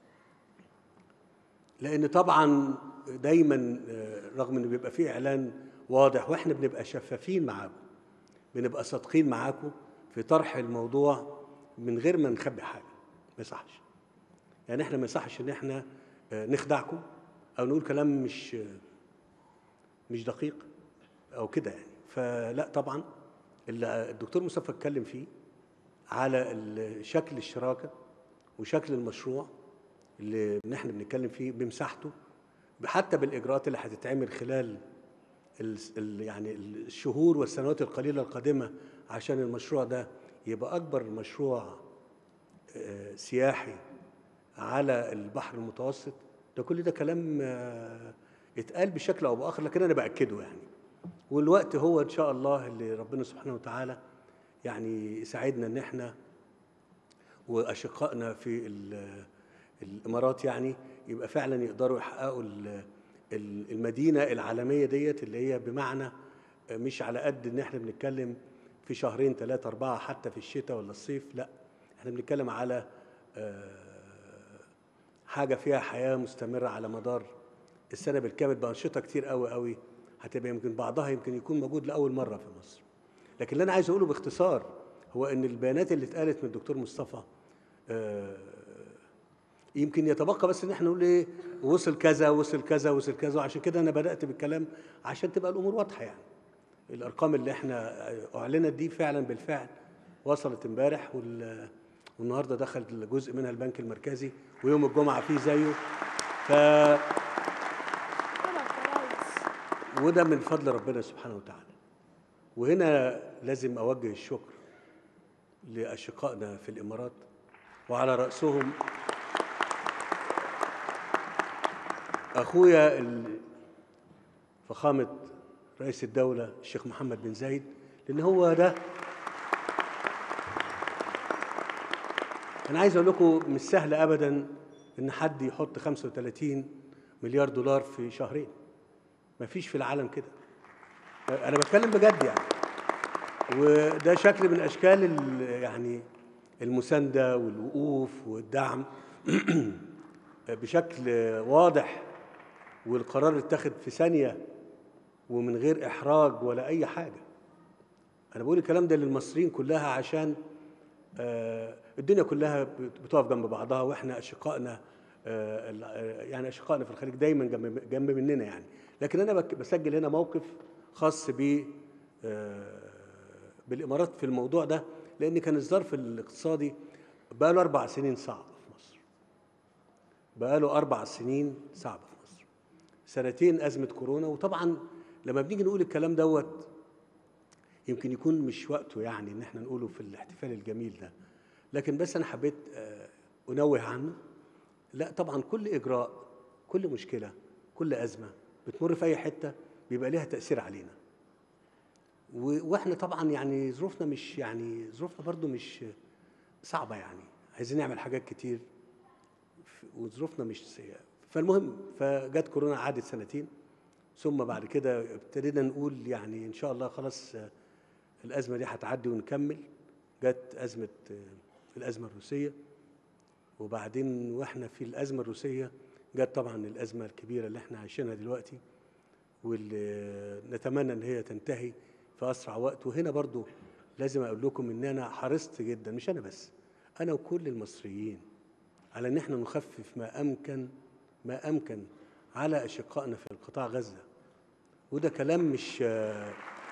لان طبعا دايما آه، رغم ان بيبقى فيه اعلان واضح واحنا بنبقى شفافين معاكم بنبقى صادقين معاكم في طرح الموضوع من غير ما نخبي حاجه ما يصحش يعني احنا ما يصحش ان احنا آه، نخدعكم او نقول كلام مش آه، مش دقيق او كده يعني فلا طبعا اللي الدكتور مصطفى اتكلم فيه على ال- شكل الشراكه وشكل المشروع اللي إن احنا بنتكلم فيه بمساحته حتى بالاجراءات اللي هتتعمل خلال ال ال يعني الشهور والسنوات القليله القادمه عشان المشروع ده يبقى اكبر مشروع آه، سياحي على البحر المتوسط ده كل ده كلام آه، اتقال بشكل او باخر لكن انا باكده يعني والوقت هو ان شاء الله اللي ربنا سبحانه وتعالى يعني يساعدنا ان احنا واشقائنا في ال- الامارات يعني يبقى فعلا يقدروا يحققوا ال- ال- المدينه العالميه ديت اللي هي بمعنى مش على قد ان احنا بنتكلم في شهرين ثلاثه اربعه حتى في الشتاء ولا الصيف لا احنا بنتكلم على آه، حاجه فيها حياه مستمره على مدار السنه بالكامل بانشطه كتير قوي قوي هتبقى يمكن بعضها يمكن يكون موجود لاول مره في مصر لكن اللي انا عايز اقوله باختصار هو ان البيانات اللي اتقالت من الدكتور مصطفى آه، يمكن يتبقى بس ان احنا نقول ايه وصل كذا وصل كذا وصل كذا وعشان كده انا بدات بالكلام عشان تبقى الامور واضحه يعني الارقام اللي احنا اعلنت دي فعلا بالفعل وصلت امبارح وال- والنهارده دخل جزء منها البنك المركزي ويوم الجمعه فيه زيه ف وده من فضل ربنا سبحانه وتعالى وهنا لازم اوجه الشكر لاشقائنا في الامارات وعلى راسهم اخويا ال- فخامه رئيس الدوله الشيخ محمد بن زايد لان هو ده انا عايز اقول لكم مش سهل ابدا ان حد يحط 35 مليار دولار في شهرين مفيش في العالم كده انا بتكلم بجد يعني وده شكل من اشكال ال- يعني المسانده والوقوف والدعم بشكل واضح والقرار اتخذ في ثانيه ومن غير احراج ولا اي حاجه انا بقول الكلام ده للمصريين كلها عشان آه، الدنيا كلها بت- بتقف جنب بعضها واحنا اشقائنا آه، ال- آه، يعني اشقائنا في الخليج دايما جنب جنب مننا يعني لكن انا بك- بسجل هنا موقف خاص ب آه، بالامارات في الموضوع ده لان كان الظرف الاقتصادي بقى له اربع سنين صعب في مصر بقى له اربع سنين صعب في مصر سنتين ازمه كورونا وطبعا لما بنيجي نقول الكلام دوت يمكن يكون مش وقته يعني ان احنا نقوله في الاحتفال الجميل ده لكن بس انا حبيت آه، انوه عنه لا طبعا كل اجراء كل مشكله كل ازمه بتمر في اي حته بيبقى ليها تاثير علينا و- واحنا طبعا يعني ظروفنا مش يعني ظروفنا برضو مش صعبه يعني عايزين نعمل حاجات كتير ف- وظروفنا مش سيئه فالمهم فجت كورونا قعدت سنتين ثم بعد كده ابتدينا نقول يعني ان شاء الله خلاص آه، الازمه دي هتعدي ونكمل جت ازمه آه، الازمه الروسيه وبعدين واحنا في الازمه الروسيه جت طبعا الازمه الكبيره اللي احنا عايشينها دلوقتي واللي نتمنى ان هي تنتهي في اسرع وقت وهنا برضو لازم اقول لكم ان انا حرصت جدا مش انا بس انا وكل المصريين على ان احنا نخفف ما امكن ما امكن على اشقائنا في قطاع غزه وده كلام مش آه،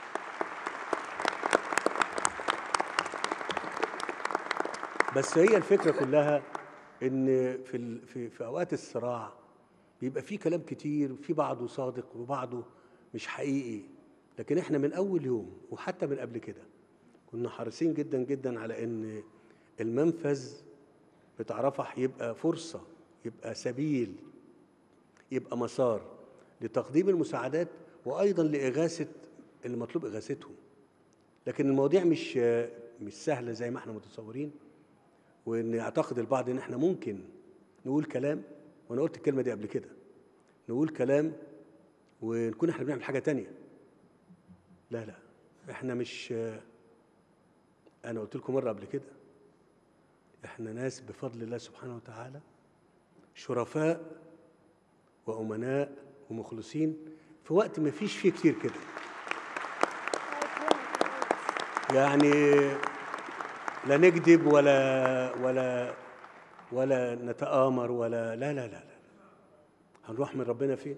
بس هي الفكره كلها ان في ال- في في اوقات الصراع بيبقى في كلام كتير وفي بعضه صادق وبعضه مش حقيقي لكن احنا من اول يوم وحتى من قبل كده كنا حريصين جدا جدا على ان المنفذ بتاع رفح يبقى فرصه يبقى سبيل يبقى مسار لتقديم المساعدات وايضا لاغاثه اللي مطلوب اغاثتهم لكن المواضيع مش مش سهله زي ما احنا متصورين وان يعتقد البعض ان احنا ممكن نقول كلام وانا قلت الكلمه دي قبل كده نقول كلام ونكون احنا بنعمل حاجه تانية لا لا احنا مش انا قلت لكم مره قبل كده احنا ناس بفضل الله سبحانه وتعالى شرفاء وامناء ومخلصين في وقت ما فيش فيه كتير كده يعني لا نكذب ولا ولا ولا نتآمر ولا لا لا لا لا هنروح من ربنا فين؟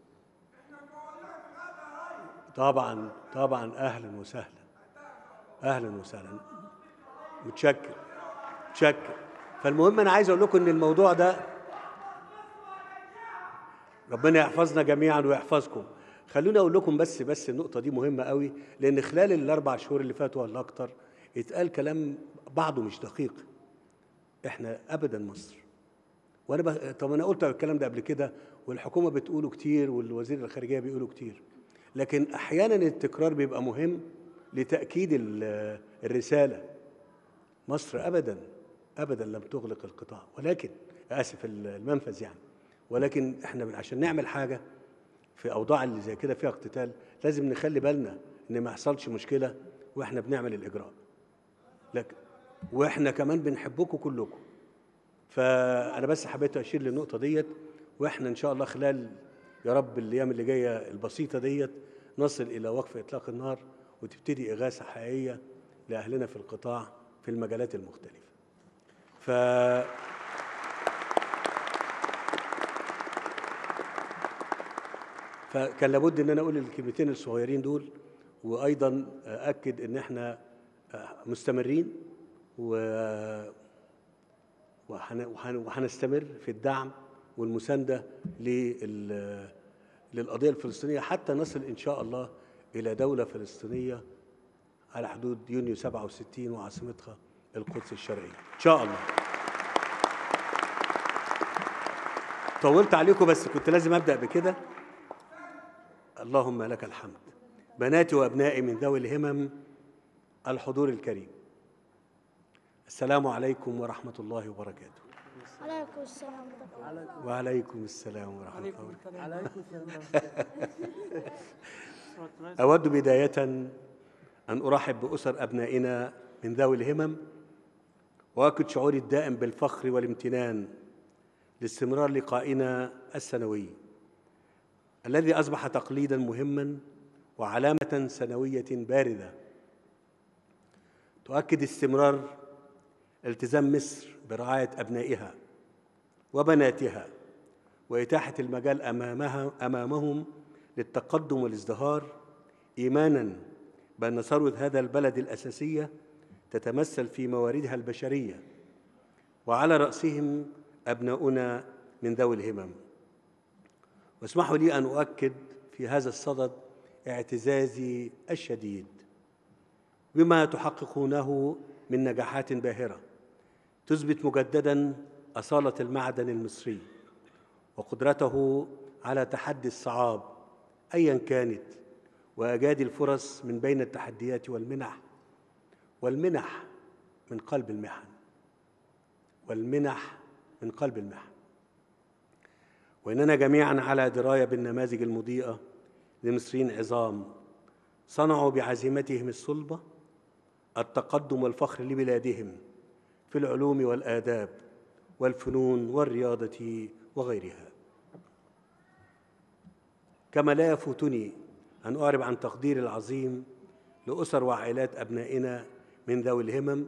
طبعا طبعا اهلا وسهلا اهلا وسهلا متشكر متشكر فالمهم انا عايز اقول لكم ان الموضوع ده ربنا يحفظنا جميعا ويحفظكم خلوني اقول لكم بس بس النقطه دي مهمه قوي لان خلال الاربع شهور اللي فاتوا ولا اكتر اتقال كلام بعضه مش دقيق احنا ابدا مصر وانا ب... طب انا قلت الكلام ده قبل كده والحكومه بتقوله كتير والوزير الخارجيه بيقوله كتير لكن احيانا التكرار بيبقى مهم لتاكيد ال- الرساله مصر ابدا ابدا لم تغلق القطاع ولكن اسف المنفذ يعني ولكن احنا من- عشان نعمل حاجه في اوضاع اللي زي كده فيها اقتتال لازم نخلي بالنا ان ما يحصلش مشكله واحنا بنعمل الاجراء لكن واحنا كمان بنحبكم كلكم فانا بس حبيت اشير للنقطه ديت واحنا ان شاء الله خلال يا رب الايام اللي جايه البسيطه ديت نصل الى وقف اطلاق النار وتبتدي اغاثه حقيقيه لاهلنا في القطاع في المجالات المختلفه ف فكان لابد ان انا اقول الكلمتين الصغيرين دول وايضا اكد ان احنا مستمرين و وهن- وهن- وهنستمر في الدعم والمسانده لل- للقضيه الفلسطينيه حتى نصل ان شاء الله الى دوله فلسطينيه على حدود يونيو 67 وعاصمتها القدس الشرقيه ان شاء الله طولت عليكم بس كنت لازم ابدا بكده اللهم لك الحمد بناتي وابنائي من ذوي الهمم الحضور الكريم السلام عليكم ورحمه الله وبركاته عليكم السلام ورحمة الله وعليكم السلام ورحمه الله وبركاته عليكم السلام أود بداية أن أرحب بأسر أبنائنا من ذوي الهمم وأكد شعوري الدائم بالفخر والامتنان لاستمرار لقائنا السنوي الذي أصبح تقليدا مهما وعلامة سنوية باردة تؤكد استمرار التزام مصر برعاية أبنائها وبناتها وإتاحة المجال أمامها أمامهم للتقدم والازدهار إيمانا بأن ثروة هذا البلد الأساسية تتمثل في مواردها البشرية وعلى رأسهم أبناؤنا من ذوي الهمم واسمحوا لي أن أؤكد في هذا الصدد اعتزازي الشديد بما تحققونه من نجاحات باهرة تثبت مجددا أصالة المعدن المصري وقدرته على تحدي الصعاب ايا كانت وايجاد الفرص من بين التحديات والمنح والمنح من قلب المحن والمنح من قلب المحن واننا جميعا على درايه بالنماذج المضيئه لمصريين عظام صنعوا بعزيمتهم الصلبه التقدم والفخر لبلادهم في العلوم والاداب والفنون والرياضه وغيرها كما لا يفوتني أن أعرب عن تقديري العظيم لأسر وعائلات أبنائنا من ذوي الهمم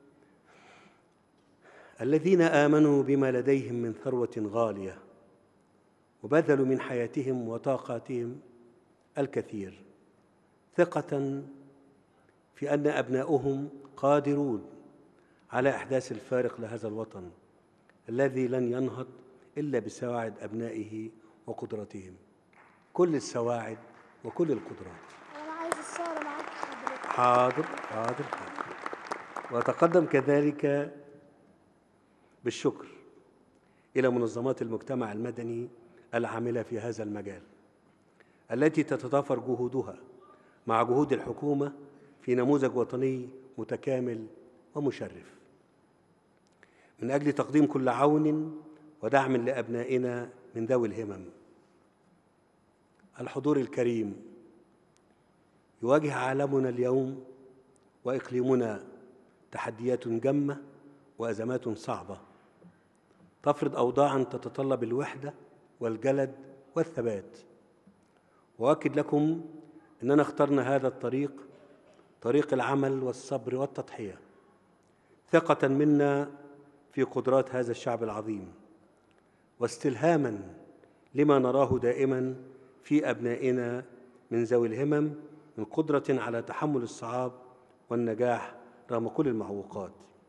الذين آمنوا بما لديهم من ثروة غالية وبذلوا من حياتهم وطاقاتهم الكثير ثقة في أن أبناؤهم قادرون على إحداث الفارق لهذا الوطن الذي لن ينهض إلا بسواعد أبنائه وقدراتهم كل السواعد وكل القدرات أنا عايز الصورة معاك حضرتك حاضر حاضر حاضر وأتقدم كذلك بالشكر إلى منظمات المجتمع المدني العاملة في هذا المجال التي تتضافر جهودها مع جهود الحكومة في نموذج وطني متكامل ومشرف من أجل تقديم كل عون ودعم لأبنائنا من ذوي الهمم الحضور الكريم يواجه عالمنا اليوم واقليمنا تحديات جمه وازمات صعبه تفرض اوضاعا تتطلب الوحده والجلد والثبات واؤكد لكم اننا اخترنا هذا الطريق طريق العمل والصبر والتضحيه ثقه منا في قدرات هذا الشعب العظيم واستلهاما لما نراه دائما في ابنائنا من ذوي الهمم من قدره على تحمل الصعاب والنجاح رغم كل المعوقات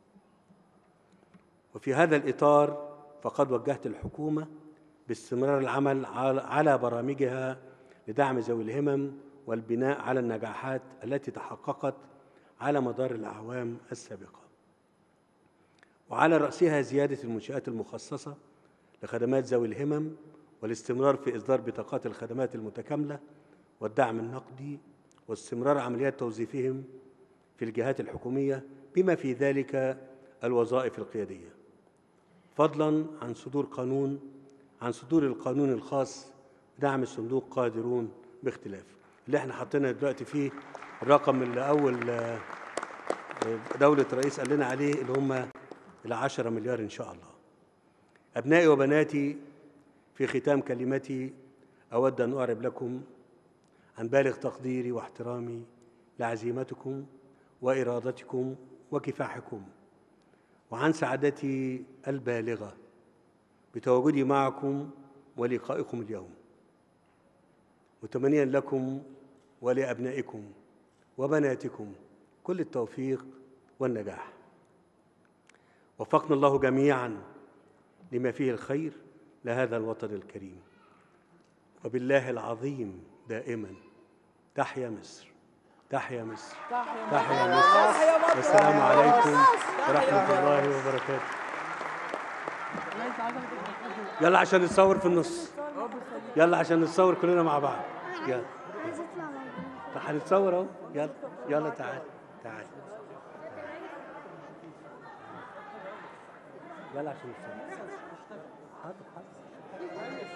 وفي هذا الاطار فقد وجهت الحكومه باستمرار العمل على- على برامجها لدعم ذوي الهمم والبناء على النجاحات التي تحققت على مدار الاعوام السابقه وعلى راسها زياده المنشات المخصصه لخدمات ذوي الهمم والاستمرار في إصدار بطاقات الخدمات المتكاملة والدعم النقدي واستمرار عمليات توظيفهم في الجهات الحكومية بما في ذلك الوظائف القيادية فضلا عن صدور قانون عن صدور القانون الخاص بدعم الصندوق قادرون باختلاف اللي احنا حطينا دلوقتي فيه الرقم اللي أول آه، دولة رئيس قال لنا عليه اللي هم إلى 10 مليار إن شاء الله أبنائي وبناتي في ختام كلمتي أود أن أعرب لكم عن بالغ تقديري واحترامي لعزيمتكم وإرادتكم وكفاحكم وعن سعادتي البالغة بتواجدي معكم ولقائكم اليوم متمنيا لكم ولأبنائكم وبناتكم كل التوفيق والنجاح وفقنا الله جميعا لما فيه الخير لهذا الوطن الكريم وبالله العظيم دائما تحيا مصر تحيا مصر تحيا مصر والسلام عليكم ورحمة الله وبركاته يلا عشان نتصور في النص يلا عشان نتصور كلنا مع بعض يلا طب هنتصور اهو يلا يلا تعال تعال يلا عشان نتصور حاضر حاضر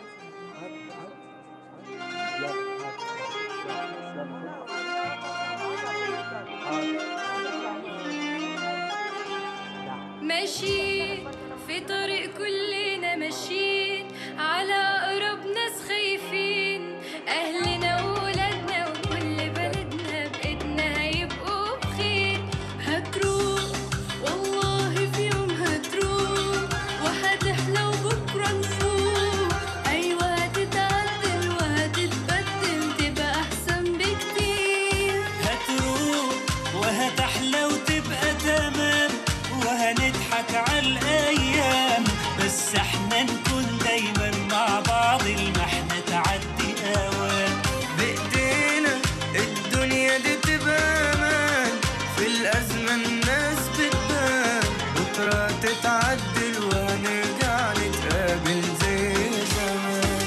ماشيين في طريق كلنا ماشيين على أقرب ناس خايفين أهلنا وولادنا وكل بلدنا بإيدنا هيبقوا بخير هتروح والله في يوم هتروح وهتحلى وبكرة نفوق أيوة هتتعدل وهتتبدل تبقى أحسن بكتير هتروح وهتحلى وتبقى تمام وهنضحك على الأيام بس احنا نكون دايما مع بعض المحنة تعدي أوام بإيدينا الدنيا دي تبقى أمان في الأزمة الناس بتبان بكرة تتعدل وهنرجع نتقابل زي زمان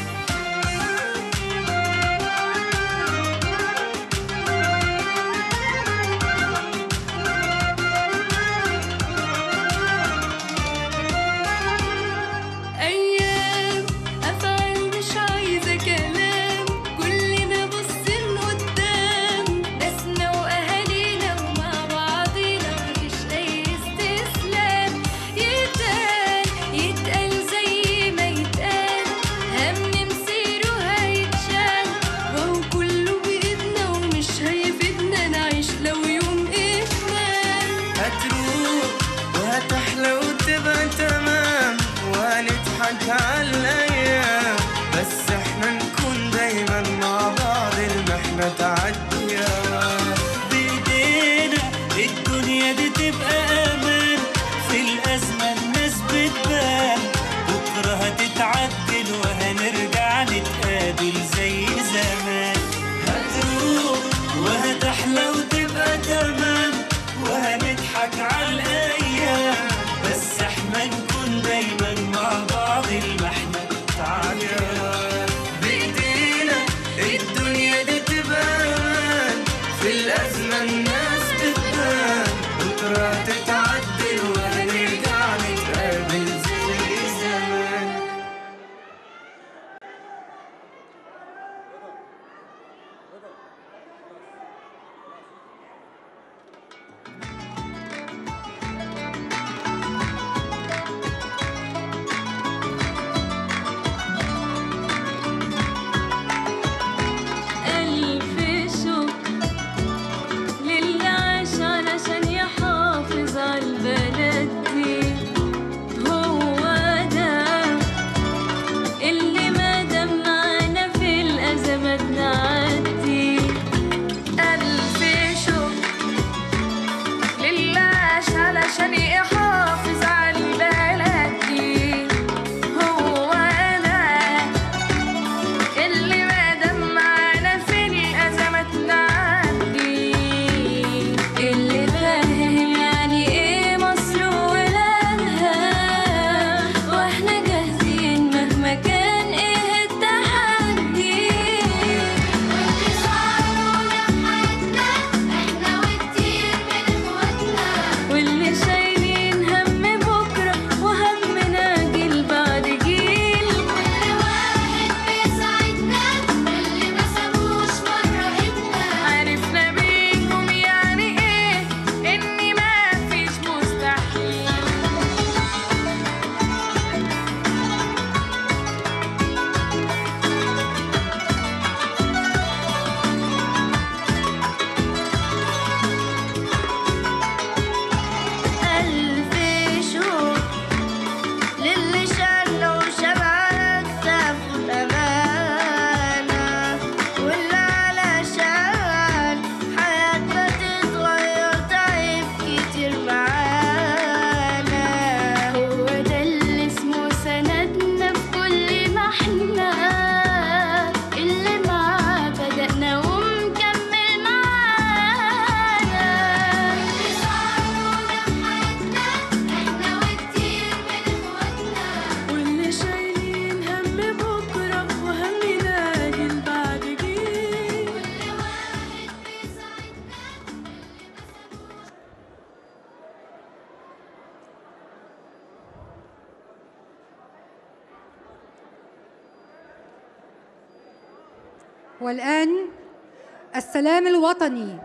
أيام أفعال مش عايزة كلام كلنا باصين قدام ناسنا وأهالينا ومع بعضينا مفيش أي استسلام يتقال يتقال زي ما يتقال هم مسيره هيتشال وهو كله بإيدنا ومش هيفيدنا نعيش لو يوم إشمال هتروح وهتحلى وتبقى تمام وهنضحك على الأيام بس احنا نكون دايما مع بعض المحنة تعدي أوام بإيدينا الدنيا دي تبقى أمان في الأزمة الناس بتبان بكرة هتتعدل وهنرجع نتقابل زي زمان هتروح وهتحلى وتبقى تمام وهنضحك على الأيام بس احنا نكون دايما مع بعض المحنة والآن السلام الوطني